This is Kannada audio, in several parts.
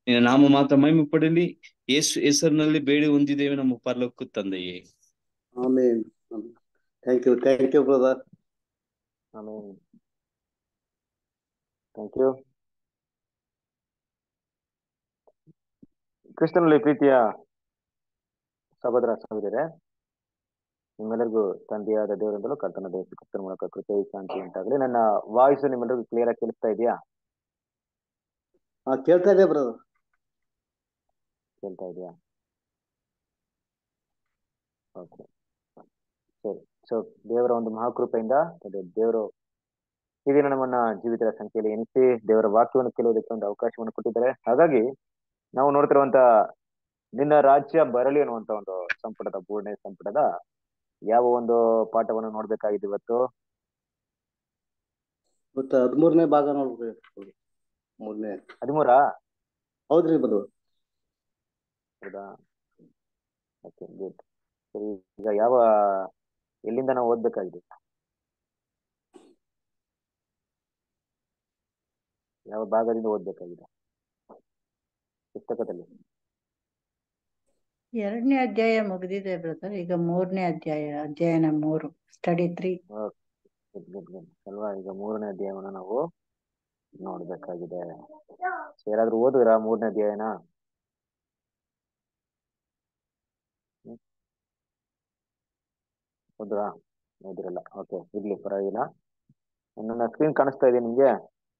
ನಿನ್ನ ನಾಮ ಮಾತ್ರ ಮಹಿಮೆ ಪಡಲಿ ಯೇಸು ಹೆಸರಿನಲ್ಲಿ ಬೇಡಿ ಹೊಂದಿದ್ದೇವೆ ನಮ್ಮ ಪರಲೋಕ ತಂದೆಯೇ amen thank you thank you brother ಆಮೇಲೆ ಥ್ಯಾಂಕ್ ಯು ಕ್ರಿಸ್ತನಲ್ಲಿ ಪ್ರೀತಿಯ ಸಹೋದರ ಸಹೋದರರೇ ನಿಮ್ಮೆಲ್ಲರಿಗೂ ತಂದೆಯಾದ ದೇವರಿಂದಲೂ ಕರ್ತನ ದೇಶ ಕ್ರಿಸ್ತನ ಮೂಲಕ ಕೃಪೆ ಶಾಂತಿ ಉಂಟಾಗಲಿ ನನ್ನ ವಾಯ್ಸ್ ನಿಮ್ಮೆಲ್ಲರಿಗೂ ಕ್ಲಿಯರ್ ಆಗಿ ಕೇಳಿಸ್ತಾ ಇದೆಯಾ ಹಾ ಕೇಳ್ತಾ ಇದೆ ಬ್ರದರ್ ಕೇಳ್ತಾ ಇದೆಯಾ ಓಕೆ ಸರಿ ಸೊ ದೇವರ ಒಂದು ಮಹಾಕೃಪೆಯಿಂದ ಅದೇ ದೇವರು ಈ ದಿನ ನಮ್ಮನ್ನ ಜೀವಿತರ ಸಂಖ್ಯೆಯಲ್ಲಿ ಎನಿಸಿ ದೇವರ ವಾಕ್ಯವನ್ನು ಕೇಳುವುದಕ್ಕೆ ಒಂದು ಅವಕಾಶವನ್ನು ಕೊಟ್ಟಿದ್ದಾರೆ ಹಾಗಾಗಿ ನಾವು ನೋಡ್ತಿರುವಂತ ನಿನ್ನ ರಾಜ್ಯ ಬರಲಿ ಅನ್ನುವಂತ ಒಂದು ಸಂಪುಟದ ಮೂರನೇ ಸಂಪುಟದ ಯಾವ ಒಂದು ಪಾಠವನ್ನು ನೋಡ್ಬೇಕಾಗಿದೆ ಇವತ್ತು ಮತ್ತೆ ಹದಿಮೂರನೇ ಭಾಗ ನೋಡ್ಬೇಕು ಮೂರನೇ ಹದಿಮೂರಾ ಹೌದ್ರಿ ಬ್ರದರ್ ಹೌದಾ ಓಕೆ ಗುಡ್ ಸರಿ ಈಗ ಯಾವ ಎಲ್ಲಿಂದ ನಾವು ಓದ್ಬೇಕಾಗಿದೆ ಯಾವ ಭಾಗದಿಂದ ಓದ್ಬೇಕಾಗಿದೆ ಪುಸ್ತಕದಲ್ಲಿ ಎರಡನೇ ಅಧ್ಯಾಯ ಮುಗಿದಿದೆ ಬ್ರದರ್ ಈಗ ಮೂರನೇ ಅಧ್ಯಾಯ ಅಧ್ಯಯನ ಮೂರು study three good good good ಅಲ್ವಾ ಈಗ ಮೂರನೇ ಅಧ್ಯಾಯವನ್ನು ನಾವು ನೋಡ್ಬೇಕಾಗಿದೆ ಸೊ ಯಾರಾದ್ರೂ ಓದಿದ್ರಾ ಮೂರನೇ ಅಧ್ಯಾಯನ ಹ್ಮ್? ಓದ್ರಾ ಓದಿರಲ್ಲ ಓಕೆ ಇರ್ಲಿ ಪರವಾಗಿಲ್ಲ ನನ್ನ ಸ್ಕ್ರೀನ್ ಕಾಣಿಸ್ತಾ ಇದೆ ನಿಮ್ಗೆ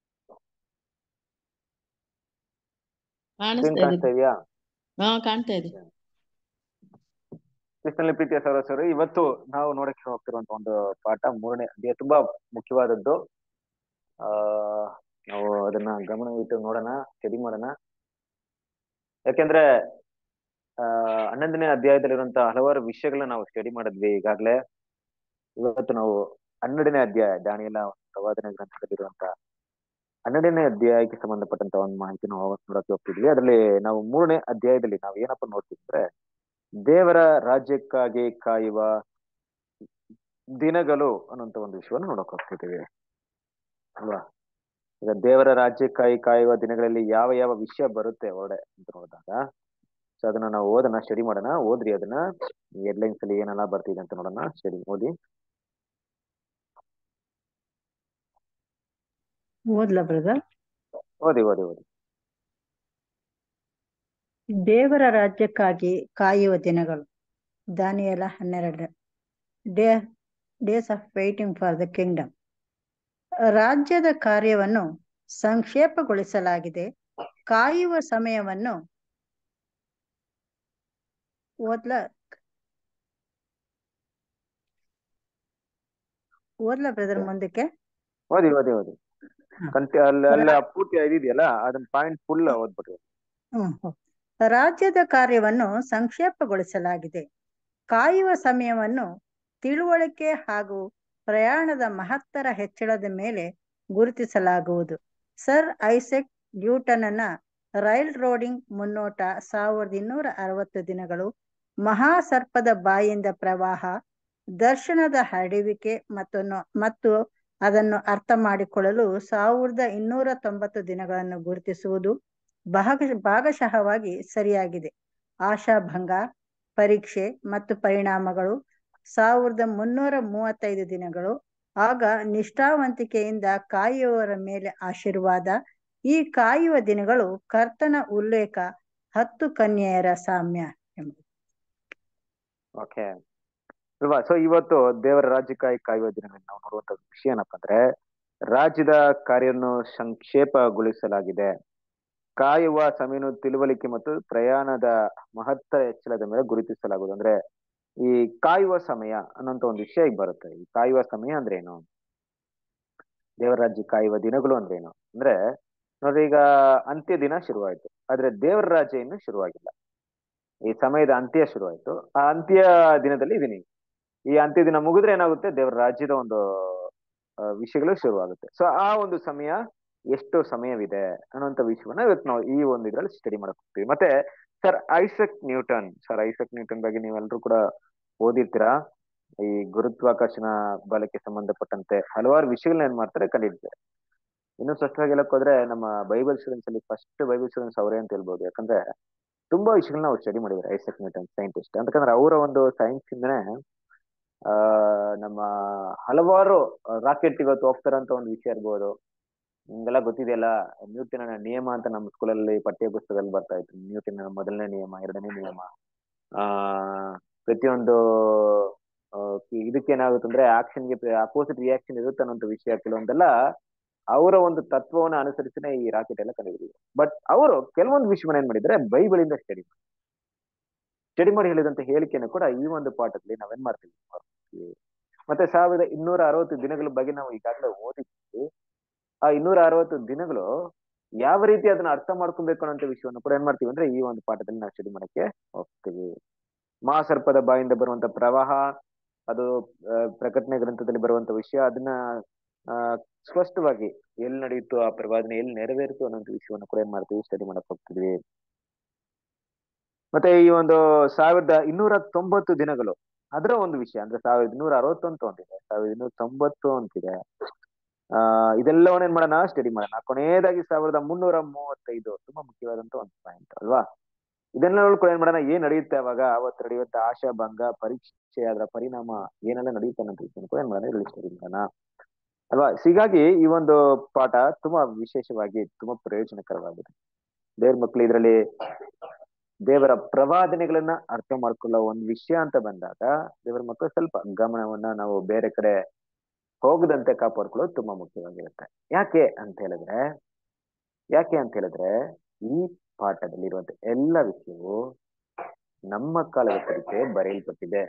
ಸ್ಕ್ರೀನ್ ಕಾಣಿಸ್ತಾ ಕಾಣಿಸ್ತಾ ಇದೆ ಇದೆಯಾ ಹಾ ಕಾಣ್ತಾ ಇದೆ ಕ್ರಿಸ್ತನಲ್ಲಿ ಪ್ರೀತಿಯ ಸಹೋದರರು ಇವತ್ತು ನಾವು ನೋಡಕ್ಕೆ ಹೋಗ್ತಿರುವಂತ ಒಂದು ಪಾಠ ಮೂರನೇ ಅಧ್ಯಾಯ ತುಂಬಾ ಮುಖ್ಯವಾದದ್ದು ಆ ನಾವು ಅದನ್ನ ಗಮನವಿಟ್ಟು ನೋಡೋಣ ಸ್ಟಡಿ ಮಾಡೋಣ ಯಾಕೆಂದ್ರೆ ಆ ಹನ್ನೊಂದನೇ ಅಧ್ಯಾಯದಲ್ಲಿರುವಂತಹ ಹಲವಾರು ವಿಷಯಗಳನ್ನ ನಾವು ಸ್ಟಡಿ ಮಾಡಿದ್ವಿ ಈಗಾಗ್ಲೇ ಇವತ್ತು ನಾವು ಹನ್ನೆರಡನೇ ಅಧ್ಯಾಯ ದಾನಿಯೆಲ್ಲ ಪ್ರವಾದನೆ ಗ್ರಂಥದಲ್ಲಿರುವಂತ ಹನ್ನೆರಡನೇ ಅಧ್ಯಾಯಕ್ಕೆ ಸಂಬಂಧಪಟ್ಟಂತ ಒಂದು ಮಾಹಿತಿ ನಾವು ನೋಡಕ್ಕೆ ಹೋಗ್ತಿದ್ವಿ ಅದರಲ್ಲಿ ನಾವು ಮೂರನೇ ಅಧ್ಯಾಯದಲ್ಲಿ ನಾವು ಏನಪ್ಪ ನೋಡ್ತಿದ್ರೆ ದೇವರ ರಾಜ್ಯಕ್ಕಾಗಿ ಕಾಯುವ ದಿನಗಳು ಅನ್ನುವಂತ ಒಂದು ವಿಷಯವನ್ನು ನೋಡಕ್ ಹೋಗ್ತಿದ್ದೀವಿ ಅಲ್ವಾ ಈಗ ದೇವರ ರಾಜ್ಯಕ್ಕಾಗಿ ಕಾಯುವ ದಿನಗಳಲ್ಲಿ ಯಾವ ಯಾವ ವಿಷಯ ಬರುತ್ತೆ ಹೊರಡೆ ಅಂತ ನೋಡಿದಾಗ ಸೊ ಅದನ್ನ ನಾವು ಓದೋಣ ಸ್ಟಡಿ ಮಾಡೋಣ ಓದ್ರಿ ಅದನ್ನ ಹೆಡ್ಲೈನ್ಸ್ ಅಲ್ಲಿ ಏನೆಲ್ಲ ಬರ್ತಿದೆ ಅಂತ ನೋಡೋಣ ಸ್ಟಡಿ ಓದಿ ಓದ್ಲಾ ಬ್ರದರ್ ಓದಿ ಓದಿ ಓದಿ ದೇವರ ರಾಜ್ಯಕ್ಕಾಗಿ ಕಾಯುವ ದಿನಗಳು ದಾನಿಯಲ ಹನ್ನೆರಡು day days of waiting for the kingdom ರಾಜ್ಯದ ಕಾರ್ಯವನ್ನು ಸಂಕ್ಷೇಪಗೊಳಿಸಲಾಗಿದೆ ಕಾಯುವ ಸಮಯವನ್ನು ಓದ್ಲ ಓದ್ಲಾ ಬ್ರದರ್ ಮುಂದಕ್ಕೆ ಓದಿ ಓದಿ ಓದಿ ಹ. ಕಂಟಿ ಅಲ್ಲಿ ಅಲ್ಲ ಪೂರ್ತಿ ಇದಿದೆಯಲ್ಲ ಅದನ್ನ ಪಾಯಿಂಟ್ ಫುಲ್ ಓದ್ಬಿಟ್ರಿ ಹ್ಮ್ ಹ್ಮ್. ರಾಜ್ಯದ ಕಾರ್ಯವನ್ನು ಸಂಕ್ಷೇಪಗೊಳಿಸಲಾಗಿದೆ ಕಾಯುವ ಸಮಯವನ್ನು ತಿಳುವಳಿಕೆ ಹಾಗೂ ಪ್ರಯಾಣದ ಮಹತ್ತರ ಹೆಚ್ಚಳದ ಮೇಲೆ ಗುರುತಿಸಲಾಗುವುದು ಸರ್ ಐಸೆಕ್ ನ್ಯೂಟನನ ರೈಲ್ ರೋಡಿಂಗ್ ಮುನ್ನೋಟ ಸಾವಿರದ ಇನ್ನೂರ ಅರವತ್ತು ದಿನಗಳು ಮಹಾಸರ್ಪದ ಬಾಯಿಂದ ಪ್ರವಾಹ ದರ್ಶನದ ಹರಡುವಿಕೆ ಮತ್ತು ನೊ- ಮತ್ತು ಅದನ್ನು ಅರ್ಥ ಮಾಡಿಕೊಳ್ಳಲು ಸಾವಿರದ ಇನ್ನೂರ ತೊಂಬತ್ತು ದಿನಗಳನ್ನು ಗುರುತಿಸುವುದು ಭಾಗ ಭಾಗಶಃವಾಗಿ ಸರಿಯಾಗಿದೆ ಆಶಾಭಂಗ ಪರೀಕ್ಷೆ ಮತ್ತು ಪರಿಣಾಮಗಳು ಸಾವಿರದ ಮುನ್ನೂರ ಮೂವತ್ತೈದು ದಿನಗಳು ಆಗ ನಿಷ್ಠಾವಂತಿಕೆಯಿಂದ ಕಾಯುವವರ ಮೇಲೆ ಆಶೀರ್ವಾದ ಈ ಕಾಯುವ ದಿನಗಳು ಕರ್ತನ ಉಲ್ಲೇಖ ಹತ್ತು ಕನ್ಯೆಯರ ಸಾಮ್ಯ ಎಂಬುದು ಓಕೆ ಅಲ್ವಾ ಸೊ ಇವತ್ತು ದೇವರ ರಾಜ್ಯಕ್ಕಾಗಿ ಕಾಯುವ ದಿನಗಳಲ್ಲಿ ನಾವು ನೋಡುವಂತ ವಿಷಯ ಏನಪ್ಪಾ ಅಂದ್ರೆ ರಾಜ್ಯದ ಕಾರ್ಯವನ್ನು ಸಂಕ್ಷೇಪಗೊಳಿಸಲಾಗಿದೆ ಕಾಯುವ ಸಮಯನು ತಿಳುವಳಿಕೆ ಮತ್ತು ಪ್ರಯಾಣದ ಮಹತ್ತರ ಹೆಚ್ಚಳದ ಮೇಲೆ ಗುರುತಿಸಲಾಗುವುದು ಅಂದ್ರೆ ಈ ಕಾಯುವ ಸಮಯ ಅನ್ನೋಂತ ಒಂದು ವಿಷಯ ಈಗ ಬರುತ್ತೆ ಈ ಕಾಯುವ ಸಮಯ ಅಂದ್ರೆ ಏನು ದೇವರ ರಾಜ್ಯ ಕಾಯುವ ದಿನಗಳು ಅಂದ್ರೆ ಏನು ಅಂದ್ರೆ ನೋಡ್ರಿ ಈಗ ಅಂತ್ಯ ದಿನ ಶುರುವಾಯ್ತು ಆದ್ರೆ ದೇವರ ರಾಜ್ಯ ಇನ್ನು ಶುರುವಾಗಿಲ್ಲ ಈ ಸಮಯದ ಅಂತ್ಯ ಶುರುವಾಯ್ತು ಆ ಅಂತ್ಯ ದಿನದಲ್ಲಿ ಇದೀನಿ ಈ ಅಂತ್ಯ ದಿನ ಮುಗಿದ್ರೆ ಏನಾಗುತ್ತೆ ದೇವರ ರಾಜ್ಯದ ಒಂದು ಆ, ವಿಷಯಗಳು ಶುರುವಾಗುತ್ತೆ ಸೊ ಆ ಒಂದು ಸಮಯ ಎಷ್ಟು ಸಮಯವಿದೆ ಅನ್ನುವಂತ ವಿಷಯವನ್ನ ಇವತ್ತು ನಾವು ಈ ಒಂದು ಇದ್ರಲ್ಲಿ ಸ್ಟಡಿ ಮಾಡಕ್ ಹೋಗ್ತೀವಿ ಮತ್ತೆ sir Isaac Newton sir Isaac Newton ಬಗ್ಗೆ ನೀವೆಲ್ಲರೂ ಕೂಡ ಓದಿರ್ತೀರಾ ಈ ಗುರುತ್ವಾಕರ್ಷಣ ಬಲಕ್ಕೆ ಸಂಬಂಧಪಟ್ಟಂತೆ ಹಲವಾರು ವಿಷಯಗಳನ್ನ ಏನ್ ಮಾಡ್ತಾರೆ ಕಂಡಿಡ್ತಾರೆ ಇನ್ನು ಸ್ಪಷ್ಟವಾಗಿ ಹೇಳಕ್ ಹೋದ್ರೆ ನಮ್ಮ ಬೈಬಲ್ ಸ್ಟೂಡೆಂಟ್ಸ್ ಅಲ್ಲಿ ಫಸ್ಟ್ ಬೈಬಲ್ ಸ್ಟೂಡೆಂಟ್ಸ್ ಅವರೇ ಅಂತ ಹೇಳ್ಬೋದು ಯಾಕಂದ್ರೆ ತುಂಬಾ ವಿಷಯಗಳನ್ನ ಅವ್ರು ಸ್ಟಡಿ ಮಾಡಿದ್ದಾರೆ ಐಸಕ್ ನ್ಯೂಟನ್ ಸೈಂಟಿಸ್ಟ್ ಅಂತಕಂದ್ರೆ ಅವರ ಒಂದು ಸೈನ್ಸ್ ಇಂದನೇ ಆ ನಮ್ಮ ಹಲವಾರು ರಾಕೆಟ್ ಇವತ್ತು ಹೋಗ್ತಾರಂತ ಒಂದು ವಿಷಯ ಇರ್ಬೋದು ನಿಮ್ಗೆಲ್ಲ ಗೊತ್ತಿದೆಯಲ್ಲ ನ್ಯೂಟನ್ ನಿಯಮ ಅಂತ ನಮ್ಮ ಸ್ಕೂಲಲ್ಲಿ ಪಠ್ಯ ಪುಸ್ತಕದಲ್ಲಿ ಬರ್ತಾ ಇತ್ತು ನ್ಯೂಟನ್ ಮೊದಲನೇ ನಿಯಮ ಎರಡನೇ ನಿಯಮ ಆ ಪ್ರತಿಯೊಂದು ಆ, ಇದಕ್ಕೇನಾಗುತ್ತೆ ಅಂದ್ರೆ ಆಕ್ಷನ್ಗೆ ಅಪೋಸಿಟ್ ರಿಯಾಕ್ಷನ್ ಇರುತ್ತೆ ಅನ್ನೋ ವಿಷಯ ಕೆಲವೊಂದೆಲ್ಲ ಅವರ ಒಂದು ತತ್ವವನ್ನ ಅನುಸರಿಸಿನೇ ಈ ರಾಕೆಟ್ ಎಲ್ಲ ಕಂಡುಹಿಡಿದ್ರು ಬಟ್ ಅವರು ಕೆಲವೊಂದು ವಿಷಯವನ್ನ ಏನ್ ಮಾಡಿದ್ರೆ ಬೈಬಲ್ ಇಂದ ಸ್ಟಡಿ ಸ್ಟಡಿ ಮಾಡಿ ಹೇಳಿದಂತ ಹೇಳಿಕೆಯನ್ನು ಕೂಡ ಈ ಒಂದು ಪಾಠದಲ್ಲಿ ನಾವೇನ್ ಮಾಡ್ತೀವಿ ಮಾಡ್ತೀವಿ. ಮತ್ತೆ ಸಾವಿರದ ಇನ್ನೂರ ಅರವತ್ತು ದಿನಗಳ ಬಗ್ಗೆ ನಾವು ಈಗಾಗಲೇ ಓದಿದ್ವಿ ಆ ಇನ್ನೂರ ಅರವತ್ತು ದಿನಗಳು ಯಾವ ರೀತಿ ಅದನ್ನ ಅರ್ಥ ಮಾಡ್ಕೊಬೇಕು ಅನ್ನೋ ವಿಷಯವನ್ನು ಕೂಡ ಏನ್ ಮಾಡ್ತೀವಿ ಅಂದ್ರೆ ಈ ಒಂದು ಪಾಠದಲ್ಲಿ ನಾವು ಸ್ಟಡಿ ಮಾಡಕ್ಕೆ ಹೋಗ್ತೀವಿ ಮಹಾಸರ್ಪದ ಬಾಯಿಂದ ಬರುವಂತ ಪ್ರವಾಹ ಅದು ಆ, ಪ್ರಕಟಣೆ ಗ್ರಂಥದಲ್ಲಿ ಬರುವಂತ ವಿಷಯ ಅದನ್ನ ಆ ಸ್ಪಷ್ಟವಾಗಿ ಎಲ್ಲಿ ನಡೆಯಿತು ಆ ಪ್ರವಾದನೆ ಎಲ್ಲಿ ನೆರವೇರಿತು ಅನ್ನೋ ವಿಷಯವನ್ನು ಕೂಡ ಏನ್ ಮಾಡ್ತೀವಿ ಸ್ಟಡಿ ಮಾಡಕ್ ಹೋಗ್ತಿದ್ವಿ ಮತ್ತೆ ಈ ಒಂದು ಸಾವಿರದ ಇನ್ನೂರ ತೊಂಬತ್ತು ದಿನಗಳು ಅದರ ಒಂದು ವಿಷಯ ಅಂದ್ರೆ ಸಾವಿರದ ಇನ್ನೂರ ಅರವತ್ತೊಂದು ಒಂದಿದೆ ಸಾವಿರದ ಇನ್ನೂರ ತೊಂಬತ್ತು ಅಂತಿದೆ ಆ ಇದೆಲ್ಲವನ್ನ ಏನ್ ಮಾಡೋಣ ಸ್ಟಡಿ ಮಾಡೋಣ ಕೊನೆಯದಾಗಿ ಸಾವಿರದ ಮುನ್ನೂರ ಮೂವತ್ತೈದು ತುಂಬಾ ಮುಖ್ಯವಾದಂತ ಒಂದು ಪಾಯಿಂಟ್ ಅಲ್ವಾ ಇದನ್ನೆಲ್ಲ ಕೂಡ ಏನ್ ಮಾಡೋಣ ಏನ್ ನಡೆಯುತ್ತೆ ಅವಾಗ ಅವತ್ತು ನಡೆಯುವಂತ ಆಶಾ ಭಂಗ ಪರೀಕ್ಷೆ ಅದರ ಪರಿಣಾಮ ಏನೆಲ್ಲ ನಡೆಯುತ್ತೆ ಅನ್ನೋ ವಿಷಯನ ಕೂಡ ಏನ್ ಮಾಡೋಣ ಇಲ್ಲಿ ಸ್ಟಡಿ ಮಾಡೋಣ ಅಲ್ವಾ ಹೀಗಾಗಿ ಈ ಒಂದು ಪಾಠ ತುಂಬಾ ವಿಶೇಷವಾಗಿ ತುಂಬಾ ಪ್ರಯೋಜನಕರವಾಗಿದೆ ದೇವ್ರ ಮಕ್ಳು ಇದ್ರಲ್ಲಿ ದೇವರ ಪ್ರವಾದನೆಗಳನ್ನ ಅರ್ಥ ಮಾಡ್ಕೊಳ್ಳೋ ಒಂದ್ ವಿಷಯ ಅಂತ ಬಂದಾಗ ದೇವರ ಮಕ್ಕಳು ಸ್ವಲ್ಪ ಗಮನವನ್ನ ನಾವು ಬೇರೆ ಕಡೆ ಹೋಗದಂತೆ ಕಾಪಾಡ್ಕೊಳ್ಳೋದು ತುಂಬಾ ಮುಖ್ಯವಾಗಿರುತ್ತೆ ಯಾಕೆ ಅಂತ ಹೇಳಿದ್ರೆ ಯಾಕೆ ಅಂತ ಹೇಳಿದ್ರೆ ಈ ಪಾಠದಲ್ಲಿ ಇರುವಂತ ಎಲ್ಲ ವಿಷಯವು ನಮ್ಮ ಕಾಲದ ಕುರಿತೇ ಬರೆಯಲ್ಪಟ್ಟಿದೆ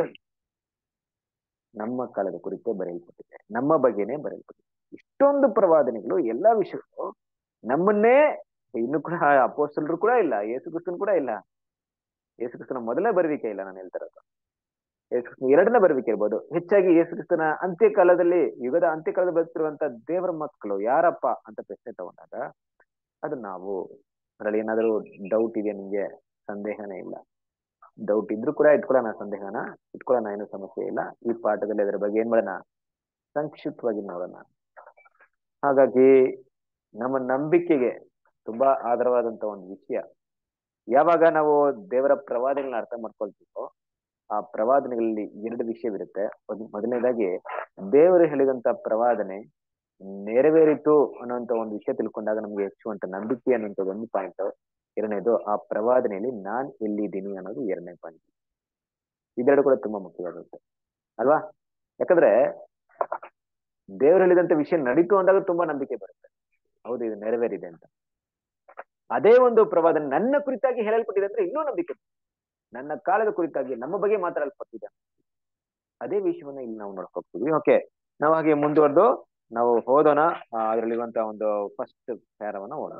ನಮ್ಮ ಕಾಲದ ಕುರಿತೇ ಬರೆಯಲ್ಪಟ್ಟಿದೆ ನಮ್ಮ ಬಗ್ಗೆನೇ ಬರೆಯಲ್ಪಟ್ಟಿದೆ ಇಷ್ಟೊಂದು ಪ್ರವಾದನೆಗಳು ಎಲ್ಲಾ ವಿಷಯಗಳು ನಮ್ಮನ್ನೇ ಇನ್ನು ಕೂಡ ಅಪೋಸ್ತಲರು ಕೂಡ ಇಲ್ಲ ಯೇಸು ಕ್ರಿಸ್ತನ್ ಕೂಡ ಇಲ್ಲ ಯೇಸು ಕ್ರಿಸ್ತನ ಮೊದಲೇ ಬರುವಿಕೆ ಇಲ್ಲ ನಾನು ಹೇಳ್ತಾ ಇರೋದು ಯೇಸು ಕ್ರಿಸ್ತನ ಎರಡನೇ ಬರುವಿಕೆ ಇರ್ಬೋದು ಹೆಚ್ಚಾಗಿ ಯೇಸು ಕ್ರಿಸ್ತನ ಅಂತ್ಯಕಾಲದಲ್ಲಿ ಯುಗದ ಅಂತ್ಯಕಾಲದಲ್ಲಿ ಬದುಕಿರುವಂತ ದೇವರ ಮಕ್ಕಳು ಯಾರಪ್ಪ ಅಂತ ಪ್ರಶ್ನೆ ತಗೊಂಡಾಗ ಅದು ನಾವು ಅದ್ರಲ್ಲಿ ಏನಾದ್ರು ಡೌಟ್ ಇದೆಯಾ ನಿಮ್ಗೆ ಸಂದೇಹನೇ ಇಲ್ಲ ಡೌಟ್ ಇದ್ರೂ ಕೂಡ ಇಟ್ಕೊಳ್ಳೋಣ ಸಂದೇಹನ ಇಟ್ಕೊಳ್ಳೋಣ ಏನು ಸಮಸ್ಯೆ ಇಲ್ಲ ಈ ಪಾಠದಲ್ಲಿ ಅದರ ಬಗ್ಗೆ ಏನ್ ಮಾಡೋಣ ಸಂಕ್ಷಿಪ್ತವಾಗಿ ನೋಡೋಣ ಹಾಗಾಗಿ ನಮ್ಮ ನಂಬಿಕೆಗೆ ತುಂಬಾ ಆಧಾರವಾದಂತ ಒಂದು ವಿಷಯ ಯಾವಾಗ ನಾವು ದೇವರ ಪ್ರವಾದನೆಗಳನ್ನ ಅರ್ಥ ಮಾಡ್ಕೊಳ್ತೀವೋ ಆ ಪ್ರವಾದನೆಗಳಲ್ಲಿ ಎರಡು ವಿಷಯವಿರುತ್ತೆ ಒಂದು ಮೊದಲನೇದಾಗಿ ದೇವರು ಹೇಳಿದಂತ ಪ್ರವಾದನೆ ನೆರವೇರಿತು ಅನ್ನೋಂತ ಒಂದು ವಿಷಯ ತಿಳ್ಕೊಂಡಾಗ ನಮ್ಗೆ ಹೆಚ್ಚುವಂತ ನಂಬಿಕೆ ಅನ್ನೋಂಥ ಒಂದು ಪಾಯಿಂಟ್ ಎರಡನೇದು ಆ ಪ್ರವಾದನೆಯಲ್ಲಿ ನಾನ್ ಎಲ್ಲಿದ್ದೀನಿ ಅನ್ನೋದು ಎರಡನೇ ಪಾಯಿಂಟ್ ಇದೆರಡು ಕೂಡ ತುಂಬಾ ಮುಖ್ಯವಾಗುತ್ತೆ ಅಲ್ವಾ ಯಾಕಂದ್ರೆ ದೇವರು ಹೇಳಿದಂತ ವಿಷಯ ನಡೀತು ಅಂದಾಗ ತುಂಬಾ ನಂಬಿಕೆ ಬರುತ್ತೆ ಹೌದು ಇದು ನೆರವೇರಿದೆ ಅಂತ ಅದೇ ಒಂದು ಪ್ರವಾದನೆ ನನ್ನ ಕುರಿತಾಗಿ ಹೇಳಲ್ಪಟ್ಟಿದೆ ಅಂದ್ರೆ ಇನ್ನೂ ನಂಬಿಕೆ ಬರುತ್ತೆ. ನನ್ನ ಕಾಲದ ಕುರಿತಾಗಿ ನಮ್ಮ ಬಗ್ಗೆ ಮಾತಾಡಲ್ಪಟ್ಟಿದೆ ಅದೇ ವಿಷಯವನ್ನ ಇಲ್ಲಿ ನಾವು ನೋಡಕ್ ಹೋಗ್ತೀವಿ ಓಕೆ ನಾವು ಹಾಗೆ ಮುಂದುವರೆದು ನಾವು ಓದೋಣ ಆ, ಅದ್ರಲ್ಲಿರುವಂತ ಒಂದು ಫಸ್ಟ್ ಪ್ಯಾರವನ್ನ ಓದೋಣ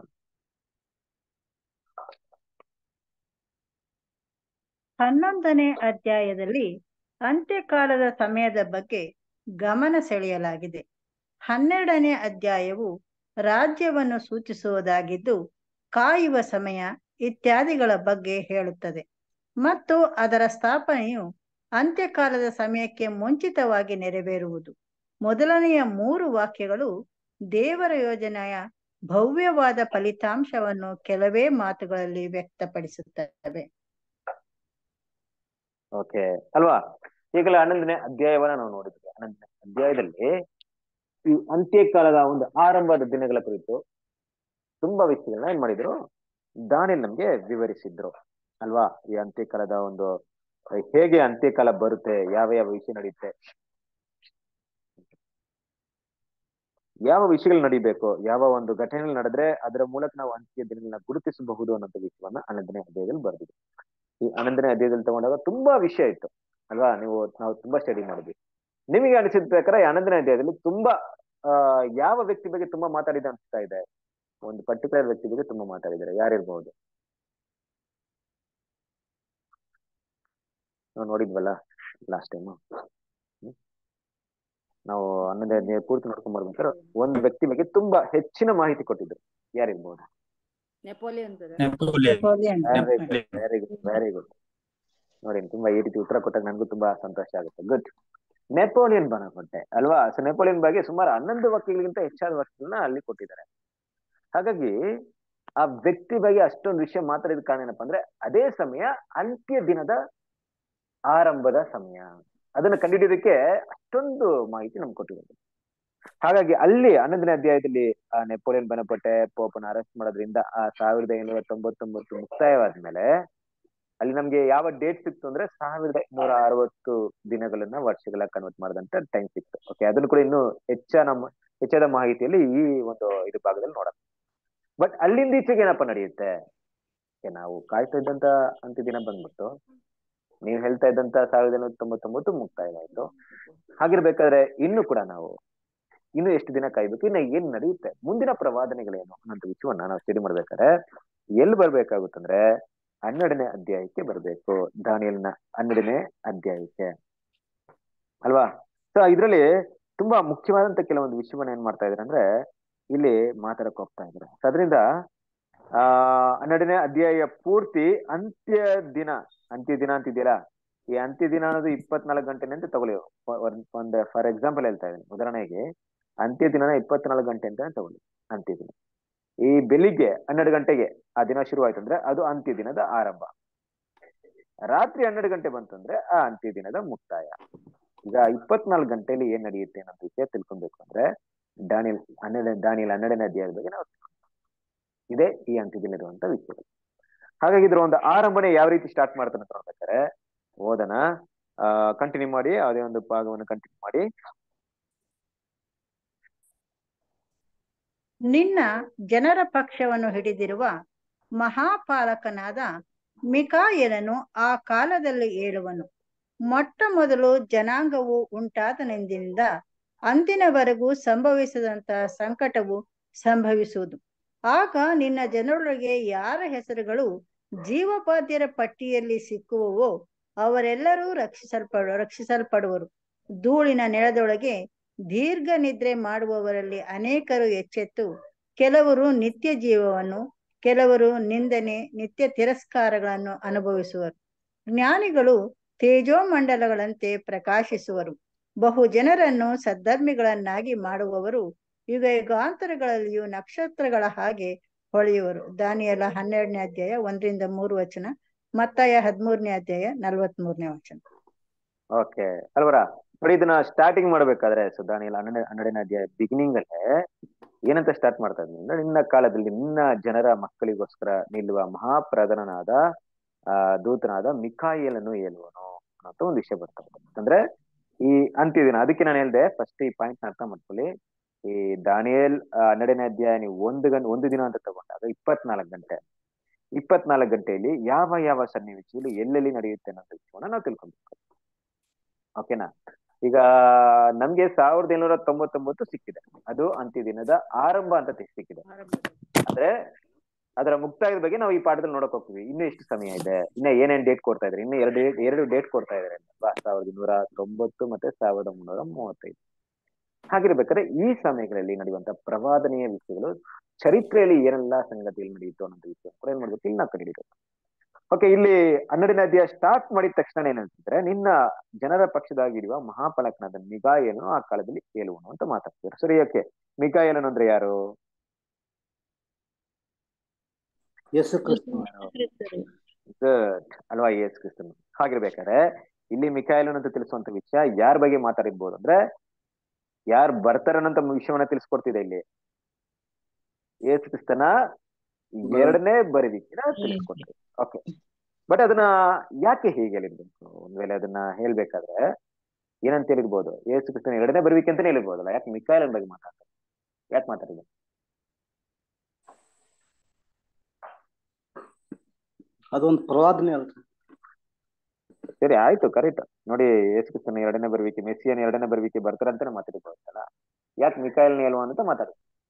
ಹನ್ನೊಂದನೇ ಅಧ್ಯಾಯದಲ್ಲಿ ಅಂತ್ಯಕಾಲದ ಸಮಯದ ಬಗ್ಗೆ ಗಮನ ಸೆಳೆಯಲಾಗಿದೆ ಹನ್ನೆರಡನೇ ಅಧ್ಯಾಯವು ರಾಜ್ಯವನ್ನು ಸೂಚಿಸುವುದಾಗಿದ್ದು ಕಾಯುವ ಸಮಯ ಇತ್ಯಾದಿಗಳ ಬಗ್ಗೆ ಹೇಳುತ್ತದೆ ಮತ್ತು ಅದರ ಸ್ಥಾಪನೆಯು ಅಂತ್ಯಕಾಲದ ಸಮಯಕ್ಕೆ ಮುಂಚಿತವಾಗಿ ನೆರವೇರುವುದು ಮೊದಲನೆಯ ಮೂರು ವಾಕ್ಯಗಳು ದೇವರ ಯೋಜನೆಯ ಭವ್ಯವಾದ ಫಲಿತಾಂಶವನ್ನು ಕೆಲವೇ ಮಾತುಗಳಲ್ಲಿ ವ್ಯಕ್ತಪಡಿಸುತ್ತವೆ ಓಕೆ ಅಲ್ವಾ ಈಗಲೇ ಹನ್ನೊಂದನೇ ಅಧ್ಯಾಯವನ್ನ ನಾವು ನೋಡಿದ್ವಿ ಹನ್ನೊಂದನೇ ಅಧ್ಯಾಯದಲ್ಲಿ ಈ ಅಂತ್ಯಕಾಲದ ಒಂದು ಆರಂಭದ ದಿನಗಳ ಕುರಿತು ತುಂಬಾ ವಿಷಯಗಳನ್ನ ಏನ್ ಮಾಡಿದ್ರು ದಾನಿಲ್ ನಮ್ಗೆ ವಿವರಿಸಿದ್ರು ಅಲ್ವಾ ಈ ಅಂತ್ಯಕಾಲದ ಒಂದು ಹೇಗೆ ಅಂತ್ಯಕಾಲ ಬರುತ್ತೆ ಯಾವ ಯಾವ ವಿಷಯ ನಡೆಯುತ್ತೆ ಯಾವ ವಿಷಯಗಳು ನಡಿಬೇಕು ಯಾವ ಒಂದು ಘಟನೆಗಳು ನಡೆದ್ರೆ ಅದರ ಮೂಲಕ ನಾವು ಅಂತ್ಯ ದಿನಗಳನ್ನ ಗುರುತಿಸಬಹುದು ಅನ್ನೋ ವಿಷಯವನ್ನ ಹನ್ನೊಂದನೇ ಅಧ್ಯಾಯದಲ್ಲಿ ಬರೆದಿದೆ ಈ ಹನ್ನೊಂದನೇ ಅಧ್ಯಾಯದಲ್ಲಿ ತಗೊಂಡಾಗ ತುಂಬಾ ವಿಷಯ ಇತ್ತು ಅಲ್ವಾ ನೀವು ನಾವು ತುಂಬಾ ಸ್ಟಡಿ ಮಾಡಿದ್ವಿ ನಿಮಗೆ ಅನಿಸಿದ ಪ್ರಕಾರ ಈ ಹನ್ನೊಂದನೇ ಅಧ್ಯಾಯದಲ್ಲಿ ತುಂಬಾ ಆ ಯಾವ ವ್ಯಕ್ತಿ ಬಗ್ಗೆ ತುಂಬಾ ಮಾತಾಡಿದ ಅನ್ಸ್ತಾ ಇದೆ ಒಂದು ಪರ್ಟಿಕ್ಯುಲರ್ ವ್ಯಕ್ತಿ ಬಗ್ಗೆ ತುಂಬಾ ಮಾತಾಡಿದ್ದಾರೆ ಯಾರಿರ್ಬಹುದು ನಾವು ನೋಡಿದ್ವಲ್ಲ ಲಾಸ್ಟ್ ಟೈಮ್ ನಾವು ಹನ್ನೊಂದನೇ ಅಧ್ಯಾಯ ಪೂರ್ತಿ ನೋಡ್ಕೊಂಡ್ ಬರ್ಬೇಕಾದ್ರೆ ಒಂದ್ ವ್ಯಕ್ತಿ ಬಗ್ಗೆ ತುಂಬಾ ಹೆಚ್ಚಿನ ಮಾಹಿತಿ ಕೊಟ್ಟಿದ್ರು ಯಾರಿರ್ಬಹುದು Napoleon Napoleon Napoleon very good very good very good ನೋಡಿ ತುಂಬಾ ಈ ರೀತಿ ಉತ್ತರ ಕೊಟ್ಟಾಗ ನನ್ಗೂ ತುಂಬಾ ಸಂತೋಷ ಆಗುತ್ತೆ ಗುಡ್ ನೆಪೋಲಿಯನ್ ಬನಕೋಟೆ ಅಲ್ವಾ ಸೊ ನೆಪೋಲಿಯನ್ ಬಗ್ಗೆ ಸುಮಾರು ಹನ್ನೊಂದು ವಾಕ್ಯಗಳಿಗಿಂತ ಹೆಚ್ಚಾದ ವರ್ಷಗಳನ್ನ ಅಲ್ಲಿ ಕೊಟ್ಟಿದ್ದಾರೆ ಹಾಗಾಗಿ ಆ ವ್ಯಕ್ತಿ ಬಗ್ಗೆ ಅಷ್ಟೊಂದು ವಿಷಯ ಮಾತಾಡಿದ ಕಾರಣ ಏನಪ್ಪಾ ಅಂದ್ರೆ ಅದೇ ಸಮಯ ಅಂತ್ಯ ದಿನದ ಆರಂಭದ ಸಮಯ ಅದನ್ನ ಕಂಡುಹಿಡಿಯೋದಕ್ಕೆ ಅಷ್ಟೊಂದು ಮಾಹಿತಿ ನಮ್ಗೆ ಕೊಟ್ಟಿದ್ದಾರೆ ಹಾಗಾಗಿ ಅಲ್ಲಿ ಹನ್ನೊಂದನೇ ಅಧ್ಯಾಯದಲ್ಲಿ ಆ ನೆಪೋಲಿಯನ್ ಬನಪಟ್ಟೆ ಪೋಪನ ಅರೆಸ್ಟ್ ಮಾಡೋದ್ರಿಂದ ಆ ಸಾವಿರದ ಐನೂರ ತೊಂಬತ್ತೊಂಬತ್ತು ಮುಕ್ತಾಯವಾದ್ಮೇಲೆ ಅಲ್ಲಿ ನಮ್ಗೆ ಯಾವ ಡೇಟ್ ಸಿಕ್ತು ಅಂದ್ರೆ ಸಾವಿರದ ಇನ್ನೂರ ಅರವತ್ತು ದಿನಗಳನ್ನ ವರ್ಷಗಳ ಕನ್ವರ್ಟ್ ಮಾಡಿದಂತ ಟೈಮ್ ಸಿಕ್ತು ಓಕೆ ಅದನ್ನು ಕೂಡ ಇನ್ನು ಹೆಚ್ಚನ ಹೆಚ್ಚಾದ ಮಾಹಿತಿಯಲ್ಲಿ ಈ ಒಂದು ಇದು ಭಾಗದಲ್ಲಿ ನೋಡೋಣ ಬಟ್ ಅಲ್ಲಿಂದ ಈಚೆಗೆ ಏನಪ್ಪ ನಡೆಯುತ್ತೆ Okay, ನಾವು ಕಾಯ್ತಾ ಇದ್ದಂತ ಅಂತ್ಯ ದಿನ ಬಂದ್ಬಿಟ್ಟು ನೀವು ಹೇಳ್ತಾ ಇದ್ದಂತ ಸಾವಿರದ ಐನೂರ ತೊಂಬತ್ತೊಂಬತ್ತು ಮುಕ್ತಾಯವಾಯ್ತು ಹಾಗಿರ್ಬೇಕಾದ್ರೆ ಇನ್ನು ಕೂಡ ನಾವು ಇನ್ನು ಎಷ್ಟು ದಿನ ಕಾಯ್ಬೇಕು ಇನ್ನು ಏನ್ ನಡೆಯುತ್ತೆ ಮುಂದಿನ ಪ್ರವಾದನೆಗಳೇನು ಅನ್ನೋ ವಿಷಯವನ್ನ ನಾವು ಸ್ಟಡಿ ಮಾಡ್ಬೇಕಾದ್ರೆ ಎಲ್ಲಿ ಬರ್ಬೇಕಾಗುತ್ತಂದ್ರೆ ಹನ್ನೆರಡನೇ ಅಧ್ಯಾಯಕ್ಕೆ ಬರ್ಬೇಕು ದಾನಿಯಲ್ನ ಹನ್ನೆರಡನೇ ಅಧ್ಯಾಯಕ್ಕೆ ಅಲ್ವಾ ಸೊ ಇದ್ರಲ್ಲಿ ತುಂಬಾ ಮುಖ್ಯವಾದಂತ ಕೆಲವೊಂದು ವಿಷಯವನ್ನ ಏನ್ ಮಾಡ್ತಾ ಇದಾರೆ ಅಂದ್ರೆ ಇಲ್ಲಿ ಮಾತಾಡಕ್ ಹೋಗ್ತಾ ಇದ್ದಾರೆ ಸೊ ಅದರಿಂದ ಆ ಹನ್ನೆರಡನೇ ಅಧ್ಯಾಯ ಪೂರ್ತಿ ಅಂತ್ಯ ದಿನ ಅಂತ್ಯ ದಿನ ಅಂತಿದೆಯಲ್ಲ ಈ ಅಂತ್ಯ ದಿನ ಅನ್ನೋದು ಇಪ್ಪತ್ನಾಲ್ಕು ಗಂಟೆ ಅಂತ ತಗೊಳ್ಳಿ ಒಂದ್ ಫಾರ್ ಎಕ್ಸಾಂಪಲ್ ಹೇಳ್ತಾ ಇದ್ದೀನಿ ಉದಾಹರಣೆಗೆ ಅಂತ್ಯ ದಿನನ ಇಪ್ಪತ್ನಾಲ್ಕು ಗಂಟೆ ಅಂತ ತಗೊಳ್ಳಿ ಅಂತ್ಯ ದಿನ ಈ ಬೆಳಿಗ್ಗೆ ಹನ್ನೆರಡು ಗಂಟೆಗೆ ಆ ದಿನ ಶುರುವಾಯ್ತು ಅಂದ್ರೆ ಅದು ಅಂತ್ಯ ದಿನದ ಆರಂಭ ರಾತ್ರಿ ಹನ್ನೆರಡು ಗಂಟೆ ಬಂತಂದ್ರೆ ಆ ಅಂತ್ಯ ದಿನದ ಮುಕ್ತಾಯ ಈಗ ಇಪ್ಪತ್ನಾಲ್ಕು ಗಂಟೆಯಲ್ಲಿ ಏನ್ ನಡೆಯುತ್ತೆ ಅನ್ನೋ ವಿಷಯ ತಿಳ್ಕೊಬೇಕು ಅಂದ್ರೆ ಡಾನಿಯಲ್ ಹನ್ನೆರಡು ಡಾನಿಯಲ್ ಹನ್ನೆರಡನೇ ಅಧ್ಯಾಯದ ಬಗ್ಗೆ ನಾವು ಇದೇ ಈ ಅಂತ್ಯ ದಿನದ ವಿಷಯ ಹಾಗಾಗಿ ಇದ್ರ ಒಂದು ಆರಂಭನೆ ಯಾವ ರೀತಿ ಸ್ಟಾರ್ಟ್ ಮಾಡ್ತಾನೆ ಅಂತ ನೋಡ್ಬೇಕಾದ್ರೆ ಓದನ ಆ ಕಂಟಿನ್ಯೂ ಮಾಡಿ ಅದೇ ಒಂದು ಭಾಗವನ್ನು ಕಂಟಿನ್ಯೂ ಮಾಡಿ ನಿನ್ನ ಜನರ ಪಕ್ಷವನ್ನು ಹಿಡಿದಿರುವ ಮಹಾಪಾಲಕನಾದ ಮಿಕಾಯಲನು ಆ ಕಾಲದಲ್ಲಿ ಏಳುವನು ಮೊಟ್ಟ ಮೊದಲು ಜನಾಂಗವು ಉಂಟಾದನೆಂದಿನಿಂದ ಅಂದಿನವರೆಗೂ ಸಂಭವಿಸದಂತ ಸಂಕಟವು ಸಂಭವಿಸುವುದು ಆಗ ನಿನ್ನ ಜನರೊಳಗೆ ಯಾರ ಹೆಸರುಗಳು ಜೀವಬಾಧ್ಯರ ಪಟ್ಟಿಯಲ್ಲಿ ಸಿಕ್ಕುವವೋ ಅವರೆಲ್ಲರೂ ರಕ್ಷಿಸಲ್ಪಡ ರಕ್ಷಿಸಲ್ಪಡುವರು ಧೂಳಿನ ನೆಲದೊಳಗೆ ದೀರ್ಘ ನಿದ್ರೆ ಮಾಡುವವರಲ್ಲಿ ಅನೇಕರು ಎಚ್ಚೆತ್ತು ಕೆಲವರು ನಿತ್ಯ ಜೀವವನ್ನು ಕೆಲವರು ನಿಂದನೆ ನಿತ್ಯ ತಿರಸ್ಕಾರಗಳನ್ನು ಅನುಭವಿಸುವರು ಜ್ಞಾನಿಗಳು ತೇಜೋಮಂಡಲಗಳಂತೆ ಪ್ರಕಾಶಿಸುವರು ಬಹು ಜನರನ್ನು ಸದ್ಧರ್ಮಿಗಳನ್ನಾಗಿ ಮಾಡುವವರು ಯುಗ ಯುಗಾಂತರಗಳಲ್ಲಿಯೂ ನಕ್ಷತ್ರಗಳ ಹಾಗೆ ಹೊಳೆಯುವರು ದಾನಿಯಲ ಹನ್ನೆರಡನೇ ಅಧ್ಯಾಯ ಒಂದರಿಂದ ಮೂರು ವಚನ ಮತ್ತಾಯ ಹದಿಮೂರನೇ ಅಧ್ಯಾಯ ನಲ್ವತ್ ಮೂರನೇ ವಚನ ಓಕೆ ಅಲ್ವರ ನೋಡಿ ಇದನ್ನ ಸ್ಟಾರ್ಟಿಂಗ್ ಮಾಡ್ಬೇಕಾದ್ರೆ ಸೊ ದಾನಿಯಲ್ ಹನ್ನೆರಡು ಹನ್ನೆರಡನೇ ಅಧ್ಯಾಯ ಬಿಗಿನಿಂಗ್ ಅಲ್ಲೇ ಏನಂತ ಸ್ಟಾರ್ಟ್ ಮಾಡ್ತಾ ಇದ್ದೀನಿ ಅಂದ್ರೆ ನಿನ್ನ ಕಾಲದಲ್ಲಿ ನಿನ್ನ ಜನರ ಮಕ್ಕಳಿಗೋಸ್ಕರ ನಿಲ್ಲುವ ಮಹಾಪ್ರಧಾನನಾದ ಆ ದೂತನಾದ ಮಿಕಾಯಲನ್ನು ಹೇಳುವನು ಅಂತ ಒಂದು ವಿಷಯ ಬರ್ತಾ ಇದೆ ಅಂದ್ರೆ ಈ ಅಂತ್ಯ ದಿನ ಅದಕ್ಕೆ ನಾನು ಹೇಳ್ದೆ ಫಸ್ಟ್ ಈ ಪಾಯಿಂಟ್ ಅರ್ಥ ಮಾಡ್ಕೊಳ್ಳಿ ಈ ದಾನಿಯಲ್ ಹನ್ನೆರಡನೇ ಅಧ್ಯಾಯ ನೀವು ಒಂದು ಗಂಟೆ ಒಂದು ದಿನ ಅಂತ ತಗೊಂಡಾಗ ಇಪ್ಪತ್ನಾಲ್ಕು ಗಂಟೆ ಇಪ್ಪತ್ನಾಲ್ಕು ಗಂಟೆಯಲ್ಲಿ ಯಾವ ಯಾವ ಸನ್ನಿವೇಶಗಳು ಎಲ್ಲೆಲ್ಲಿ ನಡೆಯುತ್ತೆ ಅನ್ನೋ ವಿಷಯವನ್ನ ನಾವು ತಿಳ್ಕೊಬೇಕು ಓಕೆನಾ ಈಗ ನಮ್ಗೆ ಸಾವಿರದ ಏಳ್ನೂರ ತೊಂಬತ್ತೊಂಬತ್ತು ಸಿಕ್ಕಿದೆ ಅದು ಅಂತ್ಯ ದಿನದ ಆರಂಭ ಅಂತ ಸಿಕ್ಕಿದೆ ಅಂದ್ರೆ ಅದರ ಮುಕ್ತಾಯದ ಬಗ್ಗೆ ನಾವು ಈ ಪಾಠದಲ್ಲಿ ನೋಡಕ್ ಹೋಗ್ತೀವಿ ಇನ್ನು ಎಷ್ಟು ಸಮಯ ಇದೆ ಇನ್ನ ಏನೇನ್ ಡೇಟ್ ಕೊಡ್ತಾ ಇದಾರೆ ಇನ್ನು ಎರಡು ಎರಡು ಡೇಟ್ ಕೊಡ್ತಾ ಇದಾರೆ ಅಲ್ವಾ ಸಾವಿರದ ಇನ್ನೂರ ತೊಂಬತ್ತು ಮತ್ತೆ ಸಾವಿರದ ಮುನ್ನೂರ ಮೂವತ್ತೈದು ಹಾಗಿರ್ಬೇಕಾದ್ರೆ ಈ ಸಮಯಗಳಲ್ಲಿ ನಡೆಯುವಂತ ಪ್ರವಾದನೆಯ ವಿಷಯಗಳು ಚರಿತ್ರೆಯಲ್ಲಿ ಏನೆಲ್ಲ ಸಂಗತಿಗಳು ನಡೆಯಿತು ಅನ್ನೋ ವಿಷಯ ಕೂಡ ಏನ್ ಮಾಡ್ಬೇಕು ಇಲ್ಲಿ ನಾವು ಕಂಡುಹಿಡಿಬೇಕು ಓಕೆ ಇಲ್ಲಿ ಹನ್ನೆರಡನೇ ಅಧ್ಯಾಯ ಸ್ಟಾರ್ಟ್ ಮಾಡಿದ ತಕ್ಷಣ ಏನಂತಂದ್ರೆ ನಿನ್ನ ಜನರ ಪಕ್ಷದಾಗಿರುವ ಮಹಾಫಲಕನಾದ ಮಿಗಾಯನು ಆ ಕಾಲದಲ್ಲಿ ಹೇಳುವನು ಅಂತ ಮಾತಾಡ್ತಾರೆ ಸರಿ ಓಕೆ ಮಿಗಾಯಲನು ಅಂದ್ರೆ ಯಾರು ಯೇಸು ಕ್ರಿಸ್ತ ಗುಡ್ ಅಲ್ವಾ ಯೇಸು ಕ್ರಿಸ್ತನು ಹಾಗಿರ್ಬೇಕಾದ್ರೆ ಇಲ್ಲಿ ಮಿಕಾಯಲನ್ ಅಂತ ತಿಳಿಸುವಂತ ವಿಷಯ ಯಾರ ಬಗ್ಗೆ ಮಾತಾಡಿರ್ಬೋದು ಅಂದ್ರೆ ಯಾರು ಬರ್ತಾರನ್ನಂತ ವಿಷಯವನ್ನ ತಿಳಿಸ್ಕೊಡ್ತಿದೆ ಇಲ್ಲಿ ಯೇಸು ಕ್ರಿಸ್ತನ ಎರಡನೇ ಬರೀದಿಕ್ಕಿನ ತಿಳಿಸ್ಕೊಡ್ತಿದೆ ಓಕೆ ಬಟ್ ಅದನ್ನ ಯಾಕೆ ಹೀಗೆ ಹೇಳಿರ್ಬೇಕು ಒಂದ್ ವೇಳೆ ಅದನ್ನ ಹೇಳ್ಬೇಕಾದ್ರೆ ಏನಂತ ಹೇಳಿರ್ಬೋದು ಯೇಸು ಕ್ರಿಸ್ತನ ಎರಡನೇ ಬರುವಿಕೆ ಅಂತಾನೆ ಹೇಳಿರ್ಬೋದಲ್ಲ ಯಾಕೆ ಮಿಕಾಯಲನ್ ಬಗ್ಗೆ ಮಾತಾಡ್ತಾರೆ ಯಾಕೆ ಮಾತಾಡಿದೆ ಅದೊಂದು ಪ್ರವಾದನೆ ಅಲ್ರಿ ಸರಿ ಆಯ್ತು ಕರೆಕ್ಟ್ ನೋಡಿ ಯೇಸು ಕ್ರಿಸ್ತನ ಎರಡನೇ ಬರುವಿಕೆ ಮೆಸ್ಸಿಯನ್ ಎರಡನೇ ಬರುವಿಕೆ ಬರ್ತಾರಂತಾನೆ ಮಾತಾಡಿರ್ಬೋದಲ್ಲ ಯಾಕೆ ಮಿಕಾಯಲ್ನ ಹೇಳುವ ಅಂತ ಮಾತಾಡ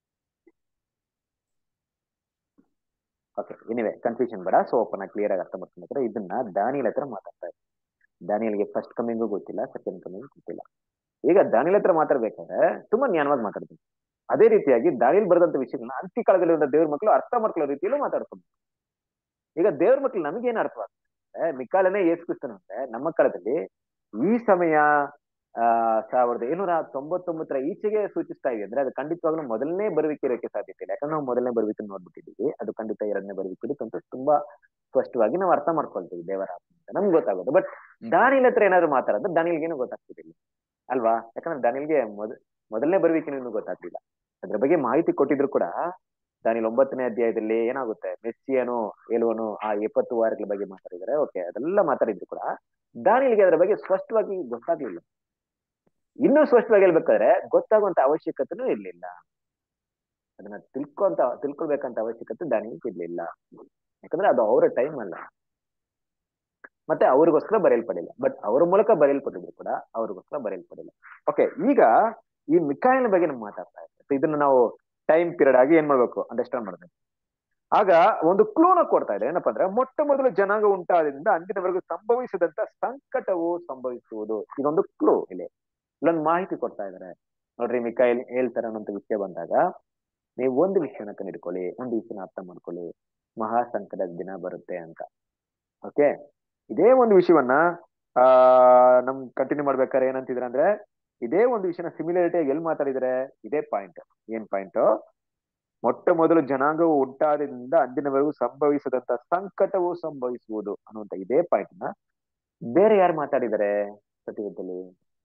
ಓಕೆ ಎನಿವೆ ಕನ್ಫ್ಯೂಷನ್ ಬೇಡ ಸೊ ಓಪನ್ ಆಗಿ ಕ್ಲಿಯರ್ ಆಗಿ ಅರ್ಥ ಮಾಡ್ಕೊಂಡ್ರೆ ಇದನ್ನ ದಾನಿಯಲ್ ಹತ್ರ ಮಾತಾಡ್ತಾ ಇದ್ದಾರೆ ದಾನಿಯಲ್ಗೆ ಫಸ್ಟ್ ಕಮಿಂಗು ಗೊತ್ತಿಲ್ಲ ಸೆಕೆಂಡ್ ಕಮಿಂಗ್ ಗೊತ್ತಿಲ್ಲ ಈಗ ದಾನಿಯಲ್ ಹತ್ರ ಮಾತಾಡ್ಬೇಕಾದ್ರೆ ತುಂಬಾ ಜ್ಞಾನವಾಗಿ ಮಾತಾಡ್ತೀನಿ ಅದೇ ರೀತಿಯಾಗಿ ದಾನಿಯಲ್ ಬರೆದಂತ ವಿಷಯಗಳನ್ನ ಅಂತ್ಯ ಕಾಲದಲ್ಲಿ ಇರೋ ದೇವ್ರ ಮಕ್ಕಳು ಅರ್ಥ ಮಾಡ್ಕೊಳ್ಳೋ ರೀತಿಯಲ್ಲೂ ಮಾತಾಡ್ಕೊಂಡು ಈಗ ದೇವ್ರ ಮಕ್ಕಳು ನಮಗೇನು ಅರ್ಥವಾಗ್ತದೆ ಮಿಕ್ಕಾಲನೇ ಏಸ್ಕ್ರಿಸ್ತನು ಅಂದ್ರೆ ನಮ್ಮ ಕಾಲದಲ್ಲಿ ಈ ಸಮಯ ಆ ಸಾವಿರದ ಏಳ್ನೂರ ತೊಂಬತ್ತೊಂಬತ್ತರ ಈಚೆಗೆ ಸೂಚಿಸ್ತಾ ಇದೆ ಅಂದ್ರೆ ಅದು ಖಂಡಿತವಾಗ್ಲೂ ಮೊದಲನೇ ಬರುವಿಕೆ ಇರೋಕೆ ಸಾಧ್ಯತೆ ಇಲ್ಲ ಯಾಕಂದ್ರೆ ನಾವು ಮೊದಲನೇ ಬರುವಿಕೆ ನೋಡ್ಬಿಟ್ಟಿದೀವಿ ಅದು ಖಂಡಿತ ಎರಡನೇ ಬರುವಿಕೆ ಅಂತ ತುಂಬಾ ಸ್ಪಷ್ಟವಾಗಿ ನಾವು ಅರ್ಥ ಮಾಡ್ಕೊಳ್ತೀವಿ ದೇವರ ಆತ್ಮ ಅಂತ ನಮ್ಗೆ ಗೊತ್ತಾಗೋದು ಬಟ್ ದಾನಿಲ್ ಹತ್ರ ಏನಾದ್ರು ಮಾತಾಡೋದು ದಾನಿಲ್ಗೇನು ಗೊತ್ತಾಗ್ತಿರ್ಲಿಲ್ಲ ಅಲ್ವಾ ಯಾಕಂದ್ರೆ ದಾನಿಲ್ಗೆ ಮೊದ ಮೊದಲನೇ ಬರುವಿಕೆನೂ ಗೊತ್ತಾಗ್ಲಿಲ್ಲ ಅದ್ರ ಬಗ್ಗೆ ಮಾಹಿತಿ ಕೊಟ್ಟಿದ್ರು ಕೂಡ ದಾನಿಲ್ ಒಂಬತ್ತನೇ ಅಧ್ಯಾಯದಲ್ಲಿ ಏನಾಗುತ್ತೆ ಮೆಸ್ಸಿಯನು ಏಳುವನು ಆ ಎಪ್ಪತ್ತು ವಾರಗಳ ಬಗ್ಗೆ ಮಾತಾಡಿದ್ದಾರೆ ಓಕೆ ಅದೆಲ್ಲ ಮಾತಾಡಿದ್ರು ಕೂಡ ದಾನಿಲ್ಗೆ ಅದ್ರ ಬಗ್ಗೆ ಸ್ಪಷ್ಟವಾಗಿ ಗೊತ್ತಾಗ್ಲಿಲ್ಲ ಇನ್ನೂ ಸ್ಪಷ್ಟವಾಗಿ ಹೇಳ್ಬೇಕಾದ್ರೆ ಗೊತ್ತಾಗುವಂತ ಅವಶ್ಯಕತೆನೂ ಇರ್ಲಿಲ್ಲ ಅದನ್ನ ತಿಳ್ಕೊಂತ ತಿಳ್ಕೊಳ್ಬೇಕಂತ ಅವಶ್ಯಕತೆ ದಾನಿಗೆ ಇರ್ಲಿಲ್ಲ ಯಾಕಂದ್ರೆ ಅದು ಅವರ ಟೈಮ್ ಅಲ್ಲ ಮತ್ತೆ ಅವ್ರಿಗೋಸ್ಕರ ಬರೆಯಲ್ಪಡಿಲ್ಲ ಬಟ್ ಅವ್ರ ಮೂಲಕ ಬರೆಯಲ್ಪಟ್ಟಿದ್ರು ಕೂಡ ಅವ್ರಿಗೋಸ್ಕರ ಬರೆಯಲ್ಪಡಿಲ್ಲ ಓಕೆ ಈಗ ಈ ಮಿಕಾಯಿನ ಬಗ್ಗೆ ನಾವು ಮಾತಾಡ್ತಾ ಇದ್ದೀವಿ ಇದನ್ನ ನಾವು ಟೈಮ್ ಪೀರಿಯಡ್ ಆಗಿ ಏನ್ ಮಾಡ್ಬೇಕು ಅಂಡರ್ಸ್ಟ್ಯಾಂಡ್ ಮಾಡ್ಬೇಕು ಆಗ ಒಂದು ಕ್ಲೂನ ಕೊಡ್ತಾ ಇದೆ ಏನಪ್ಪಾ ಅಂದ್ರೆ ಮೊಟ್ಟ ಮೊದಲು ಜನಾಂಗ ಉಂಟಾದ್ರಿಂದ ಅಂದಿನವರೆಗೂ ಸಂಭವಿಸಿದಂತ ಸಂಕಟವು ಸಂಭವಿಸುವುದು ಇದೊಂದು ಕ್ಲೂ ಇಲ್ಲಿ ಇಲ್ಲೊಂದು ಮಾಹಿತಿ ಕೊಡ್ತಾ ಇದಾರೆ ನೋಡ್ರಿ ಮಿಕಾಯಿಲ್ ಹೇಳ್ತಾರೆ ಅನ್ನೋಂಥ ವಿಷಯ ಬಂದಾಗ ನೀವು ಒಂದು ವಿಷಯನ ಕಂಡಿಡ್ಕೊಳ್ಳಿ ಒಂದು ವಿಷಯನ ಅರ್ಥ ಮಾಡ್ಕೊಳ್ಳಿ ಮಹಾ ಸಂಕಟದ ದಿನ ಬರುತ್ತೆ ಅಂತ ಓಕೆ ಇದೇ ಒಂದು ವಿಷಯವನ್ನ ಆ ನಮ್ ಕಂಟಿನ್ಯೂ ಮಾಡ್ಬೇಕಾದ್ರೆ ಏನಂತಿದ್ರೆ ಅಂದ್ರೆ ಇದೇ ಒಂದು ವಿಷಯನ ಸಿಮಿಲಾರಿಟಿ ಎಲ್ಲಿ ಮಾತಾಡಿದ್ರೆ ಇದೇ ಪಾಯಿಂಟ್ ಏನ್ ಪಾಯಿಂಟ್ ಮೊಟ್ಟ ಮೊದಲು ಜನಾಂಗವು ಉಂಟಾದ್ರಿಂದ ಅಂದಿನವರೆಗೂ ಸಂಭವಿಸದಂತ ಸಂಕಟವು ಸಂಭವಿಸುವುದು ಅನ್ನುವಂತ ಇದೇ ಪಾಯಿಂಟ್ ನ ಬೇರೆ ಯಾರು ಮಾತಾಡಿದ್ದಾರೆ ಸತ್ಯದಲ್ಲಿ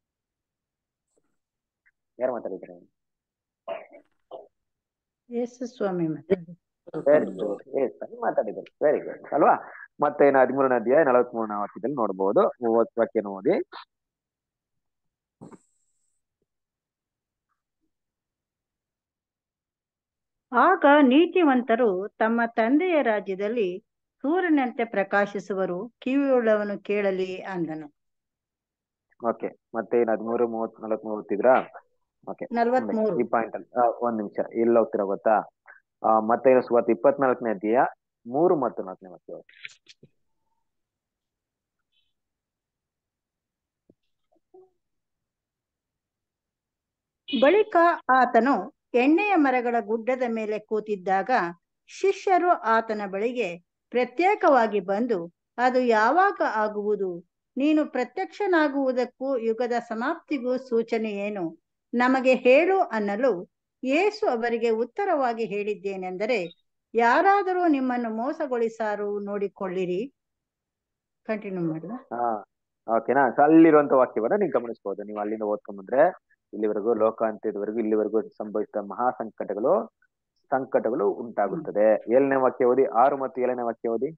ಯಾರು ಮಾತಾಡಿದ್ದಾರೆ ಯೇಸು ಸ್ವಾಮಿ ಮಾತಾಡಿ ವೆರಿ ಗುಡ್ ಎಸ್ ಮಾತಾಡಿದ್ದಾರೆ ವೆರಿ ಗುಡ್ ಅಲ್ವಾ ಮತ್ತೆ ಇನ್ನು ಹದಿಮೂರನೇ ಅಧ್ಯಾಯ ನಲವತ್ಮೂರನೇ ವಾಕ್ಯದಲ್ಲಿ ನೋಡಬಹುದು ಮೂವತ್ತು ವಾಕ್ಯನ ಓದಿ ಆಗ ನೀತಿವಂತರು ತಮ್ಮ ತಂದೆಯ ರಾಜ್ಯದಲ್ಲಿ ಸೂರ್ಯನಂತೆ ಪ್ರಕಾಶಿಸುವರು ಕಿವಿಯುಳ್ಳವನು ಕೇಳಲಿ ಅಂದನು ಓಕೆ ಮತ್ತೆ ಇನ್ನು ಹದಿಮೂರು ಮೂವತ್ ನಲವತ್ಮೂರು ಓದ್ತಿದ್ರಾ ಓಕೆ ನಲ್ವತ್ಮೂರು ಈ ಪಾಯಿಂಟ್ ಅಲ್ಲಿ ಆ, ಒಂದ್ ನಿಮಿಷ ಎಲ್ಲಿ ಹೋಗ್ತೀರಾ ಗೊತ್ತಾ ಆ, ಮತ್ತೆ ಇನ್ನು ಸುವರ್ತ ಇಪ್ಪತ್ನಾಲ್ಕನೇ ಅಧ್ಯಾಯ ಮೂರು ಮತ್ತು ನಾಲ್ಕನೇ ವಾಕ್ಯ ಓದಿ. ಬಳಿಕ ಆತನು ಎಣ್ಣೆಯ ಮರಗಳ ಗುಡ್ಡದ ಮೇಲೆ ಕೂತಿದ್ದಾಗ ಶಿಷ್ಯರು ಆತನ ಬಳಿಗೆ ಪ್ರತ್ಯೇಕವಾಗಿ ಬಂದು ಅದು ಯಾವಾಗ ಆಗುವುದು ನೀನು ಪ್ರತ್ಯಕ್ಷನಾಗುವುದಕ್ಕೂ ಯುಗದ ಸಮಾಪ್ತಿಗೂ ಸೂಚನೆ ಏನು ನಮಗೆ ಹೇಳು ಅನ್ನಲು ಯೇಸು ಅವರಿಗೆ ಉತ್ತರವಾಗಿ ಹೇಳಿದ್ದೇನೆಂದರೆ ಯಾರಾದರೂ ನಿಮ್ಮನ್ನು ಮೋಸಗೊಳಿಸಾರು ನೋಡಿಕೊಳ್ಳಿರಿ ಕಂಟಿನ್ಯೂ ಮಾಡುವ ಹಾ ಓಕೆನಾ ಸೊ ಅಲ್ಲಿರುವಂತ ವಾಕ್ಯವನ್ನ ನೀವು ಗಮನಿಸಬಹುದು ನೀವು ಅಲ್ಲಿಂದ ಓದ್ಕೊಂಡ್ ಬಂದ್ರೆ ಇಲ್ಲಿವರೆಗೂ ಲೋಕಾಂತ್ಯದವರೆಗೂ ಇಲ್ಲಿವರೆಗೂ ಸಂಭವಿಸಿದ ಮಹಾ ಸಂಕಟಗಳು ಸಂಕಟಗಳು ಉಂಟಾಗುತ್ತದೆ ಏಳನೇ ವಾಕ್ಯ ಓದಿ ಆರು ಮತ್ತು ಏಳನೇ ವಾಕ್ಯ ಓದಿ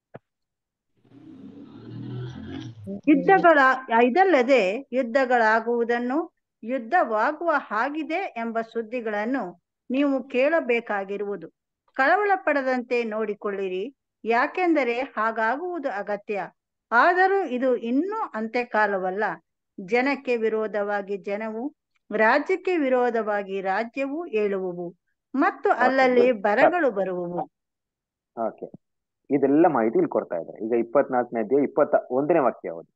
ಯುದ್ಧಗಳ ಇದಲ್ಲದೆ ಯುದ್ಧಗಳಾಗುವುದನ್ನು ಯುದ್ಧವಾಗುವ ಹಾಗಿದೆ ಎಂಬ ಸುದ್ದಿಗಳನ್ನು ನೀವು ಕೇಳಬೇಕಾಗಿರುವುದು ಕಳವಳ ಪಡದಂತೆ ನೋಡಿಕೊಳ್ಳಿರಿ ಯಾಕೆಂದರೆ ಹಾಗಾಗುವುದು ಅಗತ್ಯ ಆದರೂ ಇದು ಇನ್ನೂ ಅಂತ್ಯಕಾಲವಲ್ಲ ಜನಕ್ಕೆ ವಿರೋಧವಾಗಿ ಜನವು ರಾಜ್ಯಕ್ಕೆ ವಿರೋಧವಾಗಿ ರಾಜ್ಯವು ಏಳುವುವು ಮತ್ತು ಅಲ್ಲಲ್ಲಿ ಬರಗಳು ಬರುವುವು ಓಕೆ ಇದೆಲ್ಲ ಮಾಹಿತಿ ಇಲ್ಲಿ ಕೊಡ್ತಾ ಇದ್ದಾರೆ ಈಗ ಇಪ್ಪತ್ನಾಲ್ಕನೇ ಅಧ್ಯಾಯ ಇಪ್ಪತ್ತ ಒಂದನೇ ವಾಕ್ಯ ಓದಿ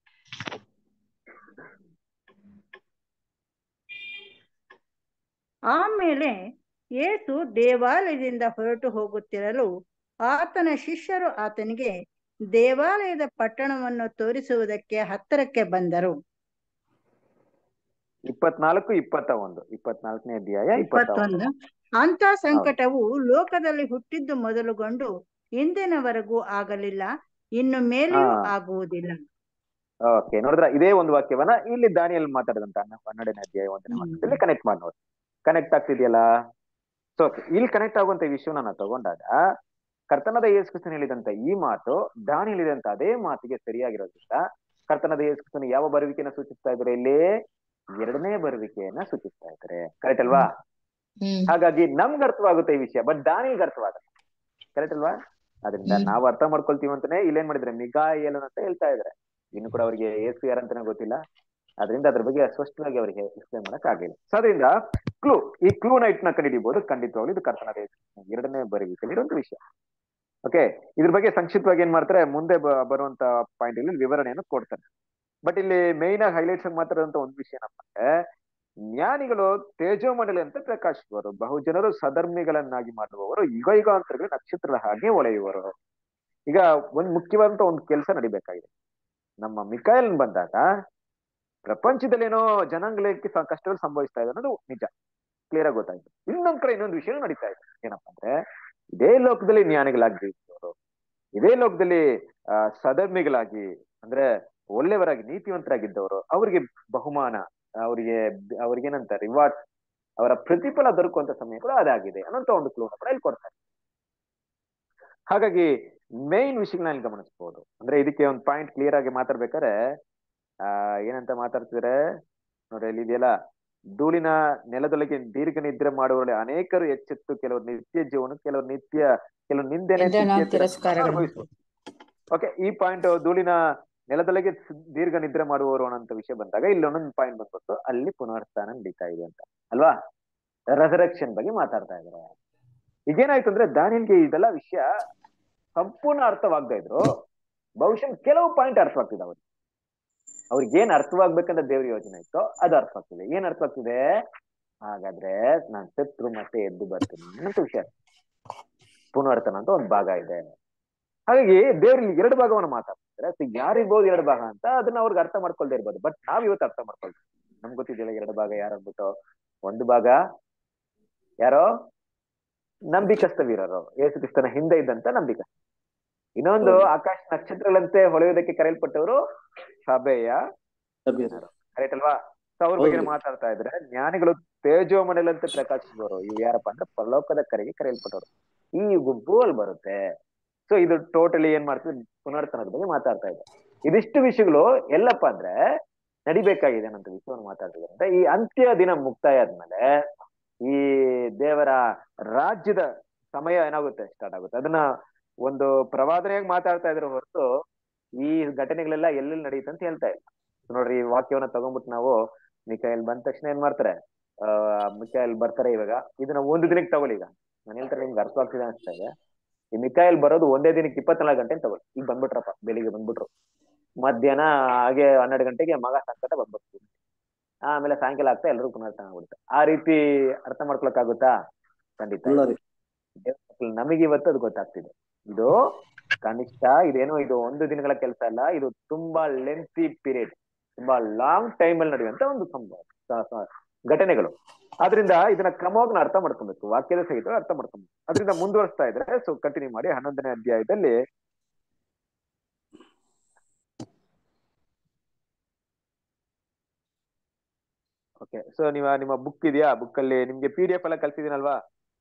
ಆಮೇಲೆ ಯೇಸು ದೇವಾಲಯದಿಂದ ಹೊರಟು ಹೋಗುತ್ತಿರಲು ಆತನ ಶಿಷ್ಯರು ಆತನಿಗೆ ದೇವಾಲಯದ ಪಟ್ಟಣವನ್ನು ತೋರಿಸುವುದಕ್ಕೆ ಹತ್ತಿರಕ್ಕೆ ಬಂದರು ಇಪ್ಪತ್ನಾಲ್ಕು ಇಪ್ಪತ್ತ ಒಂದು ಇಪ್ಪತ್ನಾಲ್ಕನೇ ಅಧ್ಯಾಯ ಇಪ್ಪತ್ತ ಒಂದು ಇಪ್ಪತ್ತೊಂದು ಅಂತ ಸಂಕಟವು ಲೋಕದಲ್ಲಿ ಹುಟ್ಟಿದ್ದು ಮೊದಲುಗೊಂಡು ಇಂದಿನವರೆಗೂ ಆಗಲಿಲ್ಲ ಇನ್ನು ಮೇಲೆಯೂ ಹಾ. ಆಗುವುದಿಲ್ಲ ಓಕೆ ನೋಡಿದ್ರ ಇದೇ ಒಂದು ವಾಕ್ಯವನ್ನ ಇಲ್ಲಿ ದಾನಿಯಲ್ಲಿ ಮಾತಾಡಿದಂತ ಹನ್ನೆರಡನೇ ಅಧ್ಯಾಯ ಒಂದನೇ ಹ್ಮ್. ವಾಕ್ಯದಲ್ಲಿ ಕನೆಕ್ಟ್ ಮಾಡಿ ನೋಡಿ ಕನೆಕ್ಟ್ ಆಗ್ತಿದೆಯಲ್ಲ ಸೊ ಇಲ್ಲಿ ಕನೆಕ್ಟ್ ಆಗುವಂತ ವಿಷಯವನ್ನ ನಾವು ತಗೊಂಡಾಗ ಕರ್ತನದ ಯೇಸುಕ್ರಿಸ್ತನ್ ಹೇಳಿದಂತ ಈ ಮಾತು ದಾನಿ ಹೇಳಿದಂತ ಅದೇ ಮಾತಿಗೆ ಸರಿಯಾಗಿರೋದ್ರಿಂದ ಕರ್ತನದ ಯೇಸುಕ್ರಿಸ್ತನ್ ಯಾವ ಬರುವಿಕೆಯನ್ನ ಸೂಚಿಸ್ತಾ ಇದ್ದಾರೆ ಇಲ್ಲಿ ಎರಡನೇ ಬರುವಿಕೆಯನ್ನ ಸೂಚಿಸ್ತಾ ಇದ್ದಾರೆ ಕರೆಕ್ಟ್ ಅಲ್ವಾ ಹಾಗಾಗಿ ನಮ್ಗೆ ಅರ್ಥವಾಗುತ್ತೆ ಈ ವಿಷಯ ಬಟ್ ದಾನಿಗೆ ಅರ್ಥವಾಗಲ್ಲ ಕರೆಕ್ಟ್ ಅಲ್ವಾ ಅದರಿಂದ ಹ್ಮ್. ನಾವು ಅರ್ಥ ಮಾಡ್ಕೊಳ್ತೀವಿ ಅಂತಾನೆ ಇಲ್ಲೇನ್ ಮಾಡಿದ್ರೆ ಮಿಗಾ ಏಲನ್ ಅಂತ ಹೇಳ್ತಾ ಇದ್ದಾರೆ ಇನ್ನು ಕೂಡ ಅವರಿಗೆ ಏಸು ಯಾರಂತಾನೆ ಗೊತ್ತಿಲ್ಲ ಅದರಿಂದ ಅದ್ರ ಬಗ್ಗೆ ಸ್ಪಷ್ಟವಾಗಿ ಅವರಿಗೆ ಎಕ್ಸ್ಪ್ಲೈನ್ ಮಾಡಕ್ ಆಗಿಲ್ಲ ಸೊ ಅದರಿಂದ ಕ್ಲೂ ಈ ಕ್ಲೂ ನೈಟ್ ನ ಕಂಡಿಡಿಬಹುದು ಖಂಡಿತವಾಗ್ಲೂ ಇದು ಕರ್ತನದ ಯೇಸು ಎರಡನೇ ಬರುವಿಕೆಯಲ್ಲಿ ಇರುವಂತ ವಿಷಯ ಓಕೆ ಇದ್ರ ಬಗ್ಗೆ ಸಂಕ್ಷಿಪ್ತವಾಗಿ ಏನ್ ಮಾಡ್ತಾರೆ ಮುಂದೆ ಬ- ಬರುವಂತ ಪಾಯಿಂಟ್ ಇಲ್ಲಿ ವಿವರಣೆಯನ್ನು ಕೊಡ್ತಾರೆ ಬಟ್ ಇಲ್ಲಿ ಮೇಯ್ನ್ ಆಗಿ ಹೈಲೈಟ್ಸ್ ಮಾತಾಡುವಂತ ಒಂದು ವಿಷಯ ಏನಪ್ಪಾ ಅಂದ್ರೆ ಜ್ಞಾನಿಗಳು ತೇಜೋಮಂಡಲಿ ಅಂತ ಪ್ರಕಾಶಿಸುವರು ಬಹುಜನರು ಸಧರ್ಮಿಗಳನ್ನಾಗಿ ಮಾಡುವವರು ಯುಗ ಯುಗಾಂತರಗಳು ನಕ್ಷತ್ರದ ಹಾಗೆ ಹೊಳೆಯುವರು ಈಗ ಒಂದ್ ಮುಖ್ಯವಾದಂತ ಒಂದು ಕೆಲಸ ನಡಿಬೇಕಾಗಿದೆ ನಮ್ಮ ಮಿಕಾಯಲ್ ಬಂದಾಗ ಪ್ರಪಂಚದಲ್ಲಿ ಏನೋ ಜನಾಂಗಕ್ಕೆ ಸ- ಕಷ್ಟಗಳು ಸಂಭವಿಸ್ತಾ ಇದೆ ಅನ್ನೋದು ನಿಜ ಕ್ಲಿಯರ್ ಆಗಿ ಗೊತ್ತಾಯ್ತು ಇನ್ನೊಂದ್ ಕಡೆ ಇನ್ನೊಂದು ವಿಷಯ ನಡೀತಾ ಇದೆ ಏನಪ್ಪಾ ಅಂದ್ರೆ ಇದೇ ಲೋಕದಲ್ಲಿ ಜ್ಞಾನಿಗಳಾಗಿ ಜೀವಿಸಿದವರು ಇದೇ ಲೋಕದಲ್ಲಿ ಆ ಸಧರ್ಮಿಗಳಾಗಿ ಅಂದ್ರೆ ಒಳ್ಳೆಯವರಾಗಿ ನೀತಿವಂತರಾಗಿದ್ದವರು ಅವರಿಗೆ ಬಹುಮಾನ ಅವರಿಗೆ ಅವ್ರಿಗೇನಂತ ರಿವಾರ್ಡ್ ಅವರ ಪ್ರತಿಫಲ ದೊರಕುವಂತ ಸಮಯ ಕೂಡ ಅದಾಗಿದೆ ಅನ್ನೋಂತ ಒಂದು ಕ್ಲೂ ಕೂಡ ಇಲ್ಲಿ ಕೊಡ್ತಾರೆ ಹಾಗಾಗಿ ಮೇನ್ ವಿಷಯಗಳನ್ನ ಇಲ್ಲಿ ಗಮನಿಸಬಹುದು ಅಂದ್ರೆ ಇದಕ್ಕೆ ಒಂದು ಪಾಯಿಂಟ್ ಕ್ಲಿಯರ್ ಆಗಿ ಮಾತಾಡ್ಬೇಕಾದ್ರೆ ಆ ಏನಂತ ಮಾತಾಡ್ತಿದ್ರೆ ನೋಡ್ರಿ ಇಲ್ಲಿ ಇದೆಯಲ್ಲ ಧೂಳಿನ ನೆಲದೊಳಗೆ ದೀರ್ಘ ನಿದ್ರೆ ಮಾಡುವವರಲ್ಲಿ ಅನೇಕರು ಎಚ್ಚೆತ್ತು ಕೆಲವರು ನಿತ್ಯ ಜೀವನ ಕೆಲವರು ನಿತ್ಯ ಕೆಲವರು ನಿಂದೆನೆ ನಿಂದೆನ ತಿರಸ್ಕಾರಗಳು. ಓಕೆ ಈ ಪಾಯಿಂಟ್ ಧೂಳಿನ ನೆಲದೊಳಗೆ ಸ್- ದೀರ್ಘ ನಿದ್ರೆ ಮಾಡುವವರು ಅನ್ನೋಂಥ ವಿಷಯ ಬಂದಾಗ ಇಲ್ಲಿ ಒಂದೊಂದು ಪಾಯಿಂಟ್ ಬಂದ್ಬಿಟ್ಟು ಅಲ್ಲಿ ಪುನರುತ್ಥಾನ ನಡೀತಾ ಇದೆ ಅಂತ ಅಲ್ವಾ ರೆಸರೆಕ್ಷನ್ ಬಗ್ಗೆ ಮಾತಾಡ್ತಾ ಇದ್ದಾರೆ ಈಗೇನಾಯ್ತು ಅಂದ್ರೆ ದಾನಿಯಲ್ಗೆ ಇದೆಲ್ಲ ವಿಷಯ ಸಂಪೂರ್ಣ ಅರ್ಥವಾಗ್ತಾ ಇದ್ರು ಬಹುಶಃ ಕೆಲವು ಪಾಯಿಂಟ್ ಅರ್ಥವಾಗ್ತಿದೆ ಅವ್ರಿಗೆ ಅವ್ರಿಗೆ ಏನ್ ಅರ್ಥವಾಗ್ಬೇಕಂತ ದೇವ್ರ ಯೋಜನೆ ಇತ್ತು ಅದು ಅರ್ಥವಾಗ್ತಿದೆ ಏನ್ ಅರ್ಥವಾಗ್ತಿದೆ ಹಾಗಾದ್ರೆ ನಾನ್ ಸತ್ರು ಮತ್ತೆ ಎದ್ದು ಬರ್ತೀನಿ ಅಂತ ವಿಷಯ ಪುನರ್ತನ ಅಂತ ಒಂದು ಭಾಗ ಇದೆ ಹಾಗಾಗಿ ದೇವ್ರಲ್ಲಿ ಎರಡು ಭಾಗವನ್ನು ಮಾತಾಡ್ತಾರೆ ಸೊ ಯಾರಿರ್ಬೋದು ಎರಡು ಭಾಗ ಅಂತ ಅದನ್ನ ಅವ್ರಿಗೆ ಅರ್ಥ ಮಾಡ್ಕೊಳ್ದೇ ಇರ್ಬೋದು ಬಟ್ ನಾವ್ ಇವತ್ತು ಅರ್ಥ ಮಾಡ್ಕೊಳ್ತೀವಿ ನಮ್ಗೆ ಗೊತ್ತಿದೆಯಲ್ಲ ಎರಡು ಭಾಗ ಯಾರು ಅಂದ್ಬಿಟ್ಟು ಒಂದು ಭಾಗ ಯಾರೋ ನಂಬಿಕಸ್ತ ವೀರರು ಯೇಸು ಕ್ರಿಸ್ತನ ಹಿಂದೆ ಇದ್ದಂತ ನಂಬಿಕಸ್ತ ಇನ್ನೊಂದು ಹೌದು. ಆಕಾಶ ನಕ್ಷತ್ರಗಳಂತೆ ಹೊಳೆಯುವುದಕ್ಕೆ ಕರೆಯಲ್ಪಟ್ಟವರು ಸಭೆಯ ಸಭ್ಯರು. ಕರೆಕ್ಟ್ ಅಲ್ವಾ ಸೊ ಅವ್ರ ಬಗ್ಗೆ ಹೌದು. ಮಾತಾಡ್ತಾ ಇದ್ರೆ ಜ್ಞಾನಿಗಳು ತೇಜೋ ಮನೆಯಲ್ಲಂತೆ ಪ್ರಕಾಶಿಸುವವರು ಇವು ಯಾರಪ್ಪ ಅಂದ್ರೆ ಪರಲೋಕದ ಕರೆಗೆ ಕರೆಯಲ್ಪಟ್ಟವರು ಈ ಗುಂಪು ಅಲ್ಲಿ ಬರುತ್ತೆ ಸೊ ಇದು ಟೋಟಲಿ ಏನ್ ಮಾಡ್ತದೆ ಪುನರ್ತನದ ಬಗ್ಗೆ ಮಾತಾಡ್ತಾ ಇದೆ ಇದಿಷ್ಟು ವಿಷಯಗಳು ಎಲ್ಲಪ್ಪ ಅಂದ್ರೆ ನಡಿಬೇಕಾಗಿದೆ ಅನ್ನೋ ವಿಷಯವನ್ನು ಮಾತಾಡ್ತಿದ್ದಾರೆ ಅಂದ್ರೆ ಈ ಅಂತ್ಯ ದಿನ ಮುಕ್ತಾಯ ಆದ್ಮೇಲೆ ಈ ದೇವರ ರಾಜ್ಯದ ಸಮಯ ಏನಾಗುತ್ತೆ ಸ್ಟಾರ್ಟ್ ಆಗುತ್ತೆ ಅದನ್ನ ಒಂದು ಪ್ರವಾದನೆಯಾಗಿ ಮಾತಾಡ್ತಾ ಇದ್ರೆ ಹೊರತು ಈ ಘಟನೆಗಳೆಲ್ಲ ಎಲ್ಲೆಲ್ಲಿ ನಡೆಯುತ್ತೆ ಅಂತ ಹೇಳ್ತಾ ಇಲ್ಲ ನೋಡ್ರಿ ಈ ವಾಕ್ಯವನ್ನ ತಗೊಂಡ್ಬಿಟ್ಟು ನಾವು ಮಿಕಾಯಲ್ ಬಂದ ತಕ್ಷಣ ಏನ್ ಮಾಡ್ತಾರೆ ಆ ಮಿಕಾಯಲ್ ಬರ್ತಾರೆ ಇವಾಗ ಇದನ್ನ ಒಂದು ದಿನಕ್ಕೆ ತಗೊಳ್ಳಿ ಈಗ ನಾನು ಹೇಳ್ತಾರೆ ನಿಮ್ಗೆ ಅರ್ಥವಾಗ್ತಿದೆ ಅನ್ಸ್ತಾ ಇದೆ ಈ ಮಿಕಾಯಲ್ ಬರೋದು ಒಂದೇ ದಿನಕ್ಕೆ ಇಪ್ಪತ್ನಾಲ್ಕು ಗಂಟೆ ತಗೊಳ್ಳಿ ಈಗ ಬಂದ್ಬಿಟ್ರಪ್ಪ ಬೆಳಿಗ್ಗೆ ಬಂದ್ಬಿಟ್ರು ಮಧ್ಯಾಹ್ನ ಹಾಗೆ ಹನ್ನೆರಡು ಗಂಟೆಗೆ ಮಗ ಸಂಕಟ ಬಂದ್ಬಿಡ್ತು ಆಮೇಲೆ ಸಾಯಂಕಾಲ ಆಗ್ತಾ ಎಲ್ಲರೂ ಪುನರ್ತನ ಆಗ್ಬಿಡುತ್ತೆ ಆ ರೀತಿ ಅರ್ಥ ಮಾಡ್ಕೊಳಕ್ಕಾಗುತ್ತಾ ಖಂಡಿತ ಇಲ್ಲ ರೀ ದೇವ್ರ ನಮಗೆ ಇವತ್ತು ಅದು ಗೊತ್ತಾಗ್ತಿದೆ ಇದು ಕನಿಷ್ಠ ಇದೇನೋ ಇದು ಒಂದು ದಿನಗಳ ಕೆಲಸ ಅಲ್ಲ ಇದು ತುಂಬಾ ಲೆಂತಿ ಪೀರಿಯಡ್ ತುಂಬಾ ಲಾಂಗ್ ಟೈಮ್ ಅಲ್ಲಿ ನಡೆಯುವಂತ ಒಂದು ಸಂಭವ ಸ- ಸ- ಘಟನೆಗಳು ಆದ್ರಿಂದ ಇದನ್ನ ಕ್ರಮವಾಗಿ ನಾವು ಅರ್ಥ ಮಾಡ್ಕೊಬೇಕು ವಾಕ್ಯದ ಸಹಿತ ಅರ್ಥ ಮಾಡ್ಕೊಬೇಕು ಅದರಿಂದ ಮುಂದುವರಿಸ್ತಾ ಇದ್ರೆ ಸೊ ಕಂಟಿನ್ಯೂ ಮಾಡಿ ಹನ್ನೊಂದನೇ ಅಧ್ಯಾಯದಲ್ಲಿ ಓಕೆ ಸೊ ನೀವು ನಿಮ್ಮ ಬುಕ್ ಇದೆಯಾ ಬುಕ್ ಅಲ್ಲಿ ನಿಮ್ಗೆ ಪಿ ಡಿ ಎಫ್ ಎಲ್ಲ ಕಲ್ಸಿದೀನಲ್ವಾ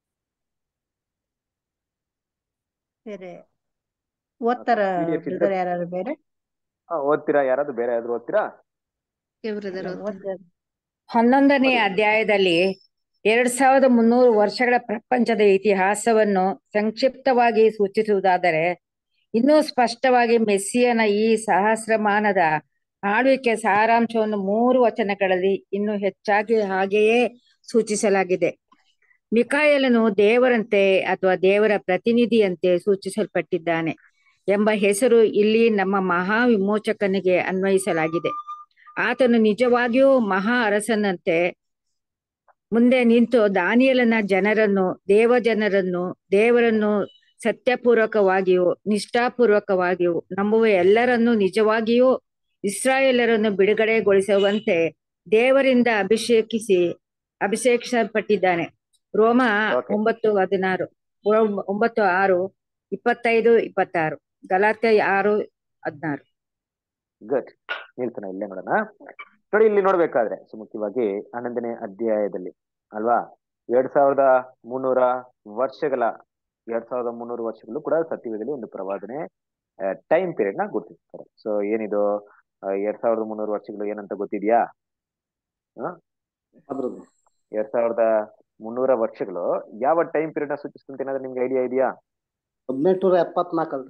ಬೇರೆ ಓದ್ತಾರ PDF ಇದ್ರೆ- ಬ್ರದರ್ ಯಾರು ಬೇರೆ ಹಾ, ಓದ್ತೀರಾ ಯಾರಾದ್ರೂ ಬೇರೆ ಯಾರಾದ್ರೂ ಓದ್ತೀರಾ ಓದ್ತಾರೆ. ಹನ್ನೊಂದನೇ ಅಧ್ಯಾಯದಲ್ಲಿ ಎರಡ್ ಸಾವಿರದ ಮುನ್ನೂರು ವರ್ಷಗಳ ಪ್ರಪಂಚದ ಇತಿಹಾಸವನ್ನು ಸಂಕ್ಷಿಪ್ತವಾಗಿ ಸೂಚಿಸುವುದಾದರೆ ಇನ್ನೂ ಸ್ಪಷ್ಟವಾಗಿ ಮೆಸ್ಸಿಯನ ಈ ಸಹಸ್ರಮಾನದ ಆಳ್ವಿಕೆ ಸಾರಾಂಶವನ್ನು ಮೂರು ವಚನಗಳಲ್ಲಿ ಇನ್ನು ಹೆಚ್ಚಾಗಿ ಹಾಗೆಯೇ ಸೂಚಿಸಲಾಗಿದೆ ಮಿಕಾಯಲನು ದೇವರಂತೆ ಅಥವಾ ದೇವರ ಪ್ರತಿನಿಧಿಯಂತೆ ಸೂಚಿಸಲ್ಪಟ್ಟಿದ್ದಾನೆ ಎಂಬ ಹೆಸರು ಇಲ್ಲಿ ನಮ್ಮ ಮಹಾ ವಿಮೋಚಕನಿಗೆ ಅನ್ವಯಿಸಲಾಗಿದೆ ಆತನು ನಿಜವಾಗಿಯೂ ಮಹಾ ಅರಸನಂತೆ ಮುಂದೆ ನಿಂತು ದಾನಿಯಲನ ಜನರನ್ನು ದೇವ ಜನರನ್ನು ದೇವರನ್ನು ಸತ್ಯಪೂರ್ವಕವಾಗಿಯೂ ನಿಷ್ಠಾಪೂರ್ವಕವಾಗಿಯೂ ನಂಬುವ ಎಲ್ಲರನ್ನೂ ನಿಜವಾಗಿಯೂ ಇಸ್ರಾಯೇಲರನ್ನು ಬಿಡುಗಡೆಗೊಳಿಸುವಂತೆ ದೇವರಿಂದ ಅಭಿಷೇಕಿಸಿ ಅಭಿಷೇಕಿಸಲ್ಪಟ್ಟಿದ್ದಾನೆ ರೋಮ Okay. ಒಂಬತ್ತು ಹದಿನಾರು ರೋಮ್ ಒಂಬತ್ತು ಆರು ಇಪ್ಪತ್ತೈದು ಇಪ್ಪತ್ತಾರು ಗಲಾತೆ ಆರು ಹದಿನಾರು ಗುಡ್ ನಿಲ್ತಾನ ಇಲ್ಲೇ ನೋಡೋಣ ನೋಡಿ ಇಲ್ಲಿ ನೋಡ್ಬೇಕಾದ್ರೆ ಸೊ ಮುಖ್ಯವಾಗಿ ಹನ್ನೊಂದನೇ ಅಧ್ಯಾಯದಲ್ಲಿ ಅಲ್ವಾ ಎರಡ್ ಸಾವಿರದ ಮುನ್ನೂರ ವರ್ಷಗಳ ಎರಡ್ ಸಾವಿರದ ಮುನ್ನೂರು ವರ್ಷಗಳು ಕೂಡ ಸತ್ಯವೇದಲ್ಲಿ ಒಂದು ಪ್ರವಾದನೆ ಟೈಮ್ ಪೀರಿಯಡ್ ನ ಗುರುತಿಸ್ತಾರೆ ಸೊ ಏನಿದು ಆ, ಎರಡ್ ಸಾವಿರದ ಮುನ್ನೂರು ವರ್ಷಗಳು ಏನಂತ ಗೊತ್ತಿದ್ಯಾ ಅದ್ರದ್ದು ಎರಡ್ ಸಾವಿರದ ಮುನ್ನೂರ ವರ್ಷಗಳು ಯಾವ ಟೈಮ್ ಪೀರಿಯಡ್ ನ ಸೂಚಿಸ್ತಂತ ಏನಾದ್ರು ನಿಮ್ಗೆ ಐಡಿಯಾ ಇದೆಯಾ ಹದಿನೆಂಟುನೂರ ಎಪ್ಪತ್ನಾಲ್ಕು ಅಲ್ರಿ